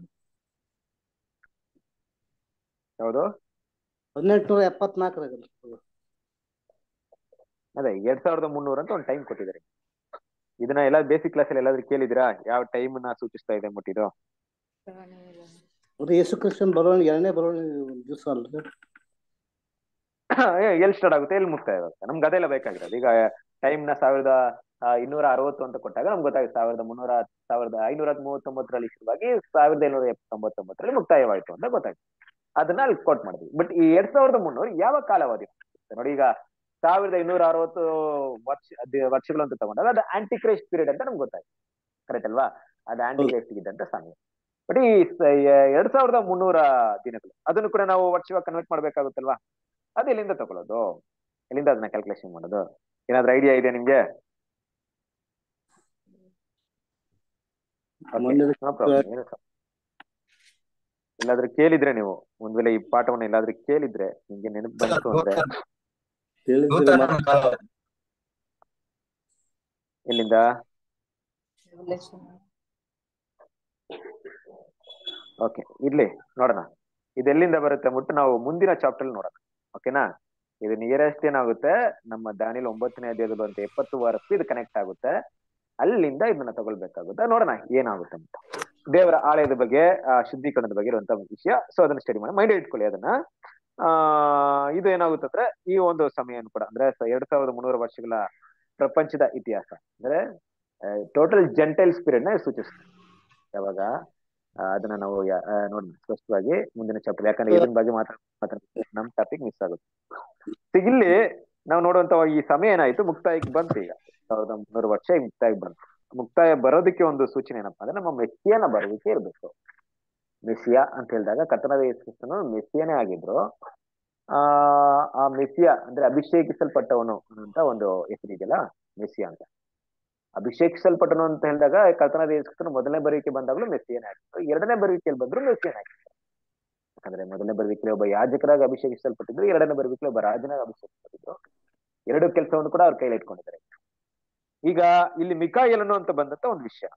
ಯಾವುದು ಹದಿನೆಂಟುನೂರ ಎಪ್ಪತ್ನಾಲ್ಕರಾಗ ಅದೇ ಎರಡ್ ಸಾವಿರದ ಮುನ್ನೂರ ಅಂತ ಒಂದು ಟೈಮ್ ಕೊಟ್ಟಿದ್ದಾರೆ ಇದನ್ನ ಎಲ್ಲ ಬೇಸಿಕ್ ಕ್ಲಾಸ್ ಅಲ್ಲಿ ಎಲ್ಲಾದ್ರೂ ಕೇಳಿದಿರಾ ಯಾವ ಟೈಮ್ ನ ಸೂಚಿಸ್ತಾ ಇದೆ ಅಂದ್ಬಿಟ್ಟಿದ್ದು ಅದು ಯೇಸು ಕ್ರಿಸ್ತನ್ ಬರೋಣ ಎರಡನೇ ಬರೋಣ ದಿವಸ ಅಲ್ರಿ ಎಲ್ಲಿ ಸ್ಟಾರ್ಟ್ ಆಗುತ್ತೆ ಎಲ್ಲಿ ಮುಕ್ತಾಯ ಆಗುತ್ತೆ ನಮ್ಗೆ ಅದೆಲ್ಲ ಬೇಕಾಗಿರೋದು ಈಗ ಟೈಮ್ ನ ಸಾವಿರದ ಆ, ಇನ್ನೂರ ಅರವತ್ತು ಅಂತ ಕೊಟ್ಟಾಗ ನಮ್ಗೆ ಗೊತ್ತಾಗುತ್ತೆ ಸಾವಿರದ ಮುನ್ನೂರ ಸಾವಿರದ ಐನೂರ ಮೂವತ್ತೊಂಬತ್ತರಲ್ಲಿ ಶುರುವಾಗಿ ಸಾವಿರದ ಏಳ್ನೂರ ಎಪ್ಪತ್ತೊಂಬತ್ತೊಂಬತ್ತರಲ್ಲಿ ಮುಕ್ತಾಯವಾಯಿತು ಅಂತ ಗೊತ್ತಾಯ್ತು ಅದನ್ನ ಅಲ್ಲಿ ಕೋಟ್ ಮಾಡಿದ್ವಿ ಬಟ್ ಈ ಎರಡ್ ಸಾವಿರದ ಮುನ್ನೂರು ಯಾವ ಕಾಲಾವಧಿ ನೋಡಿ ಈಗ ಸಾವಿರದ ಇನ್ನೂರ ಅರವತ್ತು ವರ್ಷ ಅದ್- ವರ್ಷಗಳು ಅಂತ ತಗೊಂಡಾಗ ಅದು ಆಂಟಿ ಕ್ರೈಸ್ಟ್ ಪೀರಿಯಡ್ ಅಂತ ನಮ್ಗೆ ಗೊತ್ತಾಯ್ತು ಕರೆಕ್ಟ್ ಅಲ್ವಾ ಅದು ಆಂಟಿ ಕ್ರೈಸ್ಟ್ ಇದ್ದಂತ ಸಮಯ ಬಟ್ ಈ ಸ- ಎ- ಎರಡ್ ಸಾವಿರದ ಮುನ್ನೂರ ದಿನಗಳು ಅದನ್ನು ಕೂಡ ನಾವು ವರ್ಷವಾಗಿ ಕನ್ವರ್ಟ್ ಮಾಡ್ಬೇಕಾಗುತ್ತಲ್ವಾ ಅದು ಎಲ್ಲಿಂದ ತಗೊಳ್ಳೋದು ಎಲ್ಲಿಂದ ಅದನ್ನ ಕ್ಯಾಲ್ಕುಲೇಷನ್ ಮಾಡೋದು ಏನಾದ್ರು ಐಡಿಯಾ ಇದೆ ನಿಮ್ಗೆ Okay, ಮೊನ್ನೆ no problem. ಏನು ಸ- ಎಲ್ಲಾದ್ರೂ ಕೇಳಿದ್ರೆ ನೀವು ಒಂದ್ ವೇಳೆ ಈ ಪಾಠವನ್ನ ಎಲ್ಲಾದ್ರೂ ಕೇಳಿದ್ರೆ ನಿಮ್ಗೆ ನೆನಪು ಬಂತು ಅಂದ್ರೆ ಹೇಳಿದ್ರೆ ಮತ್ತೆ ಎಲ್ಲಿಂದ ಓಕೆ ಇರ್ಲಿ ನೋಡೋಣ ಇದೆಲ್ಲಿಂದ ಬರುತ್ತೆ ಅಂದ್ಬಿಟ್ಟು ನಾವು ಮುಂದಿನ ಚಾಪ್ಟರ್ ನೋಡೋಣ ಓಕೆನಾ ಇದು ನಿಯರೆಸ್ಟ್ ಏನಾಗುತ್ತೆ ನಮ್ಮ ದಾನಿಲ್ ಒಂಬತ್ತನೇ ಅಧ್ಯಾಯದಲ್ಲಿ ಅಂತ ಎಪ್ಪತ್ತು ವಾರಕ್ಕೂ ಇದು ಕನೆಕ್ಟ್ ಆಗುತ್ತೆ ಅಲ್ಲಿಂದ ಇದನ್ನ ತಗೊಳ್ಬೇಕಾಗುತ್ತೆ ನೋಡೋಣ ಏನಾಗುತ್ತೆ ಅಂತ ದೇವರ ಆಲಯದ ಬಗ್ಗೆ ಆ ಶುದ್ಧೀಕರಣದ ಬಗ್ಗೆ ಇರುವಂತ ವಿಷಯ ಸೊ ಅದನ್ನ ಸ್ಟಡಿ ಮಾಡಿ ಮೈಂಡ್ ಇಟ್ಕೊಳ್ಳಿ ಅದನ್ನ ಆ ಇದು ಏನಾಗುತ್ತೆ ಅಂದ್ರೆ ಈ ಒಂದು ಸಮಯ ಕೂಡ ಅಂದ್ರೆ ಸ- ಎರಡ್ ಸಾವಿರದ ಮುನ್ನೂರು ವರ್ಷಗಳ ಪ್ರಪಂಚದ ಇತಿಹಾಸ ಅಂದ್ರೆ ಟೋಟಲ್ ಜೆಂಟೈಲ್ಸ್ ಪೀರಿಯಡ್ ನ ಸೂಚಿಸುತ್ತೆ ಯಾವಾಗ ಆ, ಅದನ್ನ ನಾವು ಯಾ- ಆ, ನೋಡಿ ಸ್ಪಷ್ಟವಾಗಿ ಮುಂದಿನ ಚಾಪ್ಟರ್ ಯಾಕಂದ್ರೆ ಇದನ್ನ ಬಗ್ಗೆ ಮಾತಾಡ ಮಾತಾಡ್ತೀವಿ ನಮ್ ಟಾಪಿಕ್ ಮಿಸ್ ಆಗುತ್ತೆ So ಇಲ್ಲಿ ನಾವು ನೋಡುವಂತ ಈ ಸಮಯ ಏನಾಯ್ತು ಮುಕ್ತಾಯಕ್ಕೆ ಬಂತು ಈಗ ಸಾವಿರದ ಮುನ್ನೂರು ವರ್ಷ ಈಗ ಮುಕ್ತಾಯಕ್ಕೆ ಬಂತು ಮುಕ್ತಾಯ ಬರೋದಕ್ಕೆ ಒಂದು ಸೂಚನೆ ಏನಪ್ಪಾ ಅಂದ್ರೆ ನಮ್ಮ ಮೆಸ್ಸಿಯನ ಬರೋದಕ್ಕೆ ಇರ್ಬೇಕು ಮೆಸ್ಸಿಯಾ ಅಂತ ಹೇಳಿದಾಗ ಕರ್ತನಾದ ಯೇಸು ಕ್ರಿಸ್ತನು ಮೆಸ್ಸಿಯನೇ ಆಗಿದ್ರು ಆ ಆ ಮೆಸ್ಸಿಯ ಅಂದ್ರೆ ಅಭಿಷೇಕಿಸಲ್ಪಟ್ಟವನು ಅನ್ನುವಂತ ಒಂದು ಹೆಸರಿದೆಯಲ್ಲ ಮೆಸ್ಸಿಯಾ ಅಂತ ಅಭಿಷೇಕಿಸಲ್ಪಟ್ಟನು ಅಂತ ಹೇಳಿದಾಗ ಕರ್ತನಾದ ಯೇಸು ಕ್ರಿಸ್ತನು ಮೊದಲನೇ ಬರುವಿಕೆ ಬಂದಾಗಲೂ ಮೆಸ್ಸಿಯನೇ ಆಗಿತ್ತು ಎರಡನೇ ಬರುವಿಕೆಯಲ್ಲಿ ಬಂದ್ರು ಮೆಸ್ಸಿಯನೇ ಆಗಿತ್ತು ಯಾಕಂದ್ರೆ ಮೊದಲನೇ ಬರುವಿಕೆಯಲ್ಲಿ ಒಬ್ಬ ಯಾಜಕರಾಗಿ ಅಭಿಷೇಕಿಸಲ್ಪಟ್ಟಿದ್ರು ಎರಡನೇ ಬರುವಿಕೆಯಲ್ಲಿ ಒಬ್ಬ ರಾಜನಾಗಿ ಅಭಿಷೇಕಿಸಲ್ಪಟ್ಟಿದ್ರು ಎರಡು ಕೆಲಸವನ್ನು ಕೂಡ ಅವ್ರ ಕೈಲಿ ಇಟ್ಕೊಂಡಿದ್ದಾರೆ ಈಗ ಇಲ್ಲಿ ಮಿಕಾಯಲ್ ಅಂತ ಬಂದಂತ ಒಂದು ವಿಷಯ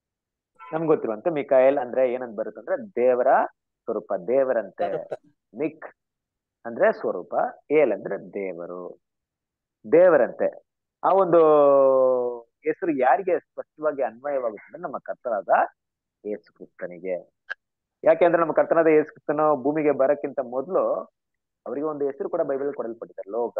ನಮ್ಗೆ ಗೊತ್ತಿರುವಂತೆ ಮಿಕಾಯಲ್ ಅಂದ್ರೆ ಏನಂತ ಬರುತ್ತೆ ಅಂದ್ರೆ ದೇವರ ಸ್ವರೂಪ ದೇವರಂತೆ ಮಿಕ್ ಅಂದ್ರೆ ಸ್ವರೂಪ ಏಲ್ ಅಂದ್ರೆ ದೇವರು ದೇವರಂತೆ ಆ ಒಂದು ಹೆಸರು ಯಾರಿಗೆ ಸ್ಪಷ್ಟವಾಗಿ ಅನ್ವಯವಾಗುತ್ತೆ ಅಂದ್ರೆ ನಮ್ಮ ಕರ್ತನಾದ ಯೇಸು ಕ್ರಿಸ್ತನಿಗೆ ಯಾಕೆಂದ್ರೆ ನಮ್ಮ ಕರ್ತನಾದ ಯೇಸು ಕ್ರಿಸ್ತನು ಭೂಮಿಗೆ ಬರಕ್ಕಿಂತ ಮೊದಲು ಅವರಿಗೆ ಒಂದು ಹೆಸರು ಕೂಡ ಬೈಬಲ್ ಕೊಡಲ್ಪಟ್ಟಿದ್ದಾರೆ ಲೋಕ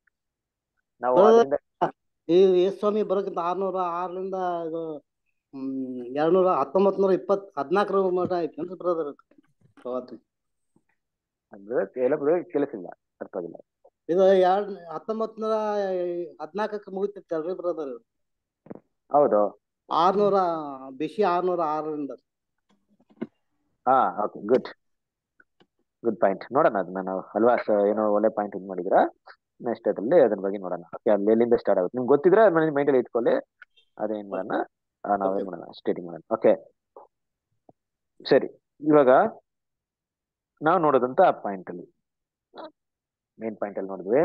ನಾವು ಅದರಿಂದ ಈ ಯೇಸು ಸ್ವಾಮಿ ಬರೋಕ್ಕಿಂತ ಆರ್ನೂರ ಆರರಿಂದ ಇದು ಹ್ಮ್ ಎರಡ್ನೂರ ಹತ್ತೊಂಬತ್ ನೂರ ಇಪ್ಪತ್ ಹದಿನಾಲ್ಕರ ಮಟ ಐತೇನ್ರಿ ಬ್ರದರ್ ಪ್ರವಾದಿ ಅಂದ್ರೆ ಹೇಳೋದು ಕೆಲಸಿಲ್ಲ ಅರ್ಥವಾಗಿಲ್ಲ ಇದು ಎರಡ್ ಹತ್ತೊಂಬತ್ ನೂರ ಹದಿನಾಲ್ಕಕ್ಕೆ ಮುಗಿತಿತ್ತಲ್ರಿ ಬ್ರದರ್ ಹೌದು ಆರ್ನೂರ ಬಿಸಿ ಆರ್ನೂರ ಆರರಿಂದ ಹಾ ಓಕೆ ಗುಡ್ ಗುಡ್ ಪಾಯಿಂಟ್ ನೋಡೋಣ ಅದನ್ನ ನಾವು ಅಲ್ವಾ ಸೊ ಏನೋ ಒಳ್ಳೆ ಪಾಯಿಂಟ್ ಇದು ಮಾಡಿದ್ರ ನೆಕ್ಸ್ಟ್ ಅದ್ರಲ್ಲಿ ಅದ್ರ ಬಗ್ಗೆ ನೋಡೋಣ ಓಕೆ ಅಲ್ಲಿ ಎಲ್ಲಿಂದ ಸ್ಟಾರ್ಟ್ ಆಗುತ್ತೆ ನಿಮ್ಗೆ ಗೊತ್ತಿದ್ರೆ ಮೈಂಡ್ ಅಲ್ಲಿ ಇಟ್ಕೊಳ್ಳಿ ಅದೇನ್ ಮಾಡೋಣ ಆ, ನಾವೇನ್ ಮಾಡೋಣ ಸ್ಟೇಟಿಂಗ್ ಮಾಡೋಣ ಓಕೆ ಸರಿ ಇವಾಗ ನಾವು ನೋಡೋದಂತ ಪಾಯಿಂಟ್ ಅಲ್ಲಿ ಮೇನ್ ಪಾಯಿಂಟ್ ಅಲ್ಲಿ ನೋಡಿದ್ವಿ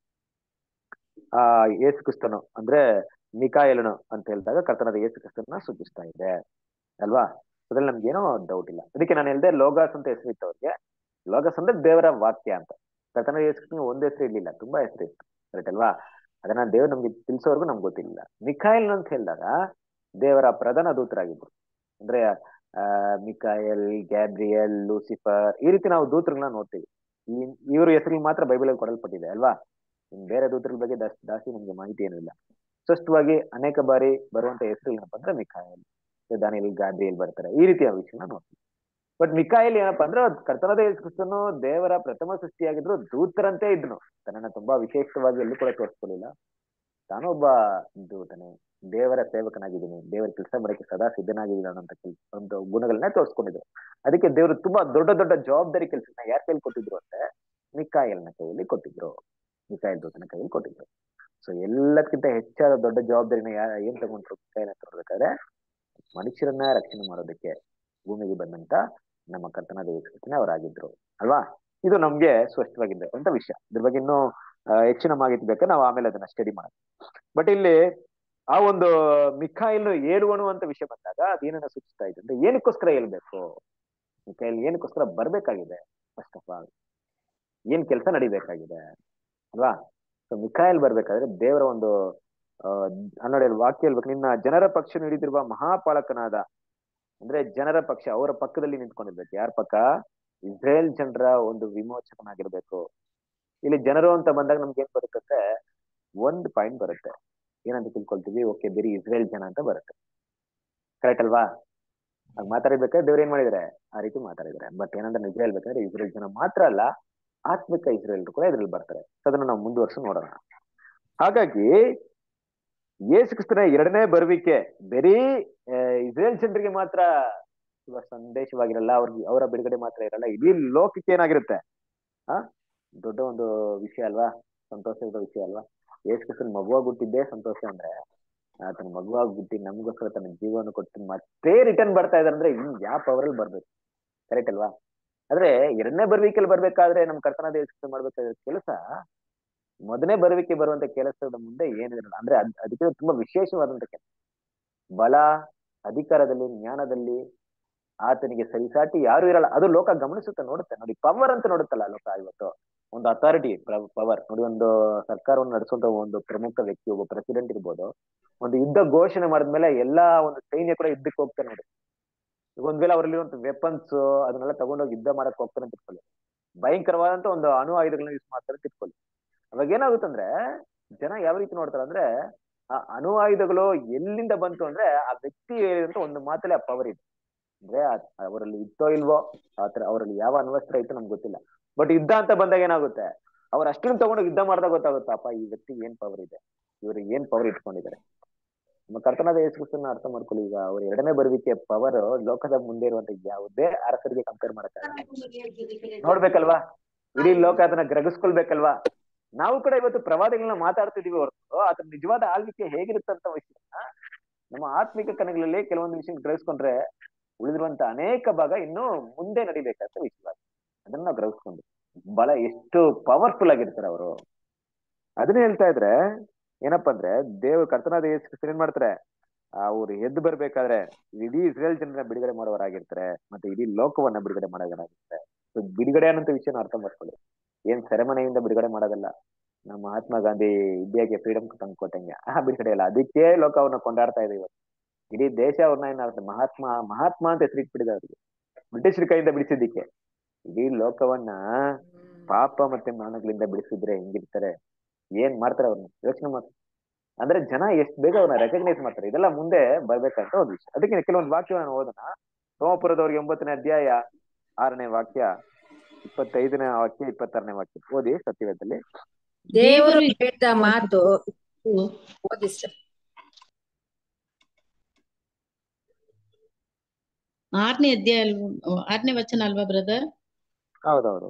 ಆ ಯೇಸು ಕ್ರಿಸ್ತನು ಅಂದ್ರೆ ಮಿಕಾಯಲನು ಅಂತ ಹೇಳಿದಾಗ ಕರ್ತನಾದ ಯೇಸು ಕ್ರಿಸ್ತನ ಸೂಚಿಸ್ತಾ ಇದೆ ಅಲ್ವಾ ಅದ್ರಲ್ಲಿ ನಮ್ಗೆ ಏನೋ ಡೌಟ್ ಇಲ್ಲ ಅದಕ್ಕೆ ನಾನು ಹೇಳ್ದೆ ಲೋಗಾಸ್ ಅಂತ ಹೆಸರಿತ್ತು ಅವ್ರಿಗೆ ಲೋಗಸ್ ಅಂದ್ರೆ ದೇವರ ವಾಕ್ಯ ಅಂತ ಕರ್ತನಾದ ಯೇಸು ಕ್ರಿಸ್ತನಿಗೆ ಒಂದ್ ಹೆಸರು ಇರ್ಲಿಲ್ಲ ತುಂಬಾ ಹೆಸರು ಇತ್ತು ಕರೆಕ್ಟ್ ಅಲ್ವಾ ಅದನ್ನ ದೇವ್ರು ನಮ್ಗೆ ತಿಳಿಸೋವರೆಗೂ ನಮ್ಗೆ ಗೊತ್ತಿಲ್ಲ ಮಿಕಾಯಲ್ ಅಂತ ಹೇಳಿದಾಗ ದೇವರ ಪ್ರಧಾನ ದೂತರಾಗಿದ್ರು ಅಂದ್ರೆ ಆ ಮಿಕಾಯಲ್ ಗ್ಯಾಬ್ರಿಯಲ್ ಲೂಸಿಫರ್ ಈ ರೀತಿ ನಾವು ದೂತರುಗಳನ್ನ ನೋಡ್ತೀವಿ ಈ ಇವ್ರ ಹೆಸರಿಗೆ ಮಾತ್ರ ಬೈಬಲ್ ಕೊಡಲ್ಪಟ್ಟಿದೆ ಅಲ್ವಾ ಇನ್ ಬೇರೆ ದೂತರ ಬಗ್ಗೆ ಜಾಸ್ತಿ ಜಾಸ್ತಿ ನಮ್ಗೆ ಮಾಹಿತಿ ಏನೂ ಇಲ್ಲ ಸ್ಪಷ್ಟವಾಗಿ ಅನೇಕ ಬಾರಿ ಬರುವಂತ ಹೆಸರು ಏನಪ್ಪಾ ಅಂದ್ರೆ ಮಿಕಾಯಲ್ ದಾನಿಯಲ್ಲಿ ಗಾಬ್ರಿಯಲ್ ಬರ್ತಾರೆ ಈ ರೀತಿಯ ವಿಷಯನ ನೋಡ್ತೀವಿ ಬಟ್ ಮಿಕಾಯಲ್ ಏನಪ್ಪಾ ಅಂದ್ರೆ ಅದ್ ಕರ್ತನಾದ ಯೇಸು ಕ್ರಿಸ್ತನು ದೇವರ ಪ್ರಥಮ ಸೃಷ್ಟಿಯಾಗಿದ್ರು ದೂತರಂತೆ ಇದ್ನು ತನ್ನನ್ನ ತುಂಬಾ ವಿಶೇಷವಾಗಿ ಎಲ್ಲೂ ಕೂಡ ತೋರಿಸ್ಕೊಳ್ಳಿಲ್ಲ ತಾನು ಒಬ್ಬ ದೂತನೇ ದೇವರ ಸೇವಕನಾಗಿದ್ದೀನಿ ದೇವರ ಕೆಲಸ ಮಾಡಕ್ಕೆ ಸದಾ ಸಿದ್ಧನಾಗಿದ್ದೀನಿ ಅನ್ನೋಂಥ ಕೆಲ್ ಒಂದು ಗುಣಗಳನ್ನ ತೋರಿಸ್ಕೊಂಡಿದ್ರು ಅದಕ್ಕೆ ದೇವರು ತುಂಬಾ ದೊಡ್ಡ ದೊಡ್ಡ ಜವಾಬ್ದಾರಿ ಕೆಲಸನ ಯಾರ ಕೈಲಿ ಕೊಟ್ಟಿದ್ರು ಅಂದ್ರೆ ಮಿಕಾಯಲ್ನ ಕೈಯಲ್ಲಿ ಕೊಟ್ಟಿದ್ರು ಮಿಕಾಯಲ್ ದೂತನ ಕೈಯಲ್ಲಿ ಕೊಟ್ಟಿದ್ರು ಸೊ ಎಲ್ಲಕ್ಕಿಂತ ಹೆಚ್ಚಾದ ದೊಡ್ಡ ಜವಾಬ್ದಾರಿನ ಯಾ ಏನ್ ತಗೊಂಡ್ರು ಮಿಕಾಯಲ್ ಅಂತ ನೋಡ್ಬೇಕಾದ್ರೆ ಮನುಷ್ಯರನ್ನ ರಕ್ಷಣೆ ಮಾಡೋದಕ್ಕೆ ಭೂಮಿಗೆ ಬಂದಂತ ನಮ್ಮ ಕರ್ತನಾದ ಯೇಸುಕ್ರಿಸ್ತನೇ ಅವರಾಗಿದ್ರು ಅಲ್ವಾ ಇದು ನಮ್ಗೆ ಸ್ಪಷ್ಟವಾಗಿದೆ ಅಂತ ವಿಷಯ ಇದ್ರ ಬಗ್ಗೆ ಇನ್ನೂ ಆ, ಹೆಚ್ಚಿನ ಮಾಹಿತಿ ಬೇಕಾ ನಾವು ಆಮೇಲೆ ಅದನ್ನ ಸ್ಟಡಿ ಮಾಡೋಣ ಬಟ್ ಇಲ್ಲಿ ಆ ಒಂದು ಮಿಖಾಯಿಲ್ ಏಳುವನು ಅಂತ ವಿಷಯ ಬಂದಾಗ ಅದೇನನ್ನ ಸೂಚಿಸ್ತಾ ಇದೆ ಅಂದ್ರೆ ಏನಕ್ಕೋಸ್ಕರ ಹೇಳ್ಬೇಕು ಮಿಖಾಯಿಲ್ ಏನಕ್ಕೋಸ್ಕರ ಬರ್ಬೇಕಾಗಿದೆ ಫಸ್ಟ್ ಆಫ್ ಆಲ್ ಏನ್ ಕೆಲಸ ನಡಿಬೇಕಾಗಿದೆ ಅಲ್ವಾ ಸೊ ಮಿಖಾಯಿಲ್ ಬರ್ಬೇಕಾದ್ರೆ ದೇವರ ಒಂದು ಆ ನೋಡಿ ಅಲ್ಲಿ ವಾಕ್ಯ ಹೇಳ್ಬೇಕು ನಿನ್ನ ಜನರ ಪಕ್ಷ ಹಿಡಿದಿರುವ ಮಹಾಪಾಲಕನಾದ ಅಂದ್ರೆ ಜನರ ಪಕ್ಷ ಅವರ ಪಕ್ಕದಲ್ಲಿ ನಿಂತ್ಕೊಂಡಿರ್ಬೇಕು ಯಾರ ಪಕ್ಕ ಇಸ್ರೇಲ್ ಜನರ ಒಂದು ವಿಮೋಚಕನಾಗಿರ್ಬೇಕು ಇಲ್ಲಿ ಜನರು ಅಂತ ಬಂದಾಗ ನಮ್ಗೆ ಏನ್ ಬರುತ್ತೆ ಅಂದ್ರೆ ಒಂದ್ ಪಾಯಿಂಟ್ ಬರುತ್ತೆ ಏನಂತ ತಿಳ್ಕೊಳ್ತೀವಿ ಓಕೆ ಬರೀ ಇಸ್ರೇಲ್ ಜನ ಅಂತ ಬರುತ್ತೆ ಕರೆಕ್ಟ್ ಅಲ್ವಾ ಆಗ ಮಾತಾಡ್ಬೇಕಾದ್ರೆ ದೇವ್ರು ಏನ್ ಮಾಡಿದಾರೆ ಆ ರೀತಿ ಮಾತಾಡಿದಾರೆ ಬಟ್ ಏನಂದ್ರೆ ನಿಜ ಹೇಳ್ಬೇಕಂದ್ರೆ ಇಸ್ರೇಲ್ ಜನ ಮಾತ್ರ ಅಲ್ಲ ಆತ್ಮಿಕ ಇಸ್ರೇಲ್ರು ಕೂಡ ಇದ್ರಲ್ಲಿ ಬರ್ತಾರೆ So ಅದನ್ನ ನಾವು ಮುಂದುವರ್ಸಿ ನೋಡೋಣ ಹಾಗಾಗಿ ಯೇಸು ಕ್ರಿಸ್ತನ ಎರಡನೇ ಬರುವಿಕೆ ಬರೀ ಆ, ಇಸ್ರೇಲ್ ಜನರಿಗೆ ಮಾತ್ರ ಶುಭ ಸಂದೇಶವಾಗಿರಲ್ಲ ಅವ್ರಿಗೆ ಅವರ ಬಿಡುಗಡೆ ಮಾತ್ರ ಇರಲ್ಲ ಇಡೀ ಲೋಕಕ್ಕೆ ಏನಾಗಿರುತ್ತೆ ಆ ದೊಡ್ಡ ಒಂದು ವಿಷಯ ಅಲ್ವಾ ಸಂತೋಷದ ವಿಷಯ ಅಲ್ವಾ ಯೇಸು ಕ್ರಿಸ್ತನ್ ಮಗುವಾಗಿ ಹುಟ್ಟಿದ್ದೇ ಸಂತೋಷ ಅಂದ್ರೆ ಆತನ ಮಗುವಾಗಿ ಹುಟ್ಟಿ ನಮಗೋಸ್ಕರ ತನ್ನ ಜೀವನ ಕೊಟ್ಟು ಮತ್ತೆ ರಿಟರ್ನ್ ಬರ್ತಾ ಇದಾರೆ ಅಂದ್ರೆ ಇನ್ ಯಾವ ಪವರ್ ಅಲ್ಲಿ ಬರ್ಬೇಕು ಕರೆಕ್ಟ್ ಅಲ್ವಾ ಆದ್ರೆ ಎರಡನೇ ಬರುವಿಕೆಯಲ್ಲಿ ಬರ್ಬೇಕಾದ್ರೆ ನಮ್ ಕರ್ತನಾದ ಯೇಸು ಕ್ರಿಸ್ತ ಮಾಡ್ಬೇಕಾದ ಕೆಲಸ ಮೊದಲನೇ ಬರುವಿಕೆ ಬರುವಂತ ಕೆಲಸದ ಮುಂದೆ ಏನಿರಲ್ಲ ಅಂದ್ರೆ ಅದ್ ಅದಕ್ಕೆ ತುಂಬಾ ವಿಶೇಷವಾದಂತ ಕೆಲಸ ಬಲ ಅಧಿಕಾರದಲ್ಲಿ ಜ್ಞಾನದಲ್ಲಿ ಆತನಿಗೆ ಸರಿಸಾಟಿ ಯಾರು ಇರಲ್ಲ ಅದು ಲೋಕ ಗಮನಿಸುತ್ತೆ ನೋಡುತ್ತೆ ನೋಡಿ ಪವರ್ ಅಂತ ನೋಡುತ್ತಲ್ಲ ಲೋಕ ಇವತ್ತು ಒಂದು ಅಥಾರಿಟಿ ಪವರ್ ನೋಡಿ ಒಂದು ಸರ್ಕಾರವನ್ನು ನಡೆಸುವಂತ ಒಂದು ಪ್ರಮುಖ ವ್ಯಕ್ತಿ ಒಬ್ಬ ಪ್ರೆಸಿಡೆಂಟ್ ಇರ್ಬೋದು ಒಂದು ಯುದ್ಧ ಘೋಷಣೆ ಮಾಡಿದ್ಮೇಲೆ ಎಲ್ಲಾ ಒಂದು ಸೈನ್ಯ ಕೂಡ ಯುದ್ಧಕ್ಕೆ ಹೋಗ್ತಾರೆ ನೋಡಿ ಈಗ ಒಂದ್ ವೇಳೆ ಅವರಲ್ಲಿರುವಂತ ವೆಪನ್ಸ್ ಅದನ್ನೆಲ್ಲ ತಗೊಂಡೋಗಿ ಯುದ್ಧ ಮಾಡಕ್ ಹೋಗ್ತಾರೆ ಅಂತ ಇಟ್ಕೊಳ್ಳಿ ಭಯಂಕರವಾದಂತ ಒಂದು ಅಣು ಆಯುಧಗಳನ್ನ ಯೂಸ್ ಮಾಡ್ತಾರೆ ಅಂತ ಇಟ್ಕೊಳ್ಳಿ ಅವಾಗ ಏನಾಗುತ್ತಂದ್ರೆ ಜನ ಯಾವ ರೀತಿ ನೋಡ್ತಾರೆ ಅಂದ್ರೆ ಆ ಅಣು ಆಯುಧಗಳು ಎಲ್ಲಿಂದ ಬಂತು ಅಂದ್ರೆ ಆ ವ್ಯಕ್ತಿ ಹೇಳಿದಂತ ಒಂದು ಮಾತಲ್ಲೇ ಆ ಪವರ್ ಇದೆ ಅಂದ್ರೆ ಆ- ಅವರಲ್ಲಿ ಇತ್ತೋ ಇಲ್ವೋ ಆತರ ಅವರಲ್ಲಿ ಯಾವ ಅಣ್ವಸ್ತ್ರ ಇತ್ತು ನಮ್ಗೆ ಗೊತ್ತಿಲ್ಲ ಬಟ್ ಯುದ್ಧ ಅಂತ ಬಂದಾಗ ಏನಾಗುತ್ತೆ ಅವ್ರು ಅಷ್ಟನ್ನು ತಗೊಂಡು ಯುದ್ಧ ಮಾಡಿದಾಗ ಗೊತ್ತಾಗುತ್ತಪ್ಪ ಈ ವ್ಯಕ್ತಿ ಏನ್ ಪವರ್ ಇದೆ ಇವ್ರಿಗೆ ಏನ್ ಪವರ್ ಇಟ್ಕೊಂಡಿದ್ದಾರೆ ನಮ್ಮ ಕರ್ತನಾದ ಯೇಸು ಕ್ರಿಸ್ತನ ಅರ್ಥ ಮಾಡ್ಕೊಳ್ಳಿ ಈಗ ಅವ್ರ ಎರಡನೇ ಬರುವಿಕೆ ಪವರ್ ಲೋಕದ ಮುಂದೆ ಇರುವಂತ ಯಾವುದೇ ಅರಸರಿಗೆ ಕಂಪೇರ್ ಮಾಡಕ್ಕಾಗಲ್ಲ ನೋಡ್ಬೇಕಲ್ವಾ ಇಡೀ ಲೋಕ ಅದನ್ನ ಗ್ರಹಿಸ್ಕೊಳ್ಬೇಕಲ್ವಾ ನಾವು ಕೂಡ ಇವತ್ತು ಪ್ರವಾದಿಗಳನ್ನ ಮಾತಾಡ್ತಿದೀವಿ ಹೊರತು ಆತನ ನಿಜವಾದ ಆಳ್ವಿಕೆ ಹೇಗಿರುತ್ತಂತ ವಿಷಯನ ನಮ್ಮ ಆತ್ಮಿಕ ಕಣಗಳಲ್ಲಿ ಕೆಲವೊಂದು ವಿಷಯ ಗ್ರಹಿಸ್ಕೊಂಡ್ರೆ ಉಳಿದಿರುವಂತ ಅನೇಕ ಭಾಗ ಇನ್ನೂ ಮುಂದೆ ನಡಿಬೇಕಂತ ವಿಷಯ ಅದನ್ನ ನಾವು ಗ್ರಹಿಸ್ಕೊಂಡು ಬಹಳ ಎಷ್ಟು ಪವರ್ಫುಲ್ ಆಗಿರ್ತಾರೆ ಅವರು ಅದನ್ನ ಹೇಳ್ತಾ ಇದ್ರೆ ಏನಪ್ಪಾ ಅಂದ್ರೆ ದೇವ್ರ ಕರ್ತನಾದ ಯೇಸು ಕ್ರಿಸ್ತನ್ ಏನ್ ಮಾಡ್ತಾರೆ ಅವ್ರು ಎದ್ದು ಬರ್ಬೇಕಾದ್ರೆ ಇಡೀ ಇಸ್ರೇಲ್ ಜನರನ್ನ ಬಿಡುಗಡೆ ಮಾಡೋರಾಗಿರ್ತಾರೆ ಮತ್ತೆ ಇಡೀ ಲೋಕವನ್ನ ಬಿಡುಗಡೆ ಮಾಡೋರಾಗಿರ್ತಾರೆ So ಬಿಡುಗಡೆ ಅನ್ನೋಂಥ ವಿಷಯನ ಅರ್ಥ ಮಾಡ್ಕೊಳ್ಳಿ ಏನ್ ಸೆರೆಮನೆಯಿಂದ ಬಿಡುಗಡೆ ಮಾಡೋದಲ್ಲ ನಮ್ಮ ಮಹಾತ್ಮ ಗಾಂಧಿ ಇಂಡಿಯಾಗೆ ಫ್ರೀಡಮ್ ತಂದು ಕೊಟ್ಟಂಗೆ ಆ ಬಿಡುಗಡೆ ಅಲ್ಲ ಅದಕ್ಕೆ ಲೋಕವನ್ನ ಕೊಂಡಾಡ್ತಾ ಇದೆ ಇವತ್ತು ಇಡೀ ದೇಶ ಅವ್ರನ್ನ ಏನಾಗುತ್ತೆ ಮಹಾತ್ಮ ಮಹಾತ್ಮ ಅಂತ ಹೆಸರಿಟ್ಬಿಟ್ಟಿದೆ ಅವ್ರಿಗೆ ಬ್ರಿಟಿಷರ ಕೈಯಿಂದ ಬಿಡಿಸಿದ್ದಕ್ಕೆ ಇಡೀ ಲೋಕವನ್ನ ಪಾಪ ಮತ್ತೆ ಮಾನಗಳಿಂದ ಬಿಡಿಸಿದ್ರೆ ಹೆಂಗಿರ್ತಾರೆ ಏನ್ ಮಾಡ್ತಾರೆ ಅವ್ರನ್ನ ಯೋಚನೆ ಮಾಡ್ತಾರೆ ಅಂದ್ರೆ ಜನ ಎಷ್ಟ್ ಬೇಗ ಅವ್ರನ್ನ ರೆಕಗ್ನೈಸ್ ಮಾಡ್ತಾರೆ ಇದೆಲ್ಲ ಮುಂದೆ ಬರ್ಬೇಕಂತ ಒಂದು ವಿಷಯ ಅದಕ್ಕೆ ಕೆಲವೊಂದು ವಾಕ್ಯವನ್ನು ಓದೋಣ ರೋಮಪುರದವ್ರಿಗೆ ಒಂಬತ್ತನೇ ಅಧ್ಯಾಯ ಆರನೇ ವಾಕ್ಯ ಇಪ್ಪತ್ತೈದನೇ ವಾಕ್ಯ ಇಪ್ಪತ್ತಾರನೇ ವಾಕ್ಯ ಓದಿ ಸತ್ಯವೇದದಲ್ಲಿ ದೇವರು ಹೇಳಿದ ಮಾತು ಓದಿ ಸರ್ ಆರನೇ ಅಧ್ಯಾಯ ಅಲ್ವ ಆರನೇ ವಚನ ಅಲ್ವಾ ಬ್ರದರ್ ಹೌದೌದು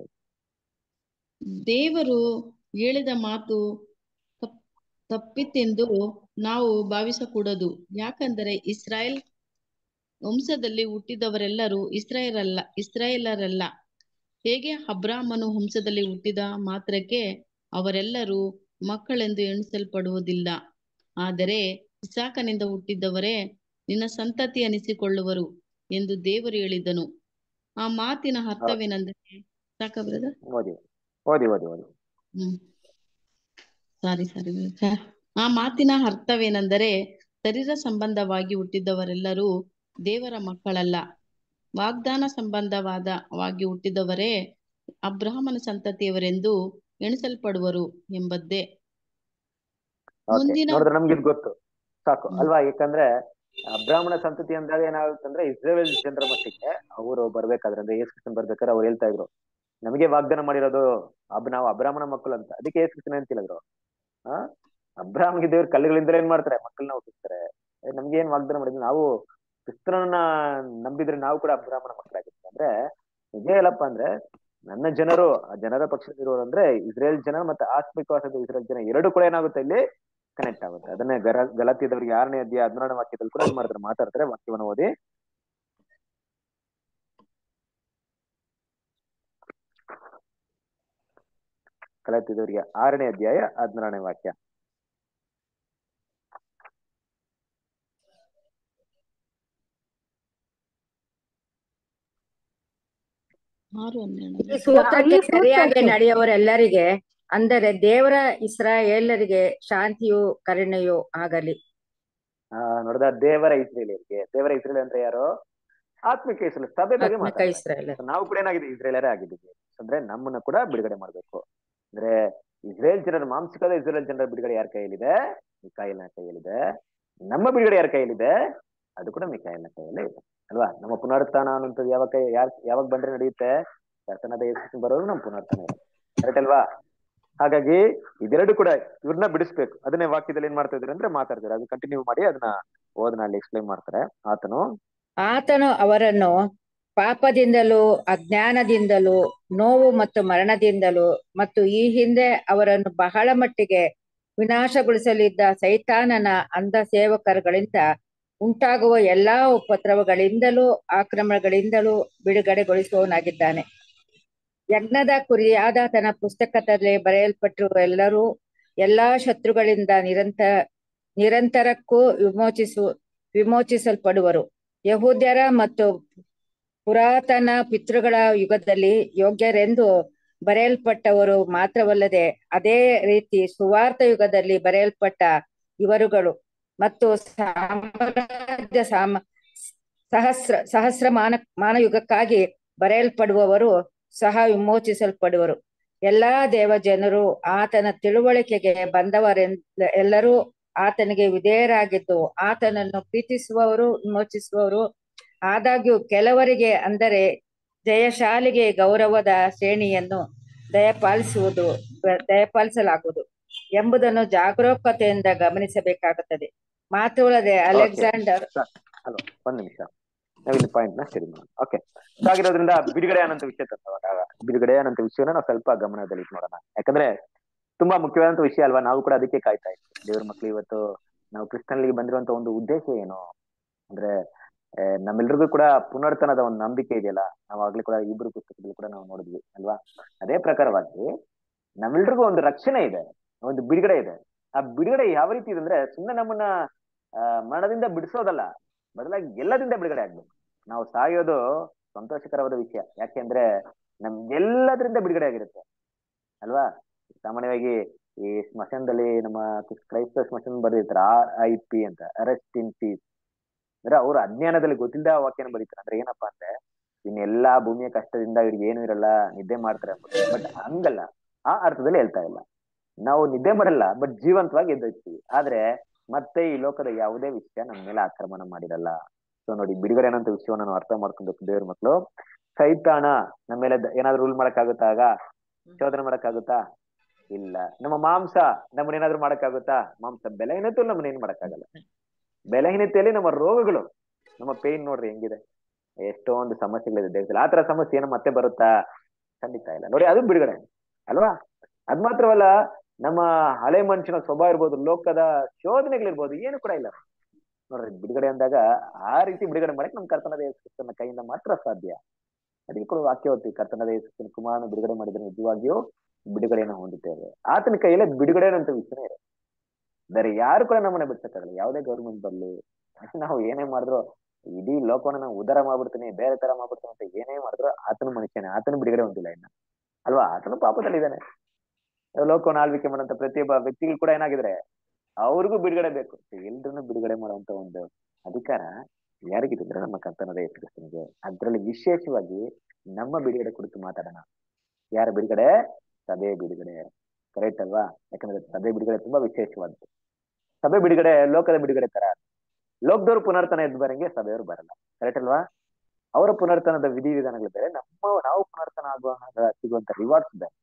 ದೇವರು ಹೇಳಿದ ಮಾತು ತಪ್- ತಪ್ಪಿತೆಂದು ನಾವು ಭಾವಿಸಕೂಡದು ಯಾಕಂದರೆ ಇಸ್ರಾಯೇಲ್ ವಂಶದಲ್ಲಿ ಹುಟ್ಟಿದವರೆಲ್ಲರೂ ಇಸ್ರಾಯೇಲಲ್ಲ ಇಸ್ರಾಯೇಲರಲ್ಲ ಹೇಗೆ ಅಬ್ರಾಮನು ವಂಶದಲ್ಲಿ ಹುಟ್ಟಿದ ಮಾತ್ರಕ್ಕೆ ಅವರೆಲ್ಲರೂ ಮಕ್ಕಳೆಂದು ಎಣಿಸಲ್ಪಡುವುದಿಲ್ಲ ಆದರೆ ಇಸಾಕನಿಂದ ಹುಟ್ಟಿದವರೇ ನಿನ್ನ ಸಂತತಿ ಅನಿಸಿಕೊಳ್ಳುವರು ಎಂದು ದೇವರು ಹೇಳಿದನು ಆ ಮಾತಿನ ಅರ್ಥವೇನೆಂದರೆ ಸಾಕ ಬ್ರದರ್ ಓದಿ ಓದಿ ಓದಿ ಓದಿ ಹ್ಮ್ ಸಾರಿ ಸಾರಿ ಆ ಮಾತಿನ ಅರ್ಥವೇನೆಂದರೆ ಶರೀರ ಸಂಬಂಧವಾಗಿ ಹುಟ್ಟಿದವರೆಲ್ಲರೂ ದೇವರ ಮಕ್ಕಳಲ್ಲ ವಾಗ್ದಾನ ಸಂಬಂಧವಾದವಾಗಿ ಹುಟ್ಟಿದವರೇ ಅಬ್ರಾಹ್ಮನ ಸಂತತಿಯವರೆಂದು ಎಣಿಸಲ್ಪಡುವರು ಎಂಬದ್ದೇ Okay. ಮುಂದಿನ ನೋಡಿದ್ರೆ ನಮ್ಗೆ ಇದು ಗೊತ್ತು ಸಾಕು ಹ್ಮ್. ಅಲ್ವಾ ಯಾಕಂದ್ರೆ ಆ ಬ್ರಾಹ್ಮಣ ಸಂತತಿ ಅಂದಾಗ ಏನಾಗುತ್ತೆ ಅಂದ್ರೆ ಇಸ್ರೇಲ್ ಜನರ ಮಟ್ಟಿಗೆ ಅವರು ಬರ್ಬೇಕಾದ್ರೆ ಅಂದ್ರೆ ಯೇಸು ಕ್ರಿಸ್ತನ್ ಬರ್ಬೇಕಾದ್ರೆ ಅವ್ರು ಹೇಳ್ತಾ ಇದ್ರು ನಮಗೆ ವಾಗ್ದಾನ ಮಾಡಿರೋದು ಅಬ್ ನಾವು ಅಬ್ರಾಹ್ಮಣ ಮಕ್ಕಳು ಅಂತ ಅದಕ್ಕೆ ಯೇಸು ಕ್ರಿಸ್ತನ್ ಅಂತ ಹೇಳಿದ್ರು ಆ ಅಬ್ರಾಹ್ಮನಿಗೆ ದೇವ್ರ ಕಲ್ಲುಗಳಿಂದ ಏನ್ ಮಾಡ್ತಾರೆ ಮಕ್ಕಳನ್ನ ಹುಟ್ಟಿಸ್ತಾರೆ ಏ, ನಮ್ಗೆ ಏನ್ ವಾಗ್ದಾನ ಮಾಡಿದ್ರು ನಾವು ಕ್ರಿಸ್ತನನ್ನ ನಂಬಿದ್ರೆ ನಾವು ಕೂಡ ಅಬ್ರಾಹ್ಮಣ ಮಕ್ಕಳಾಗಿರ್ತೀವಿ ಅಂದ್ರೆ ನಿಜ ಹೇಳಪ್ಪ ಅಂದ್ರೆ ನನ್ನ ಜನರು ಆ ಜನರ ಪಕ್ಷದಲ್ಲಿರೋರು ಅಂದ್ರೆ ಇಸ್ರೇಲ್ ಜನ ಮತ್ತೆ ಆತ್ಮಿಕವಾದ ಇಸ್ರೇಲ್ ಜನ ಎರಡು ಕೂಡ ಏನಾಗುತ್ತೆ ಇಲ್ಲಿ ಕನೆಕ್ಟ್ ಆಗುತ್ತೆ ಅದನ್ನೇ ಗರ ಗಲಾತಿಯದವರಿಗೆ ಆರನೇ ಅಧ್ಯಾಯ ಹದಿನಾರನೇ ವಾಕ್ಯದಲ್ಲಿ ಕೂಡ ಏನ್ ಮಾಡ್ತಾರೆ ಮಾತಾಡ್ತಾರೆ ವಾಕ್ಯವನ್ನು ಓದಿ ಗಲಾತಿಯದವರಿಗೆ ಆರನೇ ಅಧ್ಯಾಯ ಹದಿನಾರನೇ ವಾಕ್ಯ ಆರು ಹನ್ನೆರಡು ಈ ಸೂತ್ರಕ್ಕೆ ಈ ಸರಿಯಾಗಿ ಸೂತ್ರಕ್ಕೆ. ನಡೆಯುವವರೆಲ್ಲರಿಗೆ ಅಂದರೆ ದೇವರ ಇಸ್ರಾಯೇಲರಿಗೆ ಶಾಂತಿಯು ಕರುಣೆಯೂ ಆಗಲಿ ಆ ನೋಡಿದ ದೇವರ ಇಸ್ರೇಲಿಯರಿಗೆ ದೇವರ ಇಸ್ರೇಲ್ ಅಂದ್ರೆ ಯಾರು ಆತ್ಮಿಕ ಇಸ್ರೇಲ್ ಸಭೆ ಬಗ್ಗೆ ಆತ್ಮಿಕ ಮಾತಾಡ್ತಾರೆ ಇಸ್ರಾಯೇಲರು So ನಾವು ಕೂಡ ಏನಾಗಿದೆ ಇಸ್ರೇಲರೇ ಆಗಿದ್ದೀವಿ ಅಂದ್ರೆ ನಮ್ಮನ್ನ ಕೂಡ ಬಿಡುಗಡೆ ಮಾಡ್ಬೇಕು ಅಂದ್ರೆ ಇಸ್ರೇಲ್ ಜನರ ಮಾಂಸಿಕದ ಇಸ್ರೇಲ್ ಜನರ ಬಿಡುಗಡೆ ಯಾರ ಕೈಯಲ್ಲಿದೆ ಮಿಕಾಯಿಲ್ನ ಕೈಯಲ್ಲಿದೆ ನಮ್ಮ ಬಿಡುಗಡೆ ಯಾರ ಕೈಯಲ್ಲಿದೆ ಅದು ಕೂಡ ಮಿಕಾಯಿಲ್ನ ಕೈಯಲ್ಲೇ ಇದೆ ಅಲ್ವಾ ನಮ್ಮ ಪುನರುತ್ಥಾನ ಅನ್ನುವಂಥದ್ದು ಯಾವಾಗ ಕೈ ಯಾರ್ ಯಾವಾಗ ಬಂದ್ರೆ ನಡೆಯುತ್ತೆ ಕರ್ತನಾದ ಯೇಸು ಬರೋರು ನಮ್ಮ ಪುನರುತ್ಥಾನ ಇದೆ ಕರೆಕ್ಟ್ ಅಲ್ವಾ ಹಾಗಾಗಿ ಇದೆರಡು ಕೂಡ ಇವ್ರನ್ನ ಬಿಡಿಸ್ಬೇಕು ಅದನ್ನೇ ವಾಕ್ಯದಲ್ಲಿ ಏನ್ ಮಾಡ್ತಾ ಇದ್ದಾರೆ ಅಂದ್ರೆ ಮಾತಾಡ್ತಾರೆ ಅದು ಕಂಟಿನ್ಯೂ ಮಾಡಿ ಅದನ್ನ ಓದನ ಅಲ್ಲಿ ಎಕ್ಸ್ಪ್ಲೈನ್ ಮಾಡ್ತಾರೆ ಆತನು ಆತನು ಅವರನ್ನು ಪಾಪದಿಂದಲೂ ಅಜ್ಞಾನದಿಂದಲೂ ನೋವು ಮತ್ತು ಮರಣದಿಂದಲೂ ಮತ್ತು ಈ ಹಿಂದೆ ಅವರನ್ನು ಬಹಳ ಮಟ್ಟಿಗೆ ವಿನಾಶಗೊಳಿಸಲಿದ್ದ ಸೈತಾನನ ಅಂಧ ಸೇವಕರುಗಳಿಂದ ಉಂಟಾಗುವ ಎಲ್ಲಾ ಉಪದ್ರವಗಳಿಂದಲೂ ಆಕ್ರಮಣಗಳಿಂದಲೂ ಬಿಡುಗಡೆಗೊಳಿಸುವವನಾಗಿದ್ದಾನೆ ಯಜ್ಞದ ಕುರಿಯಾದ ತನ್ನ ಪುಸ್ತಕದಲ್ಲಿ ಬರೆಯಲ್ಪಟ್ಟಿರುವ ಎಲ್ಲರೂ ಎಲ್ಲಾ ಶತ್ರುಗಳಿಂದ ನಿರಂತರ ನಿರಂತರಕ್ಕೂ ವಿಮೋಚಿಸು ವಿಮೋಚಿಸಲ್ಪಡುವರು ಯಹೂದ್ಯರ ಮತ್ತು ಪುರಾತನ ಪಿತೃಗಳ ಯುಗದಲ್ಲಿ ಯೋಗ್ಯರೆಂದು ಬರೆಯಲ್ಪಟ್ಟವರು ಮಾತ್ರವಲ್ಲದೆ ಅದೇ ರೀತಿ ಸುವಾರ್ಥ ಯುಗದಲ್ಲಿ ಬರೆಯಲ್ಪಟ್ಟ ಇವರುಗಳು ಮತ್ತು ಸಾಮ್ರಾಜ್ಯ ಸಾಮ ಸಹಸ್ರ ಸಹಸ್ರ ಮಾನ ಮಾನಯುಗಕ್ಕಾಗಿ ಬರೆಯಲ್ಪಡುವವರು ಸಹ ವಿಮೋಚಿಸಲ್ಪಡುವರು ಎಲ್ಲಾ ದೇವ ಜನರು ಆತನ ತಿಳುವಳಿಕೆಗೆ ಬಂದವರೆಲ್ಲ ಎಲ್ಲರೂ ಆತನಿಗೆ ವಿಧೇಯರಾಗಿದ್ದು ಆತನನ್ನು ಪ್ರೀತಿಸುವವರು ವಿಮೋಚಿಸುವವರು ಆದಾಗ್ಯೂ ಕೆಲವರಿಗೆ ಅಂದರೆ ಜಯಶಾಲಿಗೆ ಗೌರವದ ಶ್ರೇಣಿಯನ್ನು ದಯಪಾಲಿಸುವುದು ದಯಪಾಲಿಸಲಾಗುವುದು ಎಂಬುದನ್ನು ಜಾಗರೂಕತೆಯಿಂದ ಗಮನಿಸಬೇಕಾಗುತ್ತದೆ ಮಾತ್ರವಲ್ಲದೆ ಅಲೆಕ್ಸಾಂಡರ್ ಹಲೋ ಒಂದ್ ನಿಮಿಷ ನಾವಿಲ್ಲಿ ಪಾಯಿಂಟ್ ನ ಸರಿ ಮಾಡೋಣ ಓಕೆ ಹಾಗಿರೋದ್ರಿಂದ ಬಿಡುಗಡೆ ಅನ್ನೋಂಥ ವಿಷಯ ತಂದವಾಗ ಬಿಡುಗಡೆ ಅನ್ನೋಂಥ ವಿಷಯನ ನಾವು ಸ್ವಲ್ಪ ಗಮನದಲ್ಲಿ ನೋಡೋಣ ಯಾಕಂದ್ರೆ ತುಂಬಾ ಮುಖ್ಯವಾದಂತ ವಿಷಯ ಅಲ್ವಾ ನಾವು ಕೂಡ ಅದಕ್ಕೆ ಕಾಯ್ತಾ ಇದ್ವಿ ದೇವ್ರ ಮಕ್ಳು ಇವತ್ತು ನಾವು ಕ್ರಿಸ್ತನ್ಲಿಗೆ ಬಂದಿರುವಂತ ಒಂದು ಉದ್ದೇಶ ಏನು ಅಂದ್ರೆ ಆ, ನಮ್ಮೆಲ್ರಿಗೂ ಕೂಡ ಪುನರ್ತನದ ಒಂದು ನಂಬಿಕೆ ಇದೆಯಲ್ಲ ನಾವು ಆಗ್ಲೇ ಕೂಡ ಇಬ್ರು ಪುಸ್ತಕದಲ್ಲಿ ಕೂಡ ನಾವು ನೋಡಿದ್ವಿ ಅಲ್ವಾ ಅದೇ ಪ್ರಕಾರವಾಗಿ ನಮ್ಮೆಲ್ರಿಗೂ ಒಂದು ರಕ್ಷಣೆ ಇದೆ ಒಂದು ಬಿಡುಗಡೆ ಇದೆ ಆ ಬಿಡುಗಡೆ ಯಾವ ರೀತಿ ಇದೆ ಅಂದ್ರೆ ಸುಮ್ಮನೆ ನಮ್ಮನ್ನ ಆ, ಮರಣದಿಂದ ಬಿಡಿಸೋದಲ್ಲ ಬದಲಾಗಿ ಎಲ್ಲದಿಂದ ಬಿಡುಗಡೆ ಆಗ್ಬೇಕು ನಾವು ಸಾಯೋದು ಸಂತೋಷಕರವಾದ ವಿಷಯ ಯಾಕೆಂದ್ರೆ ನಮ್ಗೆಲ್ಲದ್ರಿಂದ ಬಿಡುಗಡೆ ಆಗಿರುತ್ತೆ ಅಲ್ವಾ ಸಾಮಾನ್ಯವಾಗಿ ಈ ಸ್ಮಶಾನದಲ್ಲಿ ನಮ್ಮ ಕ್ರೈಸ್ತ ಸ್ಮಶಾನ ಬರೆದಿರ್ತಾರೆ ಆರ್ ಐ ಪಿ ಅಂತ ಅರೆಸ್ಟ್ ಇನ್ ಪೀಸ್ ಅಂದ್ರೆ ಅವ್ರು ಅಜ್ಞಾನದಲ್ಲಿ ಗೊತ್ತಿಲ್ಲದ ಆ ವಾಕ್ಯನ ಬರೀತಾರೆ ಅಂದ್ರೆ ಏನಪ್ಪಾ ಅಂದ್ರೆ ಇನ್ನೆಲ್ಲಾ ಭೂಮಿಯ ಕಷ್ಟದಿಂದ ಇವ್ರಿಗೆ ಏನು ಇರಲ್ಲ ನಿದ್ದೆ ಮಾಡ್ತಾರೆ ಬಟ್ ಹಂಗಲ್ಲ ಆ ಅರ್ಥದಲ್ಲಿ ಹೇಳ್ತಾ ಇಲ್ಲ ನಾವು ನಿದ್ದೆ ಮಾಡಲ್ಲ ಬಟ್ ಜೀವಂತವಾಗಿ ಎದ್ದೋಗ್ತೀವಿ ಆದ್ರೆ ಮತ್ತೆ ಈ ಲೋಕದ ಯಾವುದೇ ವಿಷಯ ನಮ್ಮ ಮೇಲೆ ಆಕ್ರಮಣ ಮಾಡಿರಲ್ಲ ಸೊ ನೋಡಿ ಬಿಡುಗಡೆ ಅನ್ನೋಂಥ ವಿಷಯವನ್ನ ನಾವು ಅರ್ಥ ಮಾಡ್ಕೊಬೇಕು ದೇವ್ರ ಮಕ್ಕಳು ಸೈತಾನ ನಮ್ಮ ಮೇಲೆ ದ- ಏನಾದ್ರು ರೂಲ್ ಮಾಡಕ್ಕಾಗುತ್ತಾ ಆಗ ಶೋಧನೆ ಮಾಡಕ್ಕಾಗುತ್ತಾ ಇಲ್ಲ ನಮ್ಮ ಮಾಂಸ ನಮ್ಮನ್ನ ಏನಾದ್ರು ಮಾಡಕ್ಕಾಗುತ್ತಾ ಮಾಂಸ ಬೆಲೆಹೀನತೆಯಲ್ಲಿ ನಮ್ಮನ್ನ ಏನ್ ಮಾಡಕ್ಕಾಗಲ್ಲ ಬೆಲೆಹೀನತೆಯಲ್ಲಿ ನಮ್ಮ ರೋಗಗಳು ನಮ್ಮ ಪೇನ್ ನೋಡ್ರಿ ಹೆಂಗಿದೆ ಎಷ್ಟೊಂದು ಸಮಸ್ಯೆಗಳಿದೆ ದೇಹದಲ್ಲಿ ಆ ತರ ಸಮಸ್ಯೆ ಏನೋ ಮತ್ತೆ ಬರುತ್ತಾ ಖಂಡಿತ ಇಲ್ಲ ನೋಡಿ ಅದು ಬಿಡುಗಡೆ ಅಲ್ವಾ ಅದ್ ಮಾತ್ರವಲ್ಲ ನಮ್ಮ ಹಳೆ ಮನುಷ್ಯನ ಸ್ವಭಾವ ಇರ್ಬೋದು ಲೋಕದ ಶೋಧನೆಗಳಿರ್ಬೋದು ಏನು ಕೂಡ ಇಲ್ಲ ನೋಡ್ರಿ ಬಿಡುಗಡೆ ಅಂದಾಗ ಆ ರೀತಿ ಬಿಡುಗಡೆ ಮಾಡಕ್ ನಮ್ ಕರ್ತನದ ಯೇಸು ಕ್ರಿಸ್ತನ ಕೈಯಿಂದ ಮಾತ್ರ ಸಾಧ್ಯ ಅದಕ್ಕೆ ಕೂಡ ವಾಕ್ಯ ಓದ್ತೀವಿ ಕರ್ತನದ ಯೇಸು ಕ್ರಿಸ್ತನ ಕುಮಾರನ ಬಿಡುಗಡೆ ಮಾಡಿದ್ರೆ ನಿಜವಾಗಿಯೂ ಬಿಡುಗಡೆಯನ್ನು ಹೊಂದುತ್ತೇವೆ ಆತನ ಕೈಯಲ್ಲೇ ಬಿಡುಗಡೆ ಅನ್ನೋಂಥ ವಿಷಯನೇ ಇದೆ ಬೇರೆ ಯಾರು ಕೂಡ ನಮ್ಮನ್ನ ಬಿಡ್ಸಕ್ಕಾಗಲ್ಲ ಯಾವುದೇ ಗೌರ್ಮೆಂಟ್ ಬರ್ಲಿ ನಾವು ಏನೇ ಮಾಡಿದ್ರು ಇಡೀ ಲೋಕವನ್ನ ನಾವು ಉದಾರ ಮಾಡ್ಬಿಡ್ತೀನಿ ಬೇರೆ ತರ ಮಾಡ್ಬಿಡ್ತೀನಿ ಅಂತ ಏನೇ ಮಾಡಿದ್ರು ಆತನ ಮನುಷ್ಯನೇ ಆತನ ಬಿಡುಗಡೆ ಹೊಂದಿಲ್ಲ ಇನ್ನ ಅಲ್ವಾ ಆತನು ಪಾಪದಲ್ಲಿದ್ದಾನೆ ಲೋಕವನ್ನು ಆಳ್ವಿಕೆ ಮಾಡುವಂತ ಪ್ರತಿಯೊಬ್ಬ ವ್ಯಕ್ತಿಗಳು ಕೂಡ ಏನಾಗಿದ್ರೆ ಅವ್ರಿಗೂ ಬಿಡುಗಡೆ ಬೇಕು ಎಲ್ರನ್ನೂ ಬಿಡುಗಡೆ ಮಾಡುವಂತ ಒಂದು ಅಧಿಕಾರ ಯಾರಿಗಿದ್ರೆ ನಮ್ಮ ಕರ್ತನದ ಯೇಸುಕ್ರಿಸ್ತನಿಗೆ ಅದ್ರಲ್ಲಿ ವಿಶೇಷವಾಗಿ ನಮ್ಮ ಬಿಡುಗಡೆ ಕುರಿತು ಮಾತಾಡೋಣ ಯಾರ ಬಿಡುಗಡೆ ಸಭೆ ಬಿಡುಗಡೆ ಕರೆಕ್ಟ್ ಅಲ್ವಾ ಯಾಕಂದ್ರೆ ಸಭೆ ಬಿಡುಗಡೆ ತುಂಬಾ ವಿಶೇಷವಾದ್ದು ಸಭೆ ಬಿಡುಗಡೆ ಲೋಕದ ಬಿಡುಗಡೆ ತರ ಲೋಕದವ್ರು ಪುನರ್ತನ ಎದ್ದು ಬರಂಗೆ ಸಭೆಯವರು ಬರಲ್ಲ ಕರೆಕ್ಟ್ ಅಲ್ವಾ ಅವರ ಪುನರ್ತನದ ವಿಧಿವಿಧಾನಗಳು ಬೇರೆ ನಮ್ಮ ನಾವು ಪುನರ್ತನ ಆಗುವಾಗ ಸಿಗುವಂತ ರಿವಾರ್ಡ್ಸ್ ಬೇರೆ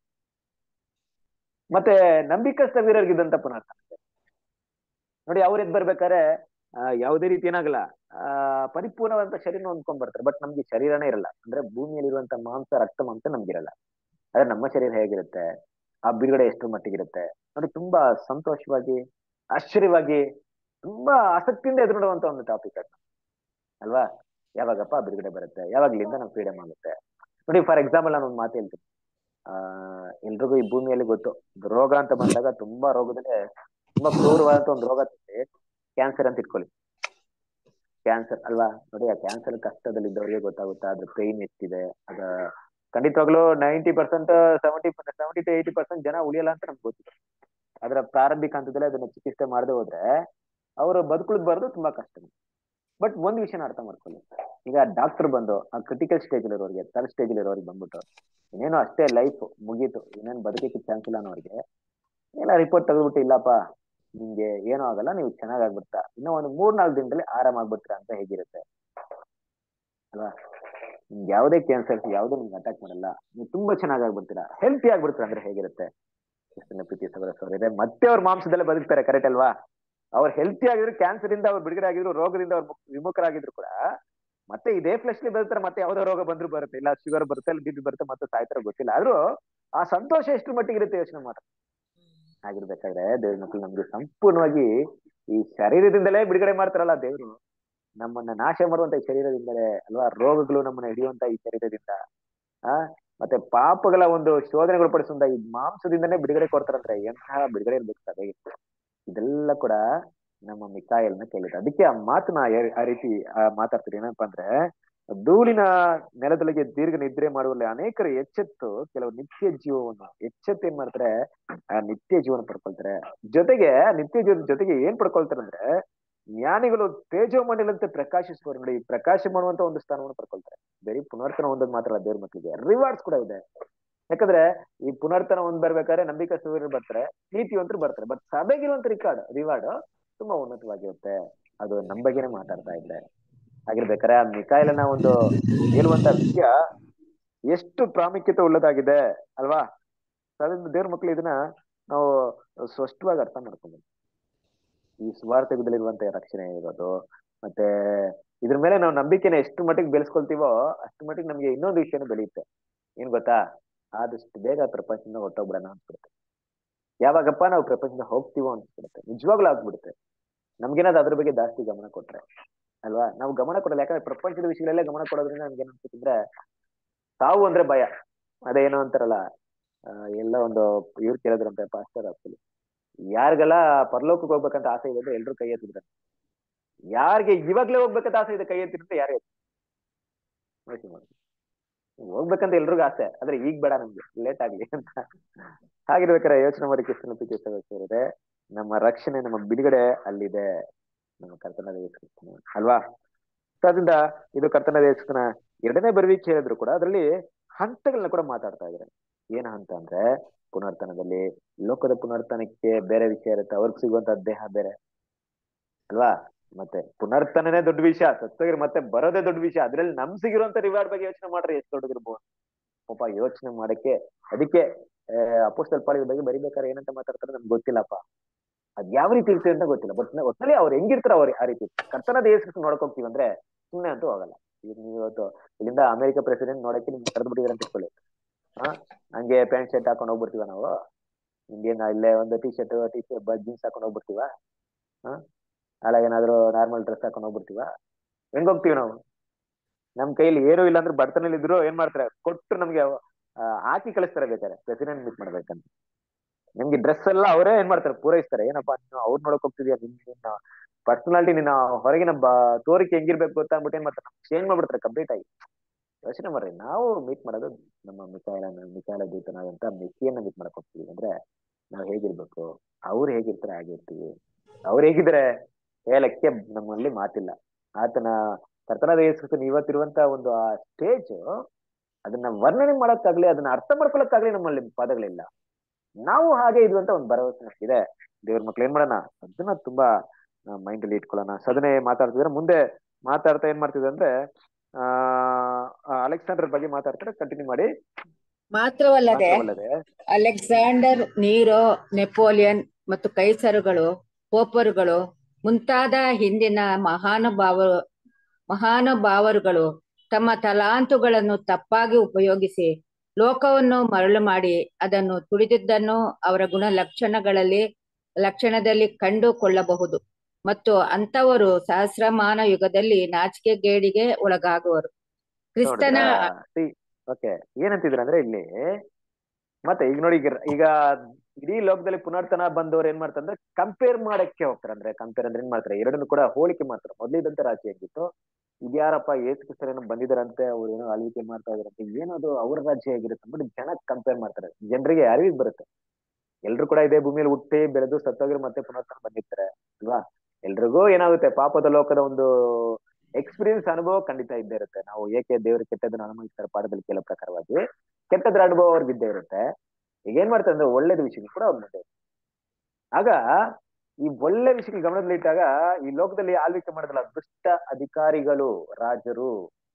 ಮತ್ತೆ ನಂಬಿಕಸ್ಥ ವೀರರಿಗಿದ್ದಂತ ಪುನರ್ತನ ಬೇರೆ. ನೋಡಿ ಅವ್ರು ಎದ್ದು ಬರ್ಬೇಕಾದ್ರೆ ಆ, ಯಾವುದೇ ರೀತಿ ಏನಾಗಲ್ಲ ಆ ಪರಿಪೂರ್ಣವಾದಂತ ಶರೀರ ಹೊಂದ್ಕೊಂಡ್ ಬರ್ತಾರೆ ಬಟ್ ನಮ್ಗೆ ಶರೀರನೇ ಇರಲ್ಲ ಅಂದ್ರೆ ಭೂಮಿಯಲ್ಲಿರುವಂತ ಮಾಂಸ ರಕ್ತ ಮಾಂಸ ನಮ್ಗಿರಲ್ಲ ಆದ್ರೆ ನಮ್ಮ ಶರೀರ ಹೇಗಿರುತ್ತೆ ಆ ಬಿಡುಗಡೆ ಎಷ್ಟು ಮಟ್ಟಿಗಿರುತ್ತೆ ನೋಡಿ ತುಂಬಾ ಸಂತೋಷವಾಗಿ ಆಶ್ಚರ್ಯವಾಗಿ ತುಂಬಾ ಆಸಕ್ತಿಯಿಂದ ಎದುರು ನೋಡುವಂತ ಒಂದು ಟಾಪಿಕ್ ಅದು ಅಲ್ವಾ ಯಾವಾಗಪ್ಪ ಆ ಬಿಡುಗಡೆ ಬರುತ್ತೆ ಯಾವಾಗ್ಲಿಂದ ನಾವು ಫ್ರೀಡಮ್ ಆಗುತ್ತೆ ನೋಡಿ ಫಾರ್ ಎಕ್ಸಾಂಪಲ್ ನಾನು ಒಂದು ಮಾತು ಹೇಳ್ತೀನಿ ಆ ಎಲ್ರಿಗೂ ಈ ಭೂಮಿಯಲ್ಲಿ ಗೊತ್ತು ಇದು ರೋಗ ಅಂತ ಬಂದಾಗ ತುಂಬಾ ರೋಗದಲ್ಲಿ ತುಂಬಾ ಕ್ರೂರವಾದಂತ ಒಂದು ರೋಗ ಕ್ಯಾನ್ಸರ್ ಅಂತ ಇಟ್ಕೊಳ್ಳಿ ಕ್ಯಾನ್ಸರ್ ಅಲ್ವಾ ನೋಡಿ ಆ ಕ್ಯಾನ್ಸರ್ ಕಷ್ಟದಲ್ಲಿದ್ದವರಿಗೆ ಗೊತ್ತಾಗುತ್ತಾ ಅದ್ರ ಪೇನ್ ಎಷ್ಟಿದೆ ಅದ ಖಂಡಿತವಾಗ್ಲೂ ninety percent seventy seventy to eighty percent ಜನ ಉಳಿಯಲ್ಲ ಅಂತ ನಮ್ಗೆ ಗೊತ್ತಿದೆ ಅದರ ಪ್ರಾರಂಭಿಕ ಹಂತದಲ್ಲಿ ಅದನ್ನ ಚಿಕಿತ್ಸೆ ಮಾಡದೆ ಹೋದ್ರೆ ಅವರು ಬದುಕುಳಿದ್ ಬರೋದು ತುಂಬಾ ಕಷ್ಟ ಬಟ್ ಒಂದ್ ವಿಷಯನ ಅರ್ಥ ಮಾಡ್ಕೊಳ್ಳಿ ಈಗ ಡಾಕ್ಟರ್ ಬಂದು ಆ ಕ್ರಿಟಿಕಲ್ ಸ್ಟೇಜ್ ಇರೋರಿಗೆ ಥರ್ಡ್ ಸ್ಟೇಜ್ ಇರೋರಿಗೆ ಬಂದ್ಬಿಟ್ಟು ಇನ್ನೇನು ಅಷ್ಟೇ ಲೈಫ್ ಮುಗೀತು ಇನ್ನೇನು ಬದುಕಕ್ಕೆ ಚಾನ್ಸ್ ಇಲ್ಲ ಅನ್ನೋರಿಗೆ ಎಲ್ಲ ರಿಪೋರ್ಟ್ ತೆಗೆದ್ಬಿಟ್ಟು ಇಲ್ಲಪ್ಪ ನಿಮ್ಗೆ ಏನೂ ಆಗಲ್ಲ ನೀವು ಚೆನ್ನಾಗ್ ಆಗ್ಬಿಡ್ತಾ ಇನ್ನೂ ಒಂದು ಮೂರ್ ನಾಲ್ಕು ದಿನದಲ್ಲಿ ಆರಾಮ್ ಆಗ್ಬಿಡ್ತೀರಾ ಅಂತ ಹೇಗಿರುತ್ತೆ ಅಲ್ವಾ ನಿಮ್ಗೆ ಯಾವುದೇ ಕ್ಯಾನ್ಸರ್ ಯಾವುದೇ ನಿಮ್ಗೆ ಅಟ್ಯಾಕ್ ಮಾಡಲ್ಲ ನೀವು ತುಂಬಾ ಚೆನ್ನಾಗಿ ಆಗ್ಬಿಡ್ತೀರಾ ಹೆಲ್ತಿ ಆಗ್ಬಿಡ್ತೀರಾ ಅಂದ್ರೆ ಹೇಗಿರುತ್ತೆ ಕ್ರಿಸ್ತನ ಪ್ರೀತಿ ಸಹೋದರ ಸಹೋದರಿಯರೇ, ಮತ್ತೆ ಅವ್ರ ಮಾಂಸದಲ್ಲೇ ಬದುಕ್ತಾರೆ ಕರೆಕ್ಟ್ ಅಲ್ವಾ ಅವ್ರು ಹೆಲ್ತಿ ಆಗಿದ್ರು ಕ್ಯಾನ್ಸರ್ ಇಂದ ಅವ್ರು ಬಿಡುಗಡೆ ಆಗಿದ್ರು ರೋಗದಿಂದ ಅವ್ರು ಮುಕ್- ವಿಮುಖರಾಗಿದ್ರು ಕೂಡ ಮತ್ತೆ ಇದೇ ಫ್ಲೆಶ್ಲಿ ಬದುಕ್ತಾರೆ ಮತ್ತೆ ಯಾವ್ದೋ ರೋಗ ಬಂದ್ರು ಬರುತ್ತೆ ಇಲ್ಲ ಶುಗರ್ ಬರುತ್ತೆ ಇಲ್ಲ ಬಿ ಬರುತ್ತೆ ಮತ್ತೆ ಸಾಯ್ತಾರ ಗೊತ್ತಿಲ್ಲ ಆದ್ರೂ ಆ ಸಂತೋಷ ಎಷ್ಟು ಮಟ್ಟಿಗೆ ಇರುತ್ತೆ ಯೋಚನೆ ಮಾಡಿ ಆಗಿರ್ಬೇಕಾದ್ರೆ ದೇವ್ರ ಮಕ್ಕಳು ನಮ್ಗೆ ಸಂಪೂರ್ಣವಾಗಿ ಈ ಶರೀರದಿಂದಲೇ ಬಿಡುಗಡೆ ಮಾಡ್ತಾರಲ್ಲ ದೇವ್ರು ನಮ್ಮನ್ನ ನಾಶ ಮಾಡುವಂತ ಈ ಶರೀರದಿಂದಲೇ ಅಲ್ವಾ ರೋಗಗಳು ನಮ್ಮನ್ನ ಹಿಡಿಯುವಂತ ಈ ಶರೀರದಿಂದ ಆ ಮತ್ತೆ ಪಾಪಗಳ ಒಂದು ಶೋಧನೆಗಳು ಪಡಿಸುವಂತ ಈ ಮಾಂಸದಿಂದನೇ ಬಿಡುಗಡೆ ಕೊಡ್ತಾರಂದ್ರೆ ಎಂತಹ ಬಿಡುಗಡೆ ಇರ್ಬೇಕು ಸಭೆಗೆ ಇದೆಲ್ಲ ಕೂಡ ನಮ್ಮ ಮಿಕಾಯಲ್ನ ಕೇಳಿದ ಅದಕ್ಕೆ ಆ ಮಾತನ್ನ ಯಾ- ಆ ರೀತಿ ಆ ಮಾತಾಡ್ತಾರೆ ಏನಪ್ಪಾ ಅಂದ್ರೆ ಧೂಳಿನ ನೆಲದೊಳಗೆ ದೀರ್ಘ ನಿದ್ರೆ ಮಾಡುವಲ್ಲಿ ಅನೇಕರು ಎಚ್ಚೆತ್ತು ಕೆಲವು ನಿತ್ಯ ಜೀವವನ್ನು ಎಚ್ಚೆತ್ತು ಏನ್ ಮಾಡ್ತಾರೆ ಆ ನಿತ್ಯ ಜೀವನ ಪಡ್ಕೊಳ್ತಾರೆ ಜೊತೆಗೆ ಆ ನಿತ್ಯ ಜೀವನದ ಜೊತೆಗೆ ಏನ್ ಪಡ್ಕೊಳ್ತಾರೆ ಅಂದ್ರೆ ಜ್ಞಾನಿಗಳು ತೇಜೋಮಂಡಲಂತೆ ಪ್ರಕಾಶಿಸುವರು ನೋಡಿ ಪ್ರಕಾಶ ಮಾಡುವಂತ ಒಂದು ಸ್ಥಾನವನ್ನು ಪಡ್ಕೊಳ್ತಾರೆ ಬರೀ ಪುನರ್ತನ ಒಂದೊಂದು ಮಾತ್ರ ಅಲ್ಲ ದೇವ್ರ ಮಕ್ಕಳಿಗೆ ರಿವಾರ್ಡ್ಸ್ ಕೂಡ ಇದೆ ಯಾಕಂದ್ರೆ ಈ ಪುನರ್ತನ ಒಂದ್ ಬರ್ಬೇಕಾದ್ರೆ ನಂಬಿಕೆ ಸೂರ್ಯರು ಬರ್ತಾರೆ ನೀತಿವಂತರು ಬರ್ತಾರೆ ಬಟ್ ಸಭೆಗಿರುವಂತ ರಿಕಾರ್ಡ್ ರಿವಾರ್ಡ್ ತುಂಬಾ ಉನ್ನತವಾಗಿರುತ್ತೆ ಅದು ನಮ್ ಬಗ್ಗೆನೇ ಮಾತಾಡ್ತಾ ಇದ್ರೆ ಆಗಿರ್ಬೇಕಾದ್ರೆ ಆ ಮಿಕಾಯಿಲನ ಒಂದು ಹೇಳುವಂತ ವಿಷಯ ಎಷ್ಟು ಪ್ರಾಮುಖ್ಯತೆ ಉಳ್ಳದಾಗಿದೆ ಅಲ್ವಾ ಅದರಿಂದ ದೇವ್ರ ಮಕ್ಳು ಇದನ್ನ ನಾವು ಸ್ಪಷ್ಟವಾಗಿ ಅರ್ಥ ಮಾಡ್ಕೊಬೇಕು ಈ ಸುವಾರ್ಥ ಯುಗದಲ್ಲಿರುವಂತ ರಕ್ಷಣೆ ಇರೋದು ಮತ್ತೆ ಇದ್ರ ಮೇಲೆ ನಾವು ನಂಬಿಕೆನ ಎಷ್ಟು ಮಟ್ಟಿಗೆ ಬೆಳೆಸ್ಕೊಳ್ತೀವೋ ಅಷ್ಟು ಮಟ್ಟಿಗೆ ನಮ್ಗೆ ಇನ್ನೊಂದು ವಿಷಯನೂ ಬೆಳೆಯುತ್ತೆ ಏನ್ ಗೊತ್ತಾ ಆದಷ್ಟು ಬೇಗ ಪ್ರಪಂಚದಿಂದ ಹೊಟ್ಟೋಗ್ಬಿಡೋಣ ಅನ್ಸ್ಬಿಡುತ್ತೆ ಯಾವಾಗಪ್ಪ ನಾವು ಪ್ರಪಂಚದಿಂದ ಹೋಗ್ತೀವೋ ಅನ್ಸ್ಬಿಡುತ್ತೆ ನಿಜವಾಗ್ಲೂ ಆಗ್ಬಿಡುತ್ತೆ ನಮ್ಗೇನಾದ್ರು ಅದ್ರ ಬಗ್ಗೆ ಜಾಸ್ತಿ ಗಮನ ಕೊಟ್ರೆ ಅಲ್ವಾ ನಾವು ಗಮನ ಕೊಡಲ್ಲ ಯಾಕಂದ್ರೆ ಪ್ರಪಂಚದ ವಿಷಯಗಳಲ್ಲೇ ಗಮನ ಕೊಡೋದ್ರಿಂದ ನಮ್ಗೆ ಏನ್ ಅನ್ಸುತ್ತಂದ್ರೆ ಸಾವು ಅಂದ್ರೆ ಭಯ ಅದೇನೋ ಅಂತಾರಲ್ಲ ಆ, ಎಲ್ಲ ಒಂದು ಇವ್ರು ಕೇಳಿದ್ರಂತೆ ಪಾಸ್ಟರ್ ಆಕ್ಚುಲಿ ಯಾರಿಗೆಲ್ಲ ಪರಲೋಕಕ್ಕೆ ಹೋಗ್ಬೇಕಂತ ಆಸೆ ಇದೆ ಎಲ್ರು ಕೈ ಎತ್ತಿದ್ರೆ ಯಾರಿಗೆ ಇವಾಗ್ಲೇ ಹೋಗ್ಬೇಕಂತ ಆಸೆ ಇದೆ ಕೈ ಎತ್ತಿದ್ರೆ ಯಾರೇ ಯೋಚನೆ ಮಾಡಿ ಹೋಗ್ಬೇಕಂತ ಎಲ್ರಿಗೂ ಆಸೆ ಆದ್ರೆ ಈಗ ಬೇಡ ನಮ್ಗೆ ಲೇಟ್ ಆಗ್ಲಿ ಅಂತ ಹಾಗಿರ್ಬೇಕಾರೆ ಯೋಚನೆ ಮಾಡಿ ಕ್ರಿಸ್ತನ ಪ್ರೀತಿ ಸೇರಿದೆ ನಮ್ಮ ರಕ್ಷಣೆ ನಮ್ಮ ಬಿಡುಗಡೆ ಅಲ್ಲಿದೆ ನಮ್ಮ ಕರ್ತನಾದ ಯೇಸು ಕ್ರಿಸ್ತನು. ಅಲ್ವಾ So ಅದರಿಂದ ಇದು ಕರ್ತನಾದ ಯೇಸುಕ್ರಿಸ್ತನ ಎರಡನೇ ಬರುವಿಕೆ ಹೇಳಿದ್ರು ಕೂಡ ಅದರಲ್ಲಿ ಹಂತಗಳನ್ನ ಕೂಡ ಮಾತಾಡ್ತಾ ಇದ್ದಾರೆ ಏನ್ ಹಂತ ಅಂದ್ರೆ ಪುನರ್ತನದಲ್ಲಿ ಲೋಕದ ಪುನರ್ತನಕ್ಕೆ ಬೇರೆ ವಿಷಯ ಇರುತ್ತೆ ಅವ್ರಿಗೆ ಸಿಗುವಂತ ದೇಹ ಬೇರೆ ಅಲ್ವಾ ಮತ್ತೆ ಪುನರ್ತನೇ ದೊಡ್ಡ ವಿಷಯ ಸತ್ತೋಗಿರ್ ಮತ್ತೆ ಬರೋದೇ ದೊಡ್ಡ ವಿಷಯ ಅದ್ರಲ್ಲಿ ನಮ್ ಸಿಗಿರುವಂತ ರಿವಾರ್ಡ್ ಬಗ್ಗೆ ಯೋಚನೆ ಮಾಡ್ರೆ ಎಷ್ಟು ದೊಡ್ಡದಿರ್ಬೋದು ಪಾಪ ಯೋಚನೆ ಮಾಡಕ್ಕೆ ಅದಕ್ಕೆ ಅಪೋಸ್ಟಲ್ ಪಾಳಿಗೆ ಬಗ್ಗೆ ಬರಿಬೇಕಾದ್ರೆ ಏನಂತ ಮಾತಾಡ್ತಾರೆ ನಮ್ಗೆ ಗೊತ್ತಿಲ್ಲಪ್ಪ ಅದ್ ಯಾವ ರೀತಿ ಇರುತ್ತೆ ಅಂತ ಗೊತ್ತಿಲ್ಲ ಬಟ್ ಒಟ್ಟಲ್ಲಿ ಅವ್ರು ಹೆಂಗಿರ್ತಾರ ಅವ್ರು ಆ ರೀತಿ ಕರ್ತನದ ಯೇಸು ನೋಡಕ್ ಹೋಗ್ತೀವಿ ಅಂದ್ರೆ ಸುಮ್ಮನೆ ಅಂತೂ ಆಗಲ್ಲ ಈಗ ನೀವು ಇವತ್ತು ಇಲ್ಲಿಂದ ಅಮೆರಿಕ ಪ್ರೆಸಿಡೆಂಟ್ ನೋಡಕ್ಕೆ ನಿಮ್ಗೆ ಕರೆದು ಬಿಟ್ಟಿದ್ರೆ ಅಂತ ಇಟ್ಕೊಳ್ಳಿ ಹಾ ಹಂಗೆ ಪ್ಯಾಂಟ್ ಶರ್ಟ್ ಹಾಕೊಂಡು ಹೋಗ್ಬಿಡ್ತೀವ ನಾವು ಹಿಂಗೇನ ಇಲ್ಲೇ ಒಂದು T shirt T shirt jeans ಹಾಕೊಂಡು ಹೋಗ್ಬಿಡ್ತೀವ ಹಾ ಅಲ್ಲ ಏನಾದ್ರು ನಾರ್ಮಲ್ ಡ್ರೆಸ್ ಹಾಕೊಂಡು ಹೋಗ್ಬಿಡ್ತೀವ ಹೆಂಗ್ ಹೋಗ್ತೀವಿ ನಾವು ನಮ್ ಕೈಯಲ್ಲಿ ಏನೂ ಇಲ್ಲ ಅಂದ್ರೆ ಬಡತನಲ್ಲಿ ಇದ್ರು ಏನ್ ಮಾಡ್ತಾರೆ ಕೊಟ್ಟು ನಮ್ಗೆ ಆ, ಹಾಕಿ ಕಳಿಸ್ತಾರೆ ಬೇಕಾರೆ ಪ್ರೆಸಿಡೆಂಟ್ ಮೀಟ್ ಮಾಡ್ಬೇಕಂತ ನಿಮ್ಗೆ ಡ್ರೆಸ್ ಎಲ್ಲ ಅವರೇ ಏನ್ ಮಾಡ್ತಾರೆ ಪೂರೈಸ್ತಾರೆ ಏನಪ್ಪಾ ನೀನು ಅವ್ರು ನೋಡಕ್ ಹೋಗ್ತಿದ್ಯಾ ನಿನ್ ನಿನ್ನ ಪರ್ಸನಾಲಿಟಿ ನಿನ್ನ ಹೊರಗಿನ ಬ ತೋರಿಕೆ ಹೆಂಗಿರ್ಬೇಕು ಗೊತ್ತಾ ಅಂದ್ಬಿಟ್ಟು ಏನ್ ಮಾಡ್ತಾರೆ ಚೇಂಜ್ ಮಾಡ್ಬಿಡ್ತಾರೆ ಕಂಪ್ಲೀಟ್ ಆಗಿ ಯೋಚನೆ ಮಾಡ್ರಿ ನಾವು ಮೀಟ್ ಮಾಡೋದು ನಮ್ಮ ಮಿಕಾಯಲ ಮಿಕಾಯಲ ದೂತನಾದಂತ ಮೆಕ್ಕಿಯನ್ನ ಮೀಟ್ ಮಾಡಕ್ ಹೋಗ್ತೀವಿ ಅಂದ್ರೆ ನಾವ್ ಹೇಗಿರ್ಬೇಕು ಅವ್ರು ಹೇಗಿರ್ತಾರೆ ಹಾಗೆ ಇರ್ತೀವಿ ಅವ್ರು ಹೇಗಿದ್ರೆ ಹೇಳಕ್ಕೆ ನಮ್ಮಲ್ಲಿ ಮಾತಿಲ್ಲ ಆತನ ಕರ್ತನಾದ ಯೇಸು ಇವತ್ತಿರುವಂತ ಒಂದು ಆ ಸ್ಟೇಜ್ ಅದನ್ನ ವರ್ಣನೆ ಮಾಡಕ್ಕಾಗ್ಲಿ ಅದನ್ನ ಅರ್ಥ ಮಾಡ್ಕೊಳಕ್ಕಾಗ್ಲಿ ನಮ್ಮಲ್ಲಿ ಪದಗಳಿಲ್ಲ ನಾವು ಹಾಗೆ ಇರುವಂತ ಒಂದು ಭರವಸೆ ನಮ್ಗಿದೆ ದೇವ್ರ ಮಕ್ಳು ಏನ್ ಮಾಡೋಣ ಅದನ್ನ ತುಂಬಾ ಮೈಂಡ್ ಅಲ್ಲಿ ಇಟ್ಕೊಳ್ಳೋಣ ಸದನೆ ಮಾತಾಡ್ತಿದ್ರೆ ಮುಂದೆ ಮಾತಾಡ್ತಾ ಏನ್ ಮಾಡ್ತಿದ್ರೆ ಅಂದ್ರೆ ಆ ಅಲೆಕ್ಸಾಂಡರ್ ಬಗ್ಗೆ ಮಾತಾಡ್ತಾರೆ ಕಂಟಿನ್ಯೂ ಮಾಡಿ ಮಾತ್ರವಲ್ಲದೆ ಮಾತ್ರವಲ್ಲದೆ ಅಲೆಕ್ಸಾಂಡರ್ ನೀರೋ ನೆಪೋಲಿಯನ್ ಮತ್ತು ಕೈಸರುಗಳು ಪೋಪರುಗಳು ಮುಂತಾದ ಹಿಂದಿನ ಮಹಾನುಭಾವ ಮಹಾನುಭಾವರುಗಳು ತಮ್ಮ ತಲಾಂತುಗಳನ್ನು ತಪ್ಪಾಗಿ ಉಪಯೋಗಿಸಿ ಲೋಕವನ್ನು ಮರಳು ಮಾಡಿ ಅದನ್ನು ತುಳಿದಿದ್ದನ್ನು ಅವರ ಗುಣ ಲಕ್ಷಣಗಳಲ್ಲಿ ಲಕ್ಷಣದಲ್ಲಿ ಕಂಡುಕೊಳ್ಳಬಹುದು ಮತ್ತು ಅಂತವರು ಸಹಸ್ರಮಾನ ಯುಗದಲ್ಲಿ ನಾಚಿಕೆಗೇಡಿಗೆ ಒಳಗಾಗುವರು ಕ್ರಿಸ್ತನ ಓಕೆ ಏನಂತಿದ್ರ ಅಂದ್ರೆ ಇಲ್ಲಿ ಮತ್ತೆ ಈಗ ನೋಡಿ ಈಗ ಈಗ ಇಡೀ ಲೋಕದಲ್ಲಿ ಪುನರ್ತನ ಬಂದವ್ರು ಏನ್ ಮಾಡ್ತಾರೆ ಅಂದ್ರೆ ಕಂಪೇರ್ ಮಾಡಕ್ಕೆ ಹೋಗ್ತಾರೆ ಅಂದ್ರೆ ಕಂಪೇರ್ ಅಂದ್ರೆ ಏನ್ ಮಾಡ್ತಾರೆ ಎರಡನ್ನು ಕೂಡ ಹೋಲಿಕೆ ಮಾಡ್ತಾರೆ ಮೊದ್ಲಿದ್ದಂತ ರಾಜ್ಯ ಆಗಿತ್ತು ಇದ್ಯಾರಪ್ಪ ಏಸು ಕ್ರಿಸ್ತರೇನೋ ಬಂದಿದಾರಂತೆ ಅವ್ರು ಏನೋ ಆಳ್ವಿಕೆ ಮಾಡ್ತಾ ಇದಾರಂತೆ ಏನದು ಅವ್ರ ರಾಜ್ಯ ಹೇಗಿರುತ್ತೆ ಅಂದ್ಬಿಟ್ಟು ಜನ ಕಂಪೇರ್ ಮಾಡ್ತಾರೆ ಜನರಿಗೆ ಅರಿವಿಗೆ ಬರುತ್ತೆ ಎಲ್ರು ಕೂಡ ಇದೇ ಭೂಮಿಯಲ್ಲಿ ಹುಟ್ಟಿ ಬೆಳೆದು ಸತ್ತೋಗಿರೋ ಮತ್ತೆ ಪುನರ್ತನ ಬಂದಿರ್ತಾರೆ ಅಲ್ವಾ ಎಲ್ರಿಗೂ ಏನಾಗುತ್ತೆ ಪಾಪದ ಲೋಕದ ಒಂದು ಎಕ್ಸ್ಪೀರಿಯನ್ಸ್ ಅನುಭವ ಖಂಡಿತ ಇದ್ದೇ ಇರುತ್ತೆ ನಾವು ಏಕೆ ದೇವರು ಕೆಟ್ಟದನ್ನ ಅನುಭವಿಸ್ತಾರೆ ಪಾಠದಲ್ಲಿ ಕೇಳೋ ಪ್ರಕಾರವಾಗಿ ಕೆಟ್ಟದ್ರ ಅನುಭವ ಅವ್ರಿಗೆ ಇದ್ದೇ ಇರುತ್ತೆ ಈಗ ಏನ್ ಮಾಡ್ತಾರೆ ಅಂದ್ರೆ ಒಳ್ಳೇದು ವಿಷಯ ಕೂಡ ಅವ್ರ ಮುಂದೆ ಇರುತ್ತೆ. ಆಗ ಈ ಒಳ್ಳೆ ವಿಷಯಕ್ಕೆ ಗಮನದಲ್ಲಿಟ್ಟಾಗ ಈ ಲೋಕದಲ್ಲಿ ಆಳ್ವಿಕೆ ಮಾಡಿದಲ್ಲ ದುಷ್ಟ ಅಧಿಕಾರಿಗಳು ರಾಜರು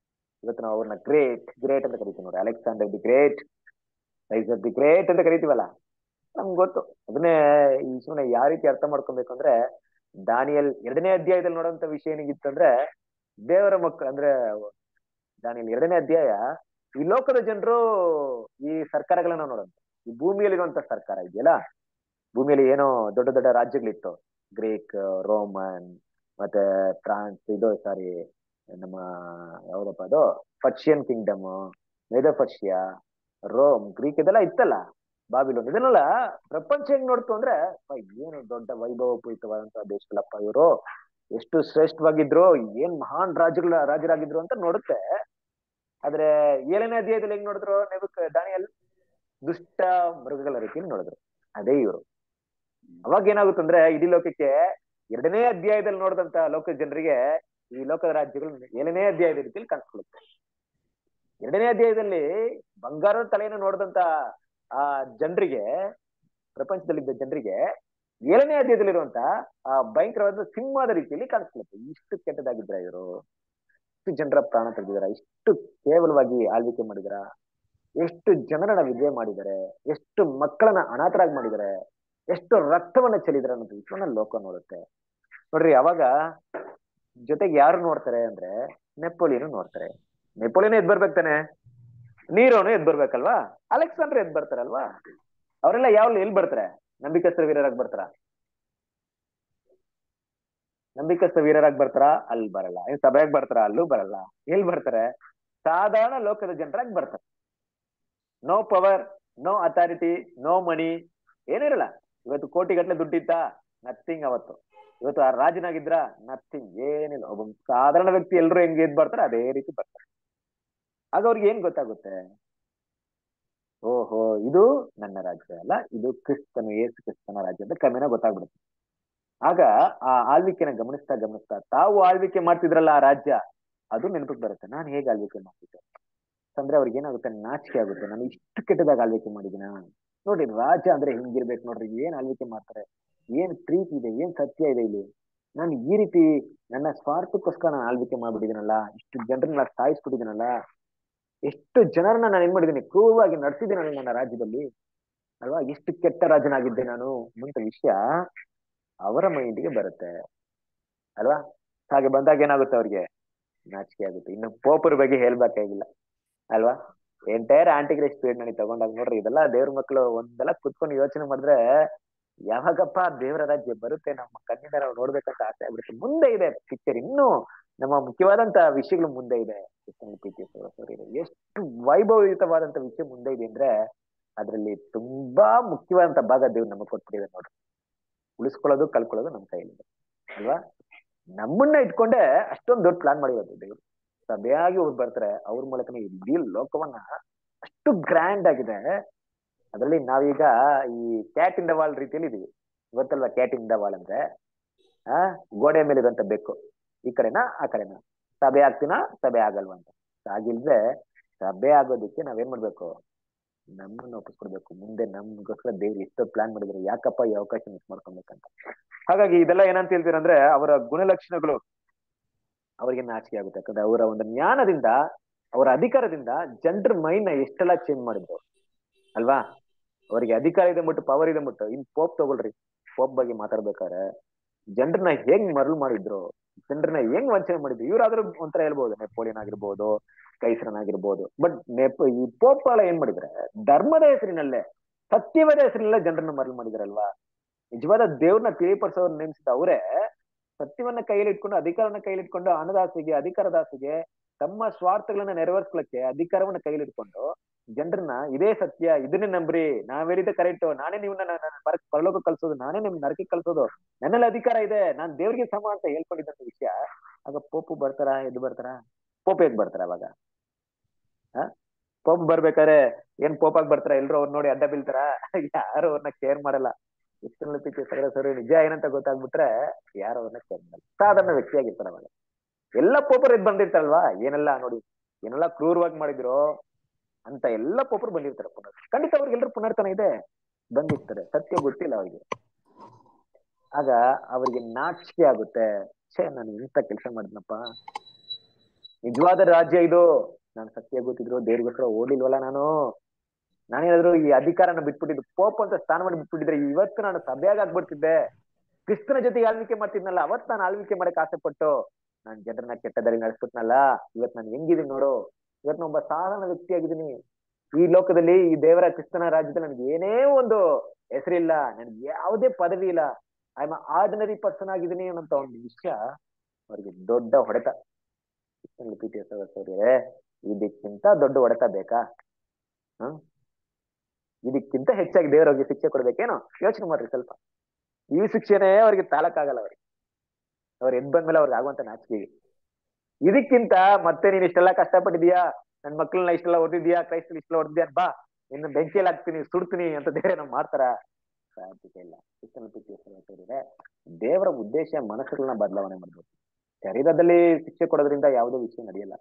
ಇವತ್ತು ನಾವು ಅವ್ರನ್ನ ಗ್ರೇಟ್ ಗ್ರೇಟ್ ಅಂತ ಕರಿತೀವಿ ನೋಡಿ Alexander the Great Caesar the Great ಅಂತ ಕರಿತೀವಲ್ಲ ನಮ್ಗೆ ಗೊತ್ತು ಅದನ್ನೇ ಈ ಸುಮ್ಮನೆ ಯಾವ ರೀತಿ ಅರ್ಥ ಮಾಡ್ಕೊಬೇಕು ಅಂದ್ರೆ ದಾನಿಯಲ್ ಎರಡನೇ ಅಧ್ಯಾಯದಲ್ಲಿ ನೋಡುವಂತ ವಿಷಯ ಏನಿಗಿತ್ತು ಅಂದ್ರೆ ದೇವರ ಮಕ್ಕಳು ಅಂದ್ರೆ ದಾನಿಯಲ್ ಎರಡನೇ ಅಧ್ಯಾಯ ಈ ಲೋಕದ ಜನರು ಈ ಸರ್ಕಾರಗಳನ್ನ ನೋಡುವಂತ ಈ ಭೂಮಿಯಲ್ಲಿರುವಂತ ಸರ್ಕಾರ ಇದೆಯಲ್ಲ ಭೂಮಿಯಲ್ಲಿ ಏನೋ ದೊಡ್ಡ ದೊಡ್ಡ ರಾಜ್ಯಗಳಿತ್ತು ಗ್ರೀಕ್ ರೋಮನ್ ಮತ್ತೆ ಫ್ರಾನ್ಸ್ ಇದು ಸಾರಿ ನಮ್ಮ ಯಾವ್ದಪ್ಪ ಅದು ಪರ್ಷಿಯನ್ ಕಿಂಗ್ಡಮ್ ಮೇಧ ಪರ್ಷಿಯಾ ರೋಮ್ ಗ್ರೀಕ್ ಇದೆಲ್ಲ ಇತ್ತಲ್ಲ ಬಾಬಿಲೋನ್ ಇದನ್ನೆಲ್ಲ ಪ್ರಪಂಚ ಹೆಂಗ್ ನೋಡ್ತು ಅಂದ್ರೆ ಅಪ್ಪ, ಏನು ದೊಡ್ಡ ವೈಭವಪೂರಿತವಾದಂತಹ ದೇಶಗಳಪ್ಪ ಇವರು ಎಷ್ಟು ಶ್ರೇಷ್ಠವಾಗಿದ್ರು ಏನ್ ಮಹಾನ್ ರಾಜ್ಯಗಳ ರಾಜರಾಗಿದ್ರು ಅಂತ ನೋಡುತ್ತೆ ಆದ್ರೆ ಏಳನೇ ಅಧ್ಯಾಯದಲ್ಲಿ ಹೆಂಗ್ ನೋಡಿದ್ರು ನೆಬಕ್ ದಾನಿಯಲ್ ದುಷ್ಟ ಮೃಗಗಳ ರೀತಿಯಲ್ಲಿ ನೋಡಿದ್ರು ಅದೇ ಇವರು ಅವಾಗ ಏನಾಗುತ್ತಂದ್ರೆ ಇಡೀ ಲೋಕಕ್ಕೆ ಎರಡನೇ ಅಧ್ಯಾಯದಲ್ಲಿ ನೋಡಿದಂತ ಲೋಕದ ಜನರಿಗೆ ಈ ಲೋಕದ ರಾಜ್ಯಗಳು ಏಳನೇ ಅಧ್ಯಾಯದ ರೀತಿಯಲ್ಲಿ ಕಾಣಿಸ್ಕೊಳ್ಳುತ್ತೆ ಎರಡನೇ ಅಧ್ಯಾಯದಲ್ಲಿ ಬಂಗಾರದ ತಲೆಯನ್ನು ನೋಡಿದಂತ ಆ ಜನರಿಗೆ ಪ್ರಪಂಚದಲ್ಲಿದ್ದ ಜನರಿಗೆ ಏಳನೇ ಅಧ್ಯಾಯದಲ್ಲಿರುವಂತ ಆ ಭಯಂಕರವಾದ ಸಿಂಹದ ರೀತಿಯಲ್ಲಿ ಕಾಣಿಸ್ಕೊಳ್ಳುತ್ತೆ ಇಷ್ಟು ಕೆಟ್ಟದಾಗಿದ್ರ ಇವರು ಇಷ್ಟು ಜನರ ಪ್ರಾಣ ತೆಗೆದಿದಾರ ಇಷ್ಟು ಕೇವಲವಾಗಿ ಆಳ್ವಿಕೆ ಮಾಡಿದಾರ ಎಷ್ಟು ಜನರನ್ನ ವಿಜಯ ಮಾಡಿದ್ದಾರೆ ಎಷ್ಟು ಮಕ್ಕಳನ್ನ ಅನಾಥರಾಗಿ ಮಾಡಿದ್ದಾರೆ ಎಷ್ಟು ರಕ್ತವನ್ನ ಚೆಲ್ಲಿದಾರೆ ಅನ್ನೋದು ವಿಶ್ವನ ಲೋಕ ನೋಡುತ್ತೆ ನೋಡ್ರಿ ಅವಾಗ ಜೊತೆಗೆ ಯಾರು ನೋಡ್ತಾರೆ ಅಂದ್ರೆ ನೆಪೋಲಿಯನ್ ನೋಡ್ತಾರೆ ನೆಪೋಲಿಯನ್ ಎದ್ ಬರ್ಬೇಕು ತಾನೆ ನೀರೋನು ಎದ್ ಬರ್ಬೇಕಲ್ವಾ ಅಲೆಕ್ಸಾಂಡರ್ ಎದ್ ಬರ್ತಾರಲ್ವಾ ಅವರೆಲ್ಲ ಯಾವ ಎಲ್ಲಿ ಬರ್ತಾರೆ ನಂಬಿಕಸ್ಥ ವೀರರಾಗಿ ಬರ್ತಾರ ನಂಬಿಕಸ್ಥ ವೀರರಾಗಿ ಬರ್ತಾರ ಅಲ್ಲಿ ಬರಲ್ಲ ಏನ್ ಸಭೆಯಾಗಿ ಬರ್ತಾರ ಅಲ್ಲೂ ಬರಲ್ಲ ಎಲ್ಲಿ ಬರ್ತಾರೆ ಸಾಧಾರಣ ಲೋಕದ ಜನರಾಗಿ ಬರ್ತಾರೆ no power no authority no money ಏನಿರಲ್ಲ ಇವತ್ತು ಕೋಟಿಗಟ್ಲೆ ದುಡ್ಡಿತ್ತ ನಥಿಂಗ್ ಅವತ್ತು ಇವತ್ತು ಆ ರಾಜನಾಗಿದ್ರ ನಥಿಂಗ್ ಏನಿಲ್ಲ ಒಬ್ಬ ಸಾಧಾರಣ ವ್ಯಕ್ತಿ ಎಲ್ರು ಹೆಂಗ್ ಎದ್ ಬರ್ತಾರೆ ಅದೇ ರೀತಿ ಬರ್ತಾರೆ ಆಗ ಅವ್ರಿಗೆ ಏನ್ ಗೊತ್ತಾಗುತ್ತೆ ಓಹೋ ಇದು ನನ್ನ ರಾಜ್ಯ ಅಲ್ಲ ಇದು ಕ್ರಿಸ್ತನು ಏಸು ಕ್ರಿಸ್ತನ ರಾಜ್ಯ ಅಂತ ಕ್ರಮೇಣ ಗೊತ್ತಾಗ್ಬಿಡುತ್ತೆ ಆಗ ಆ ಆಳ್ವಿಕೆನ ಗಮನಿಸ್ತಾ ಗಮನಿಸ್ತಾ ತಾವು ಆಳ್ವಿಕೆ ಮಾಡ್ತಿದ್ರಲ್ಲ ಆ ರಾಜ್ಯ ಅದು ನೆನಪಿಗೆ ಬರುತ್ತೆ ನಾನು ಹೇಗೆ ಆಳ್ವಿಕೆ ಮಾಡ್ತಿದ್ದೆ ಅಂದ್ರೆ ಅವ್ರಿಗೆ ಏನಾಗುತ್ತೆ ನಾಚಿಕೆ ಆಗುತ್ತೆ ನಾನು ಇಷ್ಟು ಕೆಟ್ಟದಾಗ ಆಳ್ವಿಕೆ ಮಾಡಿದಿನ ನೋಡ್ರಿ ರಾಜ ಅಂದ್ರೆ ಹಿಂಗಿರ್ಬೇಕು ನೋಡ್ರಿ ಏನ್ ಆಳ್ವಿಕೆ ಮಾಡ್ತಾರೆ ಏನ್ ಪ್ರೀತಿ ಇದೆ ಏನ್ ಸತ್ಯ ಇದೆ ಇಲ್ಲಿ ನಾನು ಈ ರೀತಿ ನನ್ನ ಸ್ವಾರ್ಥಕ್ಕೋಸ್ಕರ ನಾನು ಆಳ್ವಿಕೆ ಮಾಡ್ಬಿಟ್ಟಿದ್ದೀನಲ್ಲ ಇಷ್ಟು ಜನರನ್ನ ಸಾಯಿಸ್ಬಿಟ್ಟಿದ್ದೀನಲ್ಲ ಎಷ್ಟು ಜನರನ್ನ ನಾನು ಏನ್ ಮಾಡಿದ್ದೀನಿ ಕ್ರೂರವಾಗಿ ನಡೆಸಿದ್ದೀನಲ್ಲ ನನ್ನ ರಾಜ್ಯದಲ್ಲಿ ಅಲ್ವಾ ಎಷ್ಟು ಕೆಟ್ಟ ರಾಜನಾಗಿದ್ದೆ ನಾನು ಮುಂತ ವಿಷಯ ಅವರ ಮೈಂಡಿಗೆ ಬರುತ್ತೆ ಅಲ್ವಾ ಹಾಗೆ ಬಂದಾಗ ಏನಾಗುತ್ತೆ ಅವ್ರಿಗೆ ನಾಚಿಕೆ ಆಗುತ್ತೆ ಇನ್ನು ಪೋಪರ್ ಬಗ್ಗೆ ಹೇಳ್ಬೇಕಾಗಿಲ್ಲ ಅಲ್ವಾ ಎಂಟೈರ್ ಆಂಟಿಗ್ರೇಸ್ ಪೀರಿಯಡ್ ನನಗೆ ತಗೊಂಡಾಗ ನೋಡ್ರಿ ಇದೆಲ್ಲ ದೇವ್ರ ಮಕ್ಕಳು ಒಂದೆಲ್ಲ ಕುತ್ಕೊಂಡು ಯೋಚನೆ ಮಾಡಿದ್ರೆ ಯಾವಾಗಪ್ಪ ದೇವರ ರಾಜ್ಯ ಬರುತ್ತೆ ನಮ್ಮ ಕಣ್ಣಿಂದ ನಾವು ನೋಡ್ಬೇಕಂತ ಆಸೆ ಆಗ್ಬಿಡುತ್ತೆ ಮುಂದೆ ಇದೆ ಪಿಕ್ಚರ್ ಇನ್ನೂ ನಮ್ಮ ಮುಖ್ಯವಾದಂತ ವಿಷಯಗಳು ಮುಂದೆ ಇದೆ ಕ್ರಿಸ್ತನ ಪ್ರೀತಿ ಸಹೋದರರೇ. ಎಷ್ಟು ವೈಭವಯುತವಾದಂತ ವಿಷಯ ಮುಂದೆ ಇದೆ ಅಂದ್ರೆ ಅದ್ರಲ್ಲಿ ತುಂಬಾ ಮುಖ್ಯವಾದಂತ ಭಾಗ ದೇವ್ರು ನಮಗೆ ಕೊಟ್ಬಿಟ್ಟಿದೆ ನೋಡ್ರಿ ಉಳಿಸ್ಕೊಳ್ಳೋದು ಕಳ್ಕೊಳ್ಳೋದು ನಮ್ಮ ಕೈಯಲ್ಲಿದೆ ಅಲ್ವಾ ನಮ್ಮನ್ನ ಇಟ್ಕೊಂಡೆ ಅಷ್ಟೊಂದು ದೊಡ್ಡ ಪ್ಲಾನ್ ಮಾಡಿರೋದು ದೇವ್ರು ಸಭೆಯಾಗಿ ಅವ್ರು ಬರ್ತಾರೆ ಅವ್ರ ಮೂಲಕನೇ ಇಡೀ ಲೋಕವನ್ನ ಅಷ್ಟು ಗ್ರ್ಯಾಂಡ್ ಆಗಿದೆ ಅದರಲ್ಲಿ ನಾವೀಗ ಈ ಕ್ಯಾಟ್ ಇನ್ ದ ವಾಲ್ ರೀತಿಯಲ್ಲಿ ಇದೀವಿ ಗೊತ್ತಲ್ವಾ ಕ್ಯಾಟ್ ಇನ್ ದ ವಾಲ್ ಅಂದ್ರೆ ಆ ಗೋಡೆ ಮೇಲೆ ಇರುವಂತ ಬೆಕ್ಕು ಈ ಕಡೆನಾ ಆ ಕಡೆನಾ ಸಭೆ ಆಗ್ತೀನಾ ಸಭೆ ಆಗಲ್ವಾ ಅಂತ ಆಗಿಲ್ದೆ ಸಭೆ ಆಗೋದಕ್ಕೆ ನಾವೇನ್ ಮಾಡ್ಬೇಕು ನಮ್ಮನ್ನ ಒಪ್ಪಿಸ್ಕೊಡ್ಬೇಕು ಮುಂದೆ ನಮ್ಗೋಸ್ಕರ ದೇವ್ರು ಎಷ್ಟೋ ಪ್ಲಾನ್ ಮಾಡಿದ್ರು ಯಾಕಪ್ಪ ಈ ಅವಕಾಶ ಮಿಸ್ ಮಾಡ್ಕೊಬೇಕಂತ ಹಾಗಾಗಿ ಇದೆಲ್ಲ ಏನಂತ ಹೇಳ್ತೀರಂದ್ರೆ ಅವರ ಗುಣಲಕ್ಷಣಗಳು ಅವರಿಗೆ ನಾಚಿಕೆ ಆಗುತ್ತೆ ಯಾಕಂದ್ರೆ ಅವರ ಒಂದು ಜ್ಞಾನದಿಂದ ಅವರ ಅಧಿಕಾರದಿಂದ ಜನರ ಮೈಂಡ್ ನ ಎಷ್ಟೆಲ್ಲ ಚೇಂಜ್ ಮಾಡಿದ್ರು ಅಲ್ವಾ ಅವರಿಗೆ ಅಧಿಕಾರ ಇದೆ ಬಿಟ್ಟು ಪವರ್ ಇದೆ ಬಿಟ್ಟು ಇನ್ ಪೋಪ್ ತಗೊಳ್ರಿ ಪೋಪ್ ಬಗ್ಗೆ ಮಾತಾಡ್ಬೇಕಾದ್ರೆ ಜನರನ್ನ ಹೆಂಗ್ ಮರಳು ಮಾಡಿದ್ರು ಜನರನ್ನ ಹೆಂಗ್ ವಂಚನೆ ಮಾಡಿದ್ರು ಇವ್ರಾದ್ರೂ ಒಂಥರ ಹೇಳ್ಬೋದು ನೆಪೋಲಿಯನ್ ಆಗಿರ್ಬೋದು ಕೈಸರನ್ ಆಗಿರ್ಬೋದು ಬಟ್ ನೆಪ ಈ ಪೋಪ್ ಎಲ್ಲ ಏನ್ ಮಾಡಿದ್ರೆ ಧರ್ಮದ ಹೆಸರಿನಲ್ಲೇ ಸತ್ಯವಾದ ಹೆಸರಿನಲ್ಲೇ ಜನರನ್ನ ಮರಳು ಮಾಡಿದಾರಲ್ವಾ ನಿಜವಾದ ದೇವ್ರನ್ನ ತಿಳಿಪಡಿಸೋರು ನೇಮಿಸಿದ ಅವರೇ ಸತ್ಯವನ್ನ ಕೈಯಲ್ಲಿ ಇಟ್ಕೊಂಡು ಅಧಿಕಾರವನ್ನ ಕೈಯಲ್ಲಿ ಇಟ್ಕೊಂಡು ಹಣದಾಸೆಗೆ ಅಧಿಕಾರದಾಸೆಗೆ ತಮ್ಮ ಸ್ವಾರ್ಥಗಳನ್ನ ನೆರವೇರಿಸ್ಲಿಕ್ಕೆ ಅಧಿಕಾರವನ್ನ ಕೈಯಲ್ಲಿ ಇಟ್ಕೊಂಡು ಜನರನ್ನ ಇದೇ ಸತ್ಯ ಇದನ್ನೇ ನಂಬ್ರಿ ನಾವ್ ಹೇಳಿದ ಕರೆಕ್ಟ್ ನಾನೇ ನಿಮ್ಮನ್ನ ಪರಲೋಕ ಕಳ್ಸೋದು ನಾನೇ ನಿಮ್ ನರಕಕ್ಕೆ ಕಳ್ಸೋದು ನನ್ನಲ್ಲಿ ಅಧಿಕಾರ ಇದೆ ನಾನ್ ದೇವ್ರಿಗೆ ಸಮ ಅಂತ ಹೇಳ್ಕೊಂಡಿದ್ದಂತ ವಿಷಯ ಆಗ ಪೋಪು ಬರ್ತಾರ ಎದ್ದು ಬರ್ತಾರ ಪೋಪ್ ಎದ್ ಬರ್ತಾರ ಅವಾಗ ಹ ಪೋಪ್ ಬರ್ಬೇಕಾದ್ರೆ ಏನ್ ಪೋಪಾಗ್ ಬರ್ತಾರ ಎಲ್ರು ಅವ್ರ ನೋಡಿ ಅಡ್ಡ ಬೀಳ್ತಾರ ಯಾರು ಅವ್ರನ್ನ ಕೇರ್ ಮಾಡಲ್ಲ ಎಷ್ಟು ಪ್ರೀತಿ ಸಗರ ಸರಿ ನಿಜ ಏನಂತ ಗೊತ್ತಾಗ್ಬಿಟ್ರೆ ಯಾರು ಅವ್ರನ್ನ ಕೇರ್ ಮಾಡಲ್ಲ ಸಾಧಾರಣ ವ್ಯಕ್ತಿಯಾಗಿರ್ತಾರ ಅವಾಗ ಎಲ್ಲ ಪೋಪರ್ ಎದ್ ಬಂದಿರ್ತಾರಲ್ವಾ ಏನೆಲ್ಲ ನೋಡಿ ಏನೆಲ್ಲ ಕ್ರೂರವಾಗಿ ಮಾಡಿದ್ರು ಅಂತ ಎಲ್ಲ ಪೋಪರ್ ಬಂದಿರ್ತಾರೆ ಪುನರ್ ಖಂಡಿತ ಅವ್ರಿಗೆಲ್ಲರೂ ಪುನರ್ತನ ಇದೆ ಬಂದಿರ್ತಾರೆ ಸತ್ಯ ಗೊತ್ತಿಲ್ಲ ಅವ್ರಿಗೆ ಆಗ ಅವರಿಗೆ ನಾಚಿಕೆ ಆಗುತ್ತೆ ಛೇ ನಾನು ಇಂಥ ಕೆಲಸ ಮಾಡಿದ್ನಪ್ಪ ನಿಜವಾದ ರಾಜ್ಯ ಇದು ನಾನು ಸತ್ಯ ಗೊತ್ತಿದ್ರು ದೇವ್ರಿಗೋಸ್ಕರ ಓಡಿಲ್ವಲ್ಲ ನಾನು ನಾನೇನಾದ್ರು ಈ ಅಧಿಕಾರನ ಬಿಟ್ಬಿಟ್ಟಿದ್ದು ಪೋಪ್ ಅಂತ ಸ್ಥಾನವನ್ನು ಬಿಟ್ಬಿಟ್ಟಿದ್ರೆ ಇವತ್ತು ನಾನು ಸಭೆಯಾಗ ಆಗ್ಬಿಡ್ತಿದ್ದೆ ಕ್ರಿಸ್ತನ ಜೊತೆಗೆ ಆಳ್ವಿಕೆ ಮಾಡ್ತಿದ್ನಲ್ಲ ಅವತ್ತು ನಾನು ಆಳ್ವಿಕೆ ಮಾಡಕ್ ಆಸೆ ಪಟ್ಟು ನಾನು ಜನರನ್ನ ಕೆಟ್ಟ ದಾರಿ ನಡೆಸ್ಬಿಟ್ನಲ್ಲ ಇವತ್ತು ನಾನು ಹೆಂಗಿದೀನಿ ನೋಡು ಇವತ್ತು ನಾನು ಒಬ್ಬ ಸಾಧಾರಣ ವ್ಯಕ್ತಿ ಆಗಿದ್ದೀನಿ ಈ ಲೋಕದಲ್ಲಿ ಈ ದೇವರ ಕ್ರಿಸ್ತನ ರಾಜ್ಯದಲ್ಲಿ ನನಗೆ ಏನೇ ಒಂದು ಹೆಸರಿಲ್ಲ ನನ್ಗೆ ಯಾವುದೇ ಪದವಿ ಇಲ್ಲ ಐ ಆಮ್ ಆರ್ಡಿನರಿ ಪರ್ಸನ್ ಆಗಿದ್ದೀನಿ ಅನ್ನೋಂತ ಒಂದು ವಿಷಯ ಅವರಿಗೆ ದೊಡ್ಡ ಹೊಡೆತ ಪಿ ಟಿ ಎಸ್ ಅವರೇ ಇದಕ್ಕಿಂತ ದೊಡ್ಡ ಹೊಡೆತ ಬೇಕಾ ಹ ಇದಕ್ಕಿಂತ ಹೆಚ್ಚಾಗಿ ದೇವರಿಗೆ ಶಿಕ್ಷೆ ಕೊಡ್ಬೇಕೇನೋ ಯೋಚನೆ ಮಾಡ್ರಿ ಸ್ವಲ್ಪ ಈ ಶಿಕ್ಷೆನೇ ಅವ್ರಿಗೆ ತಾಳಕ್ಕಾಗಲ್ಲ ಅವ್ರಿಗೆ ಅವ್ರು ಎದ್ ಬಂದ್ಮೇಲೆ ಅವ್ರಿಗೆ ಆಗುವಂತ ನಾಚಿಕೆಗೆ ಇದಕ್ಕಿಂತ ಮತ್ತೆ ನೀನ್ ಇಷ್ಟೆಲ್ಲ ಕಷ್ಟಪಟ್ಟಿದ್ಯಾ ನನ್ ಮಕ್ಕಳನ್ನ ಇಷ್ಟೆಲ್ಲ ಹೊಡೆದಿದ್ಯಾ ಕ್ರೈಸ್ತಲ್ ಇಷ್ಟೆಲ್ಲ ಹೊಡೆದಿದ್ಯಾ ಬಾ ಇನ್ನು ಬೆಂಕಿಯಲ್ಲಿ ಹಾಕ್ತೀನಿ ಸುಡ್ತೀನಿ ಅಂತ ದೇವರನ್ನ ಮಾಡ್ತಾರ ಸಾಧ್ಯತೆ ಇಲ್ಲ ಕ್ರಿಸ್ತನ ಪಿ ಟಿ ಎಸ್ ಹೇಳಿದ್ರೆ ದೇವರ ಉದ್ದೇಶ ಮನಸ್ಸುಗಳನ್ನ ಬದಲಾವಣೆ ಮಾಡ್ಬೇಕು ಶರೀರದಲ್ಲಿ ಶಿಕ್ಷೆ ಕೊಡೋದ್ರಿಂದ ಯಾವುದೇ ವಿಷಯ ನಡೆಯಲ್ಲ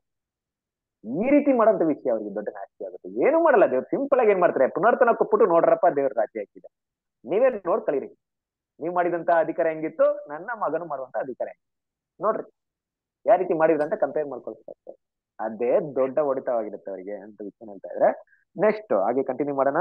ಈ ರೀತಿ ಮಾಡೋಂಥ ವಿಷಯ ಅವ್ರಿಗೆ ದೊಡ್ಡ ನಾಚಿಕೆ ಆಗುತ್ತೆ ಏನು ಮಾಡಲ್ಲ ದೇವ್ರು ಸಿಂಪಲ್ ಆಗಿ ಏನ್ ಮಾಡ್ತಾರೆ ಪುನರ್ತನ ಕೊಟ್ಬಿಟ್ಟು ನೋಡ್ರಪ್ಪ ದೇವ್ರ ರಾಜ್ಯ ಹಾಕಿದೆ ನೀವೇ ನೋಡ್ಕಳಿರಿ ನೀವ್ ಮಾಡಿದಂತ ಅಧಿಕಾರ ಹೆಂಗಿತ್ತು ನನ್ನ ಮಗನು ಮಾಡುವಂತ ಅಧಿಕಾರ ಹೆಂಗಿತ್ತು ನೋಡ್ರಿ ಯಾವ ರೀತಿ ಮಾಡಿದ್ರ ಅಂತ ಕಂಪೇರ್ ಮಾಡ್ಕೊಳ್ತಾರೆ ಅದೇ ದೊಡ್ಡ ಹೊಡಿತವಾಗಿರುತ್ತೆ ಅವರಿಗೆ ಅಂತ ವಿಷಯ ಹೇಳ್ತಾ ಇದ್ರೆ ನೆಕ್ಸ್ಟ್ ಹಾಗೆ ಕಂಟಿನ್ಯೂ ಮಾಡೋಣ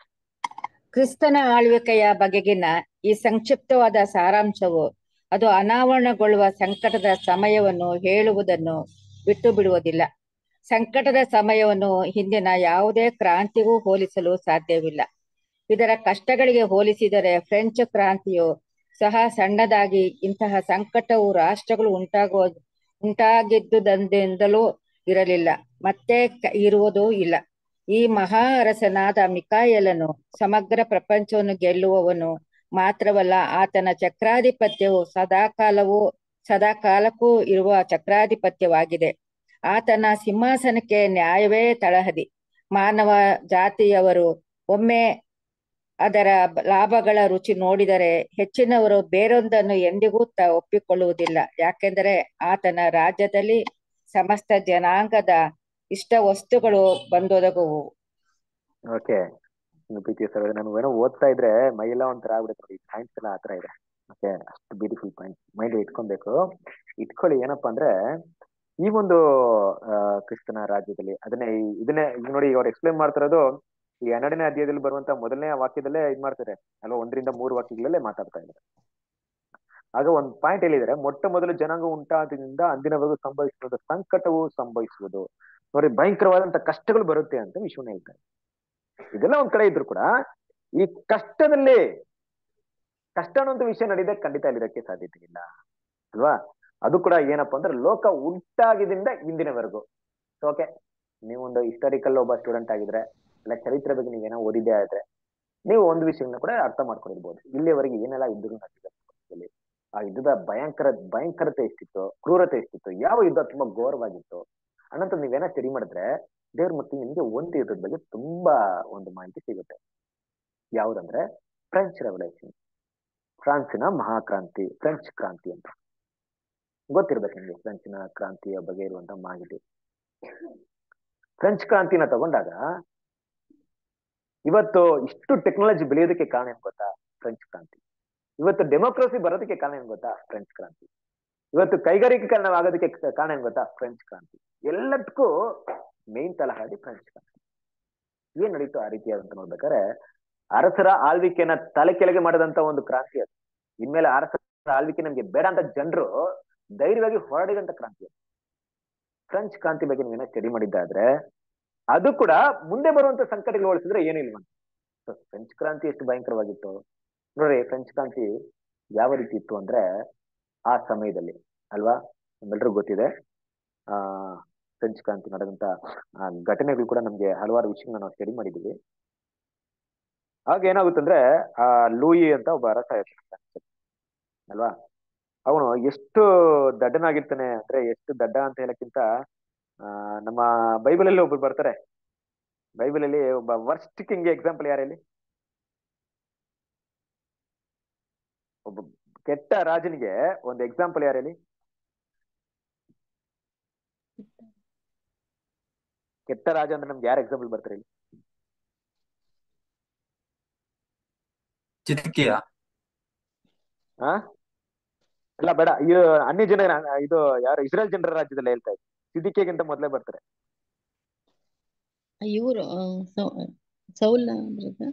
ಕ್ರಿಸ್ತನ ಆಳ್ವಿಕೆಯ ಬಗೆಗಿನ ಈ ಸಂಕ್ಷಿಪ್ತವಾದ ಸಾರಾಂಶವು ಅದು ಅನಾವರಣಗೊಳ್ಳುವ ಸಂಕಟದ ಸಮಯವನ್ನು ಹೇಳುವುದನ್ನು ಬಿಟ್ಟು ಬಿಡುವುದಿಲ್ಲ ಸಂಕಟದ ಸಮಯವನ್ನು ಹಿಂದಿನ ಯಾವುದೇ ಕ್ರಾಂತಿಗೂ ಹೋಲಿಸಲು ಸಾಧ್ಯವಿಲ್ಲ ಇದರ ಕಷ್ಟಗಳಿಗೆ ಹೋಲಿಸಿದರೆ ಫ್ರೆಂಚ್ ಕ್ರಾಂತಿಯು ಸಹ ಸಣ್ಣದಾಗಿ ಇಂತಹ ಸಂಕಟವು ರಾಷ್ಟ್ರಗಳು ಉಂಟಾಗುವ ಉಂಟಾಗಿದ್ದುದರಿಂದಲೂ ಇರಲಿಲ್ಲ ಮತ್ತೆ ಕ- ಇರುವುದೂ ಇಲ್ಲ ಈ ಮಹಾ ಅರಸನಾದ ಮಿಕಾಯಲನು ಸಮಗ್ರ ಪ್ರಪಂಚವನ್ನು ಗೆಲ್ಲುವವನು ಮಾತ್ರವಲ್ಲ ಆತನ ಚಕ್ರಾಧಿಪತ್ಯವು ಸದಾಕಾಲವೂ ಸದಾಕಾಲಕ್ಕೂ ಇರುವ ಚಕ್ರಾಧಿಪತ್ಯವಾಗಿದೆ ಆತನ ಸಿಂಹಾಸನಕ್ಕೆ ನ್ಯಾಯವೇ ತಳಹದಿ ಮಾನವ ಜಾತಿಯವರು ಒಮ್ಮೆ ಅದರ ಬ- ಲಾಭಗಳ ರುಚಿ ನೋಡಿದರೆ ಹೆಚ್ಚಿನವರು ಬೇರೊಂದನ್ನು ಎಂದಿಗೂ ತ ಒಪ್ಪಿಕೊಳ್ಳುವುದಿಲ್ಲ ಯಾಕೆಂದರೆ ಆತನ ರಾಜ್ಯದಲ್ಲಿ ಸಮಸ್ತ ಜನಾಂಗದ ಇಷ್ಟ ವಸ್ತುಗಳು ಬಂದೊದಗುವು ಓಕೆ ಪ್ರೀತಿ ಸರ್ ನಾನು ಏನೋ ಓದ್ತಾ ಇದ್ರೆ ಮೈಯೆಲ್ಲ ಒಂಥರ ಆಗ್ಬಿಡುತ್ತೆ ನೋಡಿ ಪಾಯಿಂಟ್ಸ್ ಎಲ್ಲ ಆತರ ಇದೆ ಓಕೆ ಅಷ್ಟು ಬ್ಯೂಟಿಫುಲ್ ಪಾಯಿಂಟ್ ಮೈಂಡ್ ಇಟ್ಕೊಬೇಕು ಇಟ್ಕೊಳ್ಳಿ ಏನಪ್ಪಾ ಅಂದ್ರೆ ಈ ಒಂದು ಆ, ಕ್ರಿಸ್ತನ ರಾಜ್ಯದಲ್ಲಿ ಅದನ್ನೇ ಈ- ಇದನ್ನೇ ಈಗ ನೋಡಿ ಅವ್ರು ಎಕ್ಸ್ಪ್ಲೈನ್ ಮಾಡ್ತಿರೋದು ಈ ಹನ್ನೆರಡನೇ ಅಧ್ಯಾಯದಲ್ಲಿ ಬರುವಂತ ಮೊದಲನೇ ವಾಕ್ಯದಲ್ಲೇ ಇದ್ ಮಾಡ್ತಾರೆ ಅಲ್ವಾ ಒಂದರಿಂದ ಮೂರು ವಾಕ್ಯಗಳಲ್ಲೇ ಮಾತಾಡ್ತಾ ಇದ್ದಾರೆ ಆಗ ಒಂದ್ ಪಾಯಿಂಟ್ ಹೇಳಿದ್ದಾರೆ ಮೊಟ್ಟ ಮೊದಲು ಜನಾಂಗ ಉಂಟಾದ್ರಿಂದ ಅಂದಿನವರೆಗೂ ಸಂಭವಿಸುವುದು ಸಂಕಟವು ಸಂಭವಿಸುವುದು ನೋಡಿ ಭಯಂಕರವಾದಂತ ಕಷ್ಟಗಳು ಬರುತ್ತೆ ಅಂತ ವಿಶ್ವನ ಹೇಳ್ತಾರೆ ಇದೆಲ್ಲ ಒಂದ್ ಕಡೆ ಇದ್ರು ಕೂಡ ಈ ಕಷ್ಟದಲ್ಲಿ ಕಷ್ಟ ಅನ್ನೋಂಥ ವಿಷಯ ನಡೀದಕ್ಕೆ ಖಂಡಿತ ಅಲ್ಲಿರಕ್ಕೆ ಸಾಧ್ಯತೆ ಇಲ್ಲ ಅಲ್ವಾ ಅದು ಕೂಡ ಏನಪ್ಪಾ ಅಂದ್ರೆ ಲೋಕ ಉಂಟಾಗಿದಿಂದ ಇಂದಿನವರೆಗೂ ಓಕೆ ನೀವೊಂದು ಹಿಸ್ಟಾರಿಕಲ್ ಒಬ್ಬ ಸ್ಟೂಡೆಂಟ್ ಆಗಿದ್ರೆ ಇಲ್ಲ ಚರಿತ್ರೆ ಬಗ್ಗೆ ನೀವೇನೋ ಓದಿದ್ದೇ ಆದ್ರೆ ನೀವು ಒಂದು ವಿಷಯನ ಕೂಡ ಅರ್ಥ ಮಾಡ್ಕೊಂಡಿರ್ಬೋದು ಇಲ್ಲಿಯವರೆಗೆ ಏನೆಲ್ಲ ಯುದ್ಧಗಳು ನಡೆದಿದೆ ಪ್ರಪಂಚದಲ್ಲಿ. ಆ ಯುದ್ಧದ ಭಯಂಕರ ಭಯಂಕರತೆ ಎಷ್ಟಿತ್ತು ಕ್ರೂರತೆ ಎಷ್ಟಿತ್ತು ಯಾವ ಯುದ್ಧ ತುಂಬಾ ಘೋರವಾಗಿತ್ತು ಅನ್ನಂತ ನೀವೇನೋ ಸ್ಟಡಿ ಮಾಡಿದ್ರೆ ದೇವ್ರ ಮತ್ತೆ ನಿಮ್ಗೆ ಒಂದು ಯುದ್ಧದ ಬಗ್ಗೆ ತುಂಬಾ ಒಂದು ಮಾಹಿತಿ ಸಿಗುತ್ತೆ ಯಾವುದಂದ್ರೆ ಫ್ರೆಂಚ್ ರೆವಲ್ಯೂಷನ್ ಫ್ರಾನ್ಸಿನ ಮಹಾಕ್ರಾಂತಿ ಫ್ರೆಂಚ್ ಕ್ರಾಂತಿ ಅಂತ ಗೊತ್ತಿರ್ಬೇಕು ನಿಮ್ಗೆ ಫ್ರೆಂಚಿನ ಕ್ರಾಂತಿಯ ಬಗ್ಗೆ ಇರುವಂತ ಮಾಹಿತಿ ಫ್ರೆಂಚ್ ಕ್ರಾಂತಿನ ತಗೊಂಡಾಗ ಇವತ್ತು ಇಷ್ಟು ಟೆಕ್ನಾಲಜಿ ಬೆಳೆಯೋದಕ್ಕೆ ಕಾರಣ ಏನ್ ಗೊತ್ತಾ ಫ್ರೆಂಚ್ ಕ್ರಾಂತಿ ಇವತ್ತು ಡೆಮೋಕ್ರಸಿ ಬರೋದಕ್ಕೆ ಕಾರಣ ಏನ್ ಗೊತ್ತಾ ಫ್ರೆಂಚ್ ಕ್ರಾಂತಿ ಇವತ್ತು ಕೈಗಾರಿಕೀಕರಣ ಆಗೋದಕ್ಕೆ ಕಾರಣ ಏನ್ ಗೊತ್ತಾ ಫ್ರೆಂಚ್ ಕ್ರಾಂತಿ ಎಲ್ಲದಕ್ಕೂ ಮೇನ್ ತಲಹಾದಿ ಫ್ರೆಂಚ್ ಕ್ರಾಂತಿ ಏನ್ ನಡೀತು ಆ ರೀತಿಯಾದಂತ ನೋಡ್ಬೇಕಾದ್ರೆ ಅರಸರ ಆಳ್ವಿಕೆನ ತಲೆ ಕೆಳಗೆ ಮಾಡಿದಂತ ಒಂದು ಕ್ರಾಂತಿ ಅದು ಇನ್ಮೇಲೆ ಅರಸರ ಆಳ್ವಿಕೆ ನಮ್ಗೆ ಬೇಡ ಅಂತ ಜನರು ಧೈರ್ಯವಾಗಿ ಹೋರಾಡಿದಂತ ಕ್ರಾಂತಿ ಅದು ಫ್ರೆಂಚ್ ಕ್ರಾಂತಿ ಬಗ್ಗೆ ನೀವೇನೋ ಸ್ಟಡಿ ಮಾಡಿದ್ದಾದ್ರೆ ಅದು ಕೂಡ ಮುಂದೆ ಬರುವಂತ ಸಂಕಟಗಳು ಹೋಲಿಸಿದ್ರೆ ಏನೂ ಇಲ್ವಂತ So, ಫ್ರೆಂಚ್ ಕ್ರಾಂತಿ ಎಷ್ಟು ಭಯಂಕರವಾಗಿತ್ತು ನೋಡ್ರಿ ಫ್ರೆಂಚ್ ಕ್ರಾಂತಿ ಯಾವ ರೀತಿ ಇತ್ತು ಅಂದ್ರೆ ಆ ಸಮಯದಲ್ಲಿ ಅಲ್ವಾ ನಮ್ಮೆಲ್ರಿಗೂ ಗೊತ್ತಿದೆ ಆ ಫ್ರೆಂಚ್ ಕ್ರಾಂತಿ ನಡೆದಂತ ಆ ಘಟನೆಗಳು ಕೂಡ ನಮ್ಗೆ ಹಲವಾರು ವಿಷಯಗಳನ್ನ ನಾವು ಸ್ಟಡಿ ಮಾಡಿದೀವಿ ಆಗ ಏನಾಗುತ್ತಂದ್ರೆ ಆ ಲೂಯಿ ಅಂತ ಒಬ್ಬ ಅರಸ ಇರ್ತಾನೆ ಅಲ್ವಾ ಅವನು ಎಷ್ಟು ದಡ್ಡನಾಗಿರ್ತಾನೆ ಅಂದ್ರೆ ಎಷ್ಟು ದಡ್ಡ ಅಂತ ಹೇಳಕ್ಕಿಂತ ಆ ನಮ್ಮ ಬೈಬಲ್ ಅಲ್ಲಿ ಒಬ್ರು ಬರ್ತಾರೆ ಬೈಬಲ್ ಅಲ್ಲಿ ಒಬ್ಬ ವರ್ಸ್ಟ್ ಕಿಂಗ್ ಎಕ್ಸಾಂಪಲ್ ಯಾರು ಹೇಳಿ ಒಬ್ಬ ಕೆಟ್ಟ ರಾಜನಿಗೆ ಒಂದು ಎಕ್ಸಾಂಪಲ್ ಯಾರು ಹೇಳಿ ಕೆಟ್ಟ ರಾಜ ಅಂದ್ರೆ ನಮ್ಗೆ ಯಾರು ಎಕ್ಸಾಂಪಲ್ ಬರ್ತಾರೆ ಹೇಳಿ ಚಿತ್ಕಿಯ ಹಾ ಇಲ್ಲ ಬೇಡ ಇದು ಅನ್ಯ ಜನ ಇದು ಯಾರು ಇಸ್ರೇಲ್ ಜನರ ರಾಜ್ಯದಲ್ಲಿ ಹೇಳ್ತಾ ಇದ್ದೆ ಸಿದಿಕೆಗಿಂತ ಮೊದಲೇ ಬರ್ತಾರೆ ಇವರು ಸೌಲ್ ಬ್ರದರ್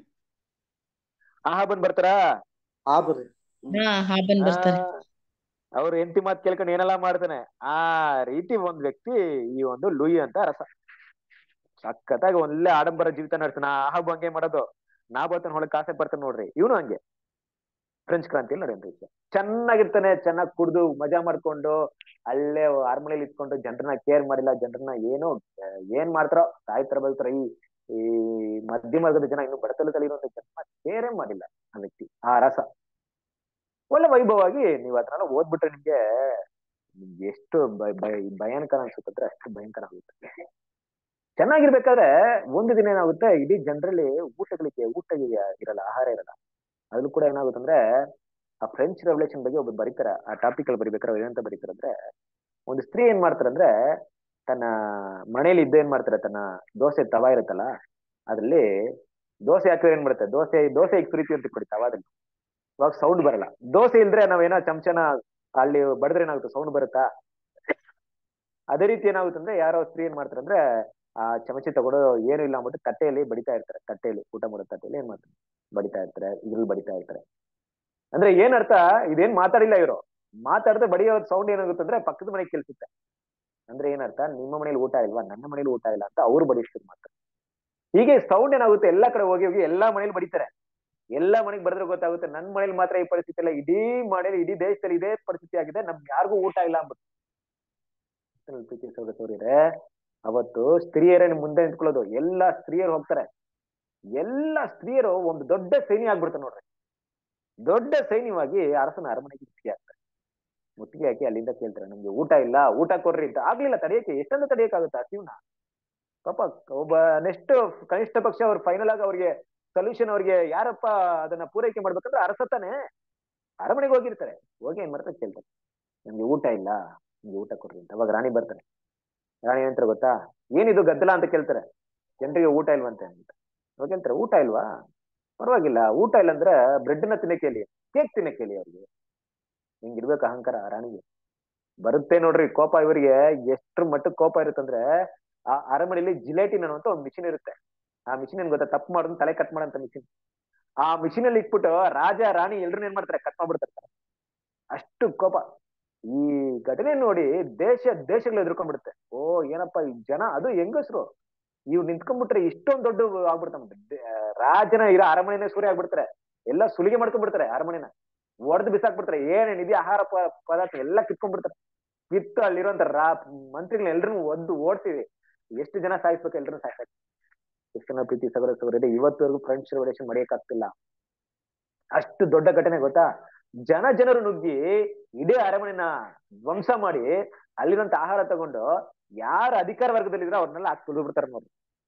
ಆಹಾಬನ್ ಬರ್ತಾರಾ ಆದ್ರಿ ಹಾ ಹಾಬನ್ ಬರ್ತಾರೆ ಅವ್ರ ಹೆಂಡತಿ ಮಾತ್ ಕೇಳ್ಕೊಂಡು ಏನೆಲ್ಲಾ ಮಾಡ್ತಾನೆ ಆ ರೀತಿ ಒಂದ್ ವ್ಯಕ್ತಿ ಈ ಒಂದು ಲೂಯಿ ಅಂತ ರಸ ಸಖತ್ತಾಗಿ ಒಳ್ಳೆ ಆಡಂಬರ ಜೀವಿತ ನಡೆಸ್ತಾನ ಆಹಾಬ್ ಹಂಗೆ ಮಾಡೋದು ನಾ ಬರ್ತಾನೆ ಹೊಳಗ್ ಕಾಸೆ ಬರ್ತಾನೆ ನೋಡ್ರಿ ಇವನು ಹಂಗೆ ಫ್ರೆಂಚ್ ಕ್ರಾಂತಿ ನಡೆಯಂತ ಚೆನ್ನಾಗಿರ್ತಾನೆ ಚೆನ್ನಾಗ್ ಕುಡ್ದು ಮಜಾ ಮಾಡ್ಕೊಂಡು ಅಲ್ಲೇ ಅರಮನೆಯಲ್ಲಿ ಇಟ್ಕೊಂಡು ಜನರನ್ನ ಕೇರ್ ಮಾಡಿಲ್ಲ ಜನರನ್ನ ಏನು ಆ, ಏನ್ ಮಾಡ್ತಾರೋ ಸಾಯ್ತಾರ ಬಲ್ತಾರ ಈ ಈ ಮಧ್ಯಮ ವರ್ಗದ ಜನ ಇನ್ನು ಬಡತನದಲ್ಲಿರುವಂತ ಜನ ಕೇರೇ ಮಾಡಿಲ್ಲ ಆ ವ್ಯಕ್ತಿ ಆ ರಸ ಒಳ್ಳೆ ವೈಭವವಾಗಿ ನೀವು ಅದನ್ನೆಲ್ಲ ಓದ್ಬಿಟ್ರೆ ನಿಮ್ಗೆ ನಿಮ್ಗೆ ಎಷ್ಟು ಭಯ- ಭಯ- ಭಯಾನಕರ ಅನ್ಸುತ್ತಂದ್ರೆ ಅಷ್ಟು ಭಯಂಕರ ಆಗುತ್ತೆ ಚೆನ್ನಾಗಿರ್ಬೇಕಾದ್ರೆ ಒಂದು ದಿನ ಏನಾಗುತ್ತೆ ಇಡೀ ಜನರಲ್ಲಿ ಊಟಗಳಿಗೆ ಊಟ ಇರಲ್ಲ ಆಹಾರ ಇರಲ್ಲ ಅದ್ರೂ ಕೂಡ ಏನಾಗುತ್ತೆ ಅಂದ್ರೆ ಆ ಫ್ರೆಂಚ್ ರೆವಲ್ಯೂಷನ್ ಬಗ್ಗೆ ಒಬ್ರು ಬರೀತಾರೆ ಆ ಟಾಪಿಕ್ ಅಲ್ಲಿ ಬರಿಬೇಕಾದ್ರೆ ಅವ್ರು ಏನಂತ ಬರೀತಾರೆ ಅಂದ್ರೆ ಒಂದು ಸ್ತ್ರೀ ಏನ್ ಮಾಡ್ತಾರೆ ಅಂದ್ರೆ ತನ್ನ ಮನೇಲಿ ಇದ್ದು ಏನ್ ಮಾಡ್ತಾರೆ ತನ್ನ ದೋಸೆ ತವಾ ಇರುತ್ತಲ್ಲ ಅದ್ರಲ್ಲಿ ದೋಸೆ ಹಾಕಿದ್ರೆ ಏನ್ ಮಾಡುತ್ತೆ ದೋಸೆ ದೋಸೆ ಈಗ ಸುರಿತೀವಿ ಅಂತ ಕೊಡಿ ತವಾದಲ್ಲಿ ಇವಾಗ ಸೌಂಡ್ ಬರಲ್ಲ ದೋಸೆ ಇಲ್ದ್ರೆ ನಾವೇನೋ ಚಮಚನ ಅಲ್ಲಿ ಬಡದ್ರೆ ಏನಾಗುತ್ತೆ ಸೌಂಡ್ ಬರುತ್ತಾ ಅದೇ ರೀತಿ ಏನಾಗುತ್ತೆ ಅಂದ್ರೆ ಯಾರೋ ಸ್ತ್ರೀ ಏನ್ ಮಾಡ್ತಾರೆ ಅಂದ್ರೆ ಆ ಚಮಚೆ ತಗೊಂಡು ಏನು ಇಲ್ಲ ಅಂದ್ಬಿಟ್ಟು ತಟ್ಟೆಯಲ್ಲಿ ಬಡಿತಾ ಇರ್ತಾರೆ ತಟ್ಟೆಯಲ್ಲಿ ಊಟ ಮಾಡೋ ತಟ್ಟೆಯಲ್ಲಿ ಏನ್ ಮಾಡ್ತಾರೆ ಬಡಿತಾ ಇರ್ತಾರೆ ಇದ್ರಲ್ಲಿ ಬಡಿತಾ ಇರ್ತಾರೆ ಅಂದ್ರೆ ಏನ್ ಅರ್ಥ ಇದೇನ್ ಮಾತಾಡಿಲ್ಲ ಇವರು ಮಾತಾಡದೆ ಬಡಿಯೋ ಸೌಂಡ್ ಏನಾಗುತ್ತೆ ಅಂದ್ರೆ ಪಕ್ಕದ ಮನೆಗೆ ಕೇಳಿಸುತ್ತೆ ಅಂದ್ರೆ ಏನರ್ಥ ನಿಮ್ಮ ಮನೇಲಿ ಊಟ ಇಲ್ವಾ ನನ್ನ ಮನೇಲಿ ಊಟ ಇಲ್ಲ ಅಂತ ಅವ್ರು ಬಡಿಸ್ತಾರೆ ಮಾಡ್ತಾರೆ ಹೀಗೆ ಸೌಂಡ್ ಏನಾಗುತ್ತೆ ಎಲ್ಲಾ ಕಡೆ ಹೋಗಿ ಹೋಗಿ ಎಲ್ಲಾ ಮನೇಲಿ ಬಡಿತಾರೆ ಎಲ್ಲಾ ಮನೆಗೆ ಬಡಿದ್ರೆ ಗೊತ್ತಾಗುತ್ತೆ ನನ್ ಮನೇಲಿ ಮಾತ್ರ ಈ ಪರಿಸ್ಥಿತಿ ಇಲ್ಲ ಇಡೀ ಮನೇಲಿ ಇಡೀ ದೇಶದಲ್ಲಿ ಇದೇ ಪರಿಸ್ಥಿತಿ ಆಗಿದೆ ನಮ್ಗೆ ಯಾರಿಗೂ ಊಟ ಇಲ್ಲ ಅಂದ್ಬಿಟ್ಟು ಪ್ರೀತಿ ಸಹೋದರರೇ, ಅವತ್ತು ಸ್ತ್ರೀಯರೇ ಮುಂದೆ ನಿಂತ್ಕೊಳ್ಳೋದು ಎಲ್ಲಾ ಸ್ತ್ರೀಯರು ಹೋಗ್ತಾರೆ ಎಲ್ಲಾ ಸ್ತ್ರೀಯರು ಒಂದು ದೊಡ್ಡ ಸೈನ್ಯ ಆಗ್ಬಿಡ್ತಾರೆ ನೋಡ್ರಿ ದೊಡ್ಡ ಸೈನ್ಯವಾಗಿ ಅರಸನ ಅರಮನೆಗೆ ಮುತ್ತಿಗೆ ಹಾಕ್ತಾರೆ ಮುತ್ತಿಗೆ ಹಾಕಿ ಅಲ್ಲಿಂದ ಕೇಳ್ತಾರೆ ನಮ್ಗೆ ಊಟ ಇಲ್ಲ ಊಟ ಕೊಡ್ರಿ ಅಂತ ಆಗ್ಲಿಲ್ಲ ತಡೆಯಕ್ಕೆ ಎಷ್ಟೊಂದು ತಡೆಯಕ್ಕಾಗುತ್ತೆ ಹಸಿವ್ನ ಪಾಪ ಒಬ್ಬ ನೆಕ್ಸ್ಟ್ ಕನಿಷ್ಠ ಪಕ್ಷ ಅವ್ರು ಫೈನಲ್ ಆಗಿ ಅವ್ರಿಗೆ ಸೊಲ್ಯೂಷನ್ ಅವ್ರಿಗೆ ಯಾರಪ್ಪ ಅದನ್ನ ಪೂರೈಕೆ ಮಾಡ್ಬೇಕಂದ್ರೆ ಅರಸ ತಾನೆ ಅರಮನೆಗೆ ಹೋಗಿರ್ತಾರೆ ಹೋಗಿ ಏನ್ ಮಾಡ್ತಾರೆ ಕೇಳ್ತಾರೆ ನಮ್ಗೆ ಊಟ ಇಲ್ಲ ನಿಮ್ಗೆ ಊಟ ಕೊಡ್ರಿ ಅಂತ ಅವಾಗ ರಾಣಿ ಬರ್ತಾರೆ ರಾಣಿ ಏನಂತಾರೆ ಗೊತ್ತಾ ಏನಿದು ಗದ್ದಲ ಅಂತ ಕೇಳ್ತಾರೆ ಜನರಿಗೆ ಊಟ ಇಲ್ವಂತೆ ಅಂತ ಅವಾಗ ಹೇಳ್ತಾರೆ ಊಟ ಇಲ್ವಾ ಪರವಾಗಿಲ್ಲ ಊಟ ಇಲ್ಲ ಅಂದ್ರೆ ಬ್ರೆಡ್ ನ ತಿನ್ನಕ್ಕೆ ಹೇಳಿ ಕೇಕ್ ತಿನ್ನಕ್ಕೆ ಹೇಳಿ ಅವ್ರಿಗೆ ಹಿಂಗಿರ್ಬೇಕು ಅಹಂಕಾರ ರಾಣಿಗೆ ಬರುತ್ತೆ ನೋಡ್ರಿ ಕೋಪ ಇವರಿಗೆ ಎಷ್ಟ್ರ ಮಟ್ಟಕ್ಕೆ ಕೋಪ ಇರುತ್ತಂದ್ರೆ ಆ ಅರಮನೆಯಲ್ಲಿ ಜಿಲೇಟಿನ್ ಅನ್ನುವಂತ ಒಂದು ಮಿಷಿನ್ ಇರುತ್ತೆ ಆ ಮಿಷಿನ್ ಏನ್ ಗೊತ್ತಾ ತಪ್ಪು ಮಾಡೋದು ತಲೆ ಕಟ್ ಮಾಡಂತ ಮಿಷಿನ್ ಆ ಮಿಷಿನ್ ಅಲ್ಲಿ ಇಟ್ಬಿಟ್ಟು ರಾಜ ರಾಣಿ ಎಲ್ರನ್ನ ಏನ್ ಮಾಡ್ತಾರೆ ಕಟ್ ಮಾಡ್ಬಿಡ್ತಾರೆ ಅಷ್ಟು ಕೋಪ ಈ ಘಟನೆ ನೋಡಿ ದೇಶ ದೇಶಗಳು ಎದುರ್ಕೊಂಡ್ಬಿಡುತ್ತೆ ಓ ಏನಪ್ಪಾ ಈ ಜನ ಅದು ಹೆಂಗಸ್ರು ಇವ್ ನಿಂತ್ಕೊಂಡ್ಬಿಟ್ರೆ ಇಷ್ಟೊಂದ್ ದೊಡ್ಡ ಆಗ್ಬಿಡ್ತಾನೆ ರಾಜನ ಇರೋ ಅರಮನೆನೇ ಸೂರ್ಯ ಆಗ್ಬಿಡ್ತಾರೆ ಎಲ್ಲ ಸುಲಿಗೆ ಮಾಡ್ಕೊಂಡ್ಬಿಡ್ತಾರೆ ಅರಮನೆನ ಒಡೆದು ಬಿಸಾಕ್ಬಿಡ್ತಾರೆ ಏನೇನ್ ಇದೆಯಾ ಆಹಾರ ಪ- ಪದಾರ್ಥ ಎಲ್ಲ ಕಿತ್ಕೊಂಡ್ಬಿಡ್ತಾರೆ ಕಿತ್ತು ಅಲ್ಲಿರುವಂತ ರಾ ಮಂತ್ರಿಗಳನ್ನ ಎಲ್ರನ್ನೂ ಒದ್ದು ಓಡ್ತೀವಿ ಎಷ್ಟು ಜನ ಸಾಯಿಸ್ಬೇಕು ಎಲ್ರನ್ನೂ ಸಾಯಿಸ್ಬೇಕು ಎಷ್ಟು ಜನ ಪ್ರೀತಿ ಸಗರ ಸಗರ ಇವತ್ತವರೆಗೂ ಫ್ರೆಂಡ್ಸ್ ರೆವಲ್ಯೂಷನ್ ಆಗ್ತಿಲ್ಲ ಅಷ್ಟು ದೊಡ್ಡ ಘಟನೆ ಗೊತ್ತಾ ಜನ ಜನರು ನುಗ್ಗಿ ಇಡೀ ಅರಮನೆನ ಧ್ವಂಸ ಮಾಡಿ ಅಲ್ಲಿರುವಂತ ಆಹಾರ ತಗೊಂಡು ಯಾರ ಅಧಿಕಾರ ವರ್ಗದಲ್ಲಿದ್ರೆ ಅವ್ರನ್ನೆಲ್ಲ ಹಾಕಿ ತುಳಿದು ಬಿಡ್ತಾರೆ ನೋಡಿ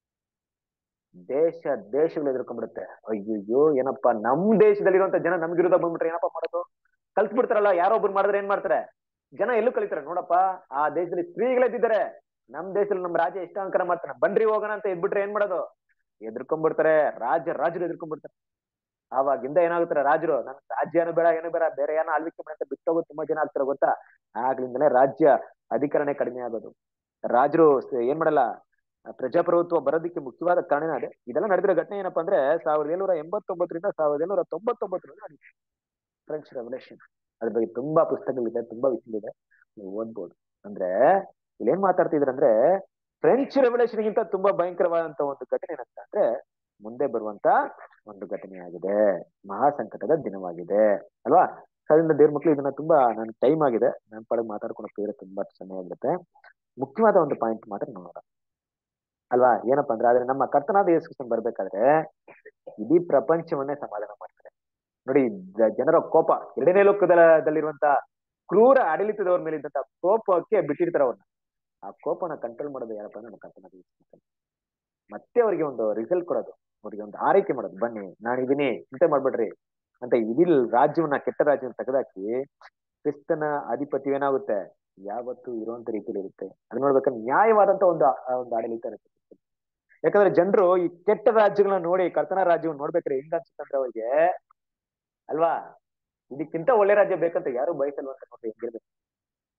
ದೇಶ ದೇಶಗಳು ಎದುರ್ಕೊಂಡ್ಬಿಡುತ್ತೆ ಅಯ್ಯಯ್ಯೋ ಏನಪ್ಪಾ ನಮ್ ದೇಶದಲ್ಲಿರುವಂತ ಜನ ನಮ್ಗೆ ವಿರುದ್ಧ ಬಂದ್ಬಿಟ್ರೆ ಏನಪ್ಪಾ ಮಾಡೋದು ಕಲ್ತ್ ಬಿಡ್ತಾರಲ್ಲ ಯಾರೋ ಒಬ್ರು ಮಾಡಿದ್ರೆ ಏನ್ ಮಾಡ್ತಾರೆ ಜನ ಎಲ್ಲೂ ಕಲಿತಾರೆ ನೋಡಪ್ಪ ಆ ದೇಶದಲ್ಲಿ ಸ್ತ್ರೀಗಳಿದ್ದಾರೆ ನಮ್ ದೇಶದಲ್ಲಿ ನಮ್ ರಾಜ ಎಷ್ಟು ಅಹಂಕಾರ ಮಾಡ್ತಾನೆ ಬನ್ರಿ ಹೋಗೋಣ ಅಂತ ಎದ್ಬಿಟ್ರೆ ಏನ್ ಮಾಡೋದು ಎದ್ಕೊಂಡ್ಬಿಡ್ತಾರೆ ರಾಜ ರಾಜರು ಎದ್ಕೊಂಡ್ಬಿಡ್ತಾರೆ ಆವಾಗಿಂದ ಏನಾಗುತ್ತಾರೆ ರಾಜರು ನನ್ ರಾಜ್ಯನೂ ಬೇಡ ಏನು ಬೇಡ ಬೇರೆ ಏನೋ ಆಳ್ವಿಕೆ ಮಾಡಿ ಅಂತ ಬಿಟ್ಟೋಗೋ ತುಂಬಾ ಜನ ಆಗ್ತಾರೆ ಗೊತ್ತಾ ಆಗ್ಲಿಂದನೇ ರಾಜ್ಯ ಅಧಿಕಾರನೇ ಕಡಿಮೆ ಆಗೋದು ರಾಜರು ಏನ್ ಮಾಡಲ್ಲ ಆ ಪ್ರಜಾಪ್ರಭುತ್ವ ಬರೋದಕ್ಕೆ ಮುಖ್ಯವಾದ ಕಾರಣ ಅದೇ ಇದೆಲ್ಲ ನಡೆದಿರೋ ಘಟನೆ ಏನಪ್ಪಾ ಅಂದ್ರೆ ಸಾವಿರದ ಏಳ್ನೂರ ಎಂಬತ್ತೊಂಬತ್ತರಿಂದ ಸಾವಿರದ ಏಳ್ನೂರ ತೊಂಬತ್ತೊಂಬತ್ತರಲ್ಲಿ ನಡೆದಿದೆ ಫ್ರೆಂಚ್ ರೆವಲ್ಯೂಷನ್ ಅದ್ರ ಬಗ್ಗೆ ತುಂಬಾ ಪುಸ್ತಕಗಳಿದೆ ತುಂಬಾ ವಿಷಯಗಳಿದೆ ನೀವು ಓದ್ಬೋದು ಅಂದ್ರೆ ಇಲ್ಲಿ ಏನ್ ಮಾತಾಡ್ತಿದ್ರ ಅಂದ್ರೆ ಫ್ರೆಂಚ್ ರೆವಲ್ಯೂಷನ್ ಗಿಂತ ತುಂಬಾ ಭಯಂಕರವಾದಂತ ಒಂದು ಘಟನೆ ಏನಂತ ಅಂದ್ರೆ ಮುಂದೆ ಬರುವಂತ ಒಂದು ಘಟನೆ ಆಗಿದೆ ಮಹಾ ಸಂಕಟದ ದಿನವಾಗಿದೆ ಅಲ್ವಾ ಅದರಿಂದ ದೇವ್ರ ಮಕ್ಳು ಇದನ್ನ ತುಂಬಾ ನನ್ ಟೈಮ್ ಆಗಿದೆ ನನ್ ಪಾಡಿಗೆ ಮಾತಾಡ್ಕೊಂಡು ಹೋಗಿದ್ರೆ ತುಂಬಾ ಚೆನ್ನಾಗಿರುತ್ತೆ ಮುಖ್ಯವಾದ ಒಂದು ಪಾಯಿಂಟ್ ಮಾತ್ರ ನೋಡೋಣ ಅಲ್ವಾ ಏನಪ್ಪಾ ಅಂದ್ರೆ ಆದ್ರೆ ನಮ್ಮ ಕರ್ತನಾದ ಯೇಸು ಕ್ರಿಸ್ತನ್ ಬರ್ಬೇಕಾದ್ರೆ ಇಡೀ ಪ್ರಪಂಚವನ್ನೇ ಸಮಾಧಾನ ಮಾಡ್ತಾರೆ ನೋಡಿ ಜ- ಜನರ ಕೋಪ ಎರಡನೇ ಲೋಕದಲ್ಲಿರುವಂತ ಕ್ರೂರ ಆಡಳಿತದವ್ರ ಮೇಲೆ ಇದ್ದಂತ ಕೋಪಕ್ಕೆ ಬಿಟ್ಟಿರ್ತಾರೆ ಅವ್ರನ್ನ ಆ ಕೋಪನ ಕಂಟ್ರೋಲ್ ಮಾಡೋದು ಯಾರಪ್ಪ ಅಂದ್ರೆ ನಮ್ಮ ಕರ್ತನಾದ ಯೇಸು ಕ್ರಿಸ್ತನ್. ಮತ್ತೆ ಅವ್ರಿಗೆ ಒಂದು ರಿಸಲ್ಟ್ ಕೊಡೋದು ಅವ್ರಿಗೆ ಒಂದು ಆರೈಕೆ ಮಾಡೋದು ಬನ್ನಿ ನಾನಿದೀನಿ ಚಿಂತೆ ಮಾಡ್ಬೇಡ್ರಿ ಅಂತ ಇಡೀ ರಾಜ್ಯವನ್ನ ಕೆಟ್ಟ ರಾಜ್ಯವನ್ನ ತೆಗೆದಾಕಿ ಕ್ರಿಸ್ತನ ಆಧಿಪತ್ಯ ಏನಾಗುತ್ತೆ ಯಾವತ್ತು ಇರುವಂತ ರೀತಿಯಲ್ಲಿ ಇರುತ್ತೆ ಅದು ನೋಡ್ಬೇಕಾದ್ರೆ ನ್ಯಾಯವಾದಂತ ಒಂದು ಆ ಒಂದು ಆಡಳಿತ ಇರುತ್ತೆ ಯಾಕಂದ್ರೆ ಜನರು ಈ ಕೆಟ್ಟ ರಾಜ್ಯಗಳನ್ನ ನೋಡಿ ಕರ್ತನ ರಾಜ್ಯವನ್ನ ನೋಡ್ಬೇಕಾದ್ರೆ ಹೆಂಗ ಅನ್ಸುತ್ತಂದ್ರೆ ಅವ್ರಿಗೆ ಅಲ್ವಾ ಇದಕ್ಕಿಂತ ಒಳ್ಳೆ ರಾಜ್ಯ ಬೇಕಂತ ಯಾರು ಬಯಸಲ್ವಂತ ನೋಡ್ರಿ ಹೆಂಗಿರ್ಬೇಕು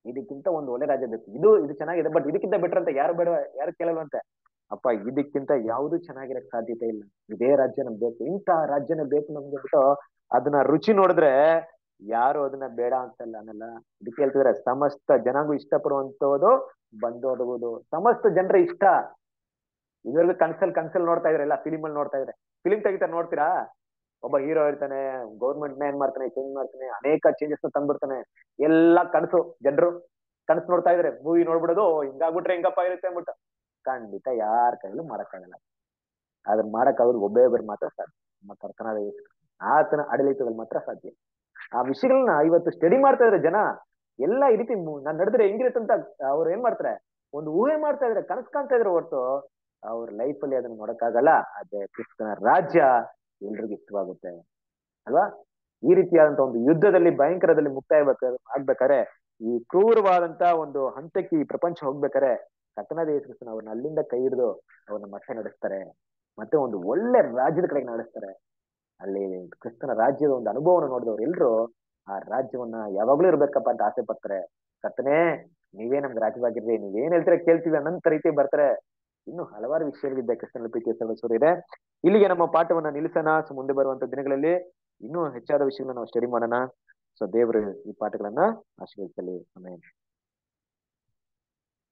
ಇದಕ್ಕಿಂತ ಒಂದು ಒಳ್ಳೆ ರಾಜ್ಯ ಬೇಕು ಇದು ಇದು ಚೆನ್ನಾಗಿದೆ ಬಟ್ ಇದಕ್ಕಿಂತ ಬೆಟರ್ ಅಂತ ಯಾರು ಬೇಡ ಯಾರು ಕೇಳಲ್ವಂತೆ ಅಪ್ಪ ಇದಕ್ಕಿಂತ ಯಾವ್ದು ಚೆನ್ನಾಗಿರಕ್ ಸಾಧ್ಯತೆ ಇಲ್ಲ ಇದೇ ರಾಜ್ಯ ನಮ್ಗೆ ಬೇಕು ಇಂಥ ರಾಜ್ಯನೇ ಬೇಕು ನಮ್ಗೆ ಬಿಟ್ಟು ಅದನ್ನ ರುಚಿ ನೋಡಿದ್ರೆ ಯಾರು ಅದನ್ನ ಬೇಡ ಅಂತಲ್ಲ ಅನ್ನಲ್ಲ ಇದಕ್ಕೆ ಹೇಳ್ತಿದ್ರೆ ಸಮಸ್ತ ಜನಾಂಗ ಇಷ್ಟಪಡುವಂತದ್ದು ಬಂದೋದುವುದು ಸಮಸ್ತ ಜನರ ಇಷ್ಟ ಇದುವರೆಗೂ ಕನ್ಸಲ್ ಕನ್ಸಲ್ ನೋಡ್ತಾ ಇದ್ರಲ್ಲ ಫಿಲಿಮ್ ಅಲ್ಲಿ ನೋಡ್ತಾ ಇದ್ರೆ ಫಿಲಿಮ್ ತೆಗಿತಾ ನೋಡ್ತೀರಾ ಒಬ್ಬ ಹೀರೋ ಇರ್ತಾನೆ ಗೌರ್ಮೆಂಟ್ ನ ಏನ್ ಮಾಡ್ತಾನೆ ಚೇಂಜ್ ಮಾಡ್ತಾನೆ ಅನೇಕ ಚೇಂಜಸ್ ತಂದ್ಬಿಡ್ತಾನೆ ಎಲ್ಲಾ ಕನಸು ಜನರು ಕನಸು ನೋಡ್ತಾ ಇದ್ರೆ ಮೂವಿ ನೋಡ್ಬಿಡೋದು "ಓ, ಹಿಂಗಾಗ್ಬಿಟ್ರೆ ಹಿಂಗಪ್ಪ ಇರುತ್ತೆ ಅಂದ್ಬಿಟ್ಟು ಖಂಡಿತ ಯಾರ ಕೈಲೂ ಮಾಡಕ್ಕಾಗಲ್ಲ ಅದನ್ನ ಮಾಡಕ್ಕಾಗೋದು ಒಬ್ಬೇ ಒಬ್ಬರು ಮಾತ್ರ ಸಾಧ್ಯ ನಮ್ಮ ಕರ್ತನಾದ ಯೇಸು ಕ್ರಿಸ್ತ. ಆತನ ಆಡಳಿತದಲ್ಲಿ ಮಾತ್ರ ಸಾಧ್ಯ ಆ ವಿಷಯಗಳನ್ನ ಇವತ್ತು ಸ್ಟಡಿ ಮಾಡ್ತಾ ಇದ್ರೆ ಜನ ಎಲ್ಲ ಈ ರೀತಿ ನಾನು ನಡೆದ್ರೆ ಹೆಂಗಿರುತ್ತೆ ಅಂತ ಅವ್ರು ಏನ್ ಮಾಡ್ತಾರೆ ಒಂದು ಊಹೆ ಮಾಡ್ತಾ ಇದ್ರೆ ಕನಸು ಕಾಣ್ತಾ ಇದ್ರೆ ಹೊರತು ಅವ್ರ ಲೈಫ್ ಅಲ್ಲಿ ಅದನ್ನ ನೋಡಕ್ಕಾಗಲ್ಲ ಅದೇ ಕ್ರಿಸ್ತನ ರಾಜ್ಯ ಎಲ್ರಿಗೂ ಇಷ್ಟವಾಗುತ್ತೆ ಅಲ್ವಾ ಈ ರೀತಿಯಾದಂತ ಒಂದು ಯುದ್ಧದಲ್ಲಿ ಭಯಂಕರದಲ್ಲಿ ಮುಕ್ತಾಯ ಬೇಕಾ- ಆಗ್ಬೇಕಾದ್ರೆ ಈ ಕ್ರೂರವಾದಂತ ಒಂದು ಹಂತಕ್ಕೆ ಈ ಪ್ರಪಂಚ ಹೋಗ್ಬೇಕಾದ್ರೆ ಕರ್ತನಾದ ಯೇಸು ಕ್ರಿಸ್ತನ ಅವ್ರನ್ನ ಅಲ್ಲಿಂದ ಕೈ ಹಿಡಿದು ಅವ್ರನ್ನ ಮತ್ತೆ ನಡೆಸ್ತಾರೆ ಮತ್ತೆ ಒಂದು ಒಳ್ಳೆ ರಾಜ್ಯದ ಕಡೆಗೆ ನಡೆಸ್ತಾರೆ ಅಲ್ಲಿ ಕ್ರಿಸ್ತನ ರಾಜ್ಯದ ಒಂದು ಅನುಭವನ ನೋಡಿದವ್ರು ಎಲ್ರು ಆ ರಾಜ್ಯವನ್ನ ಯಾವಾಗ್ಲೂ ಇರ್ಬೇಕಪ್ಪ ಅಂತ ಆಸೆ ಪಡ್ತಾರೆ ಕರ್ತನೇ ನೀವೇ ನಮ್ಗೆ ರಾಜ್ಯವಾಗಿರ್ರಿ ನೀವೇನ್ ಹೇಳ್ತೀರಾ ಕೇಳ್ತೀವಿ ಅನ್ನಂತ ರೀತಿ ಬರ್ತಾರೆ ಇನ್ನು ಹಲವಾರು ವಿಷಯಗಳಿದೆ ಕ್ರಿಸ್ತನ ಪ್ರೀತಿಯ ಸದಸ್ಯರು ಇದೆ ಇಲ್ಲಿಗೆ ನಮ್ಮ ಪಾಠವನ್ನ ನಿಲ್ಲಿಸೋಣ ಸೊ ಮುಂದೆ ಬರುವಂತ ದಿನಗಳಲ್ಲಿ ಇನ್ನೂ ಹೆಚ್ಚಾದ ವಿಷಯಗಳನ್ನ ನಾವು ಸ್ಟಡಿ ಮಾಡೋಣ ಸೊ ದೇವರು ಈ ಪಾಠಗಳನ್ನ ಆಶೀರ್ವದಿಸಲಿ ಆಮೇಲೆ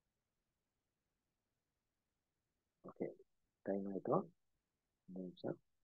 ಓಕೆ ಟೈಮ್ ಆಯ್ತು ಒಂದು ನಿಮಿಷ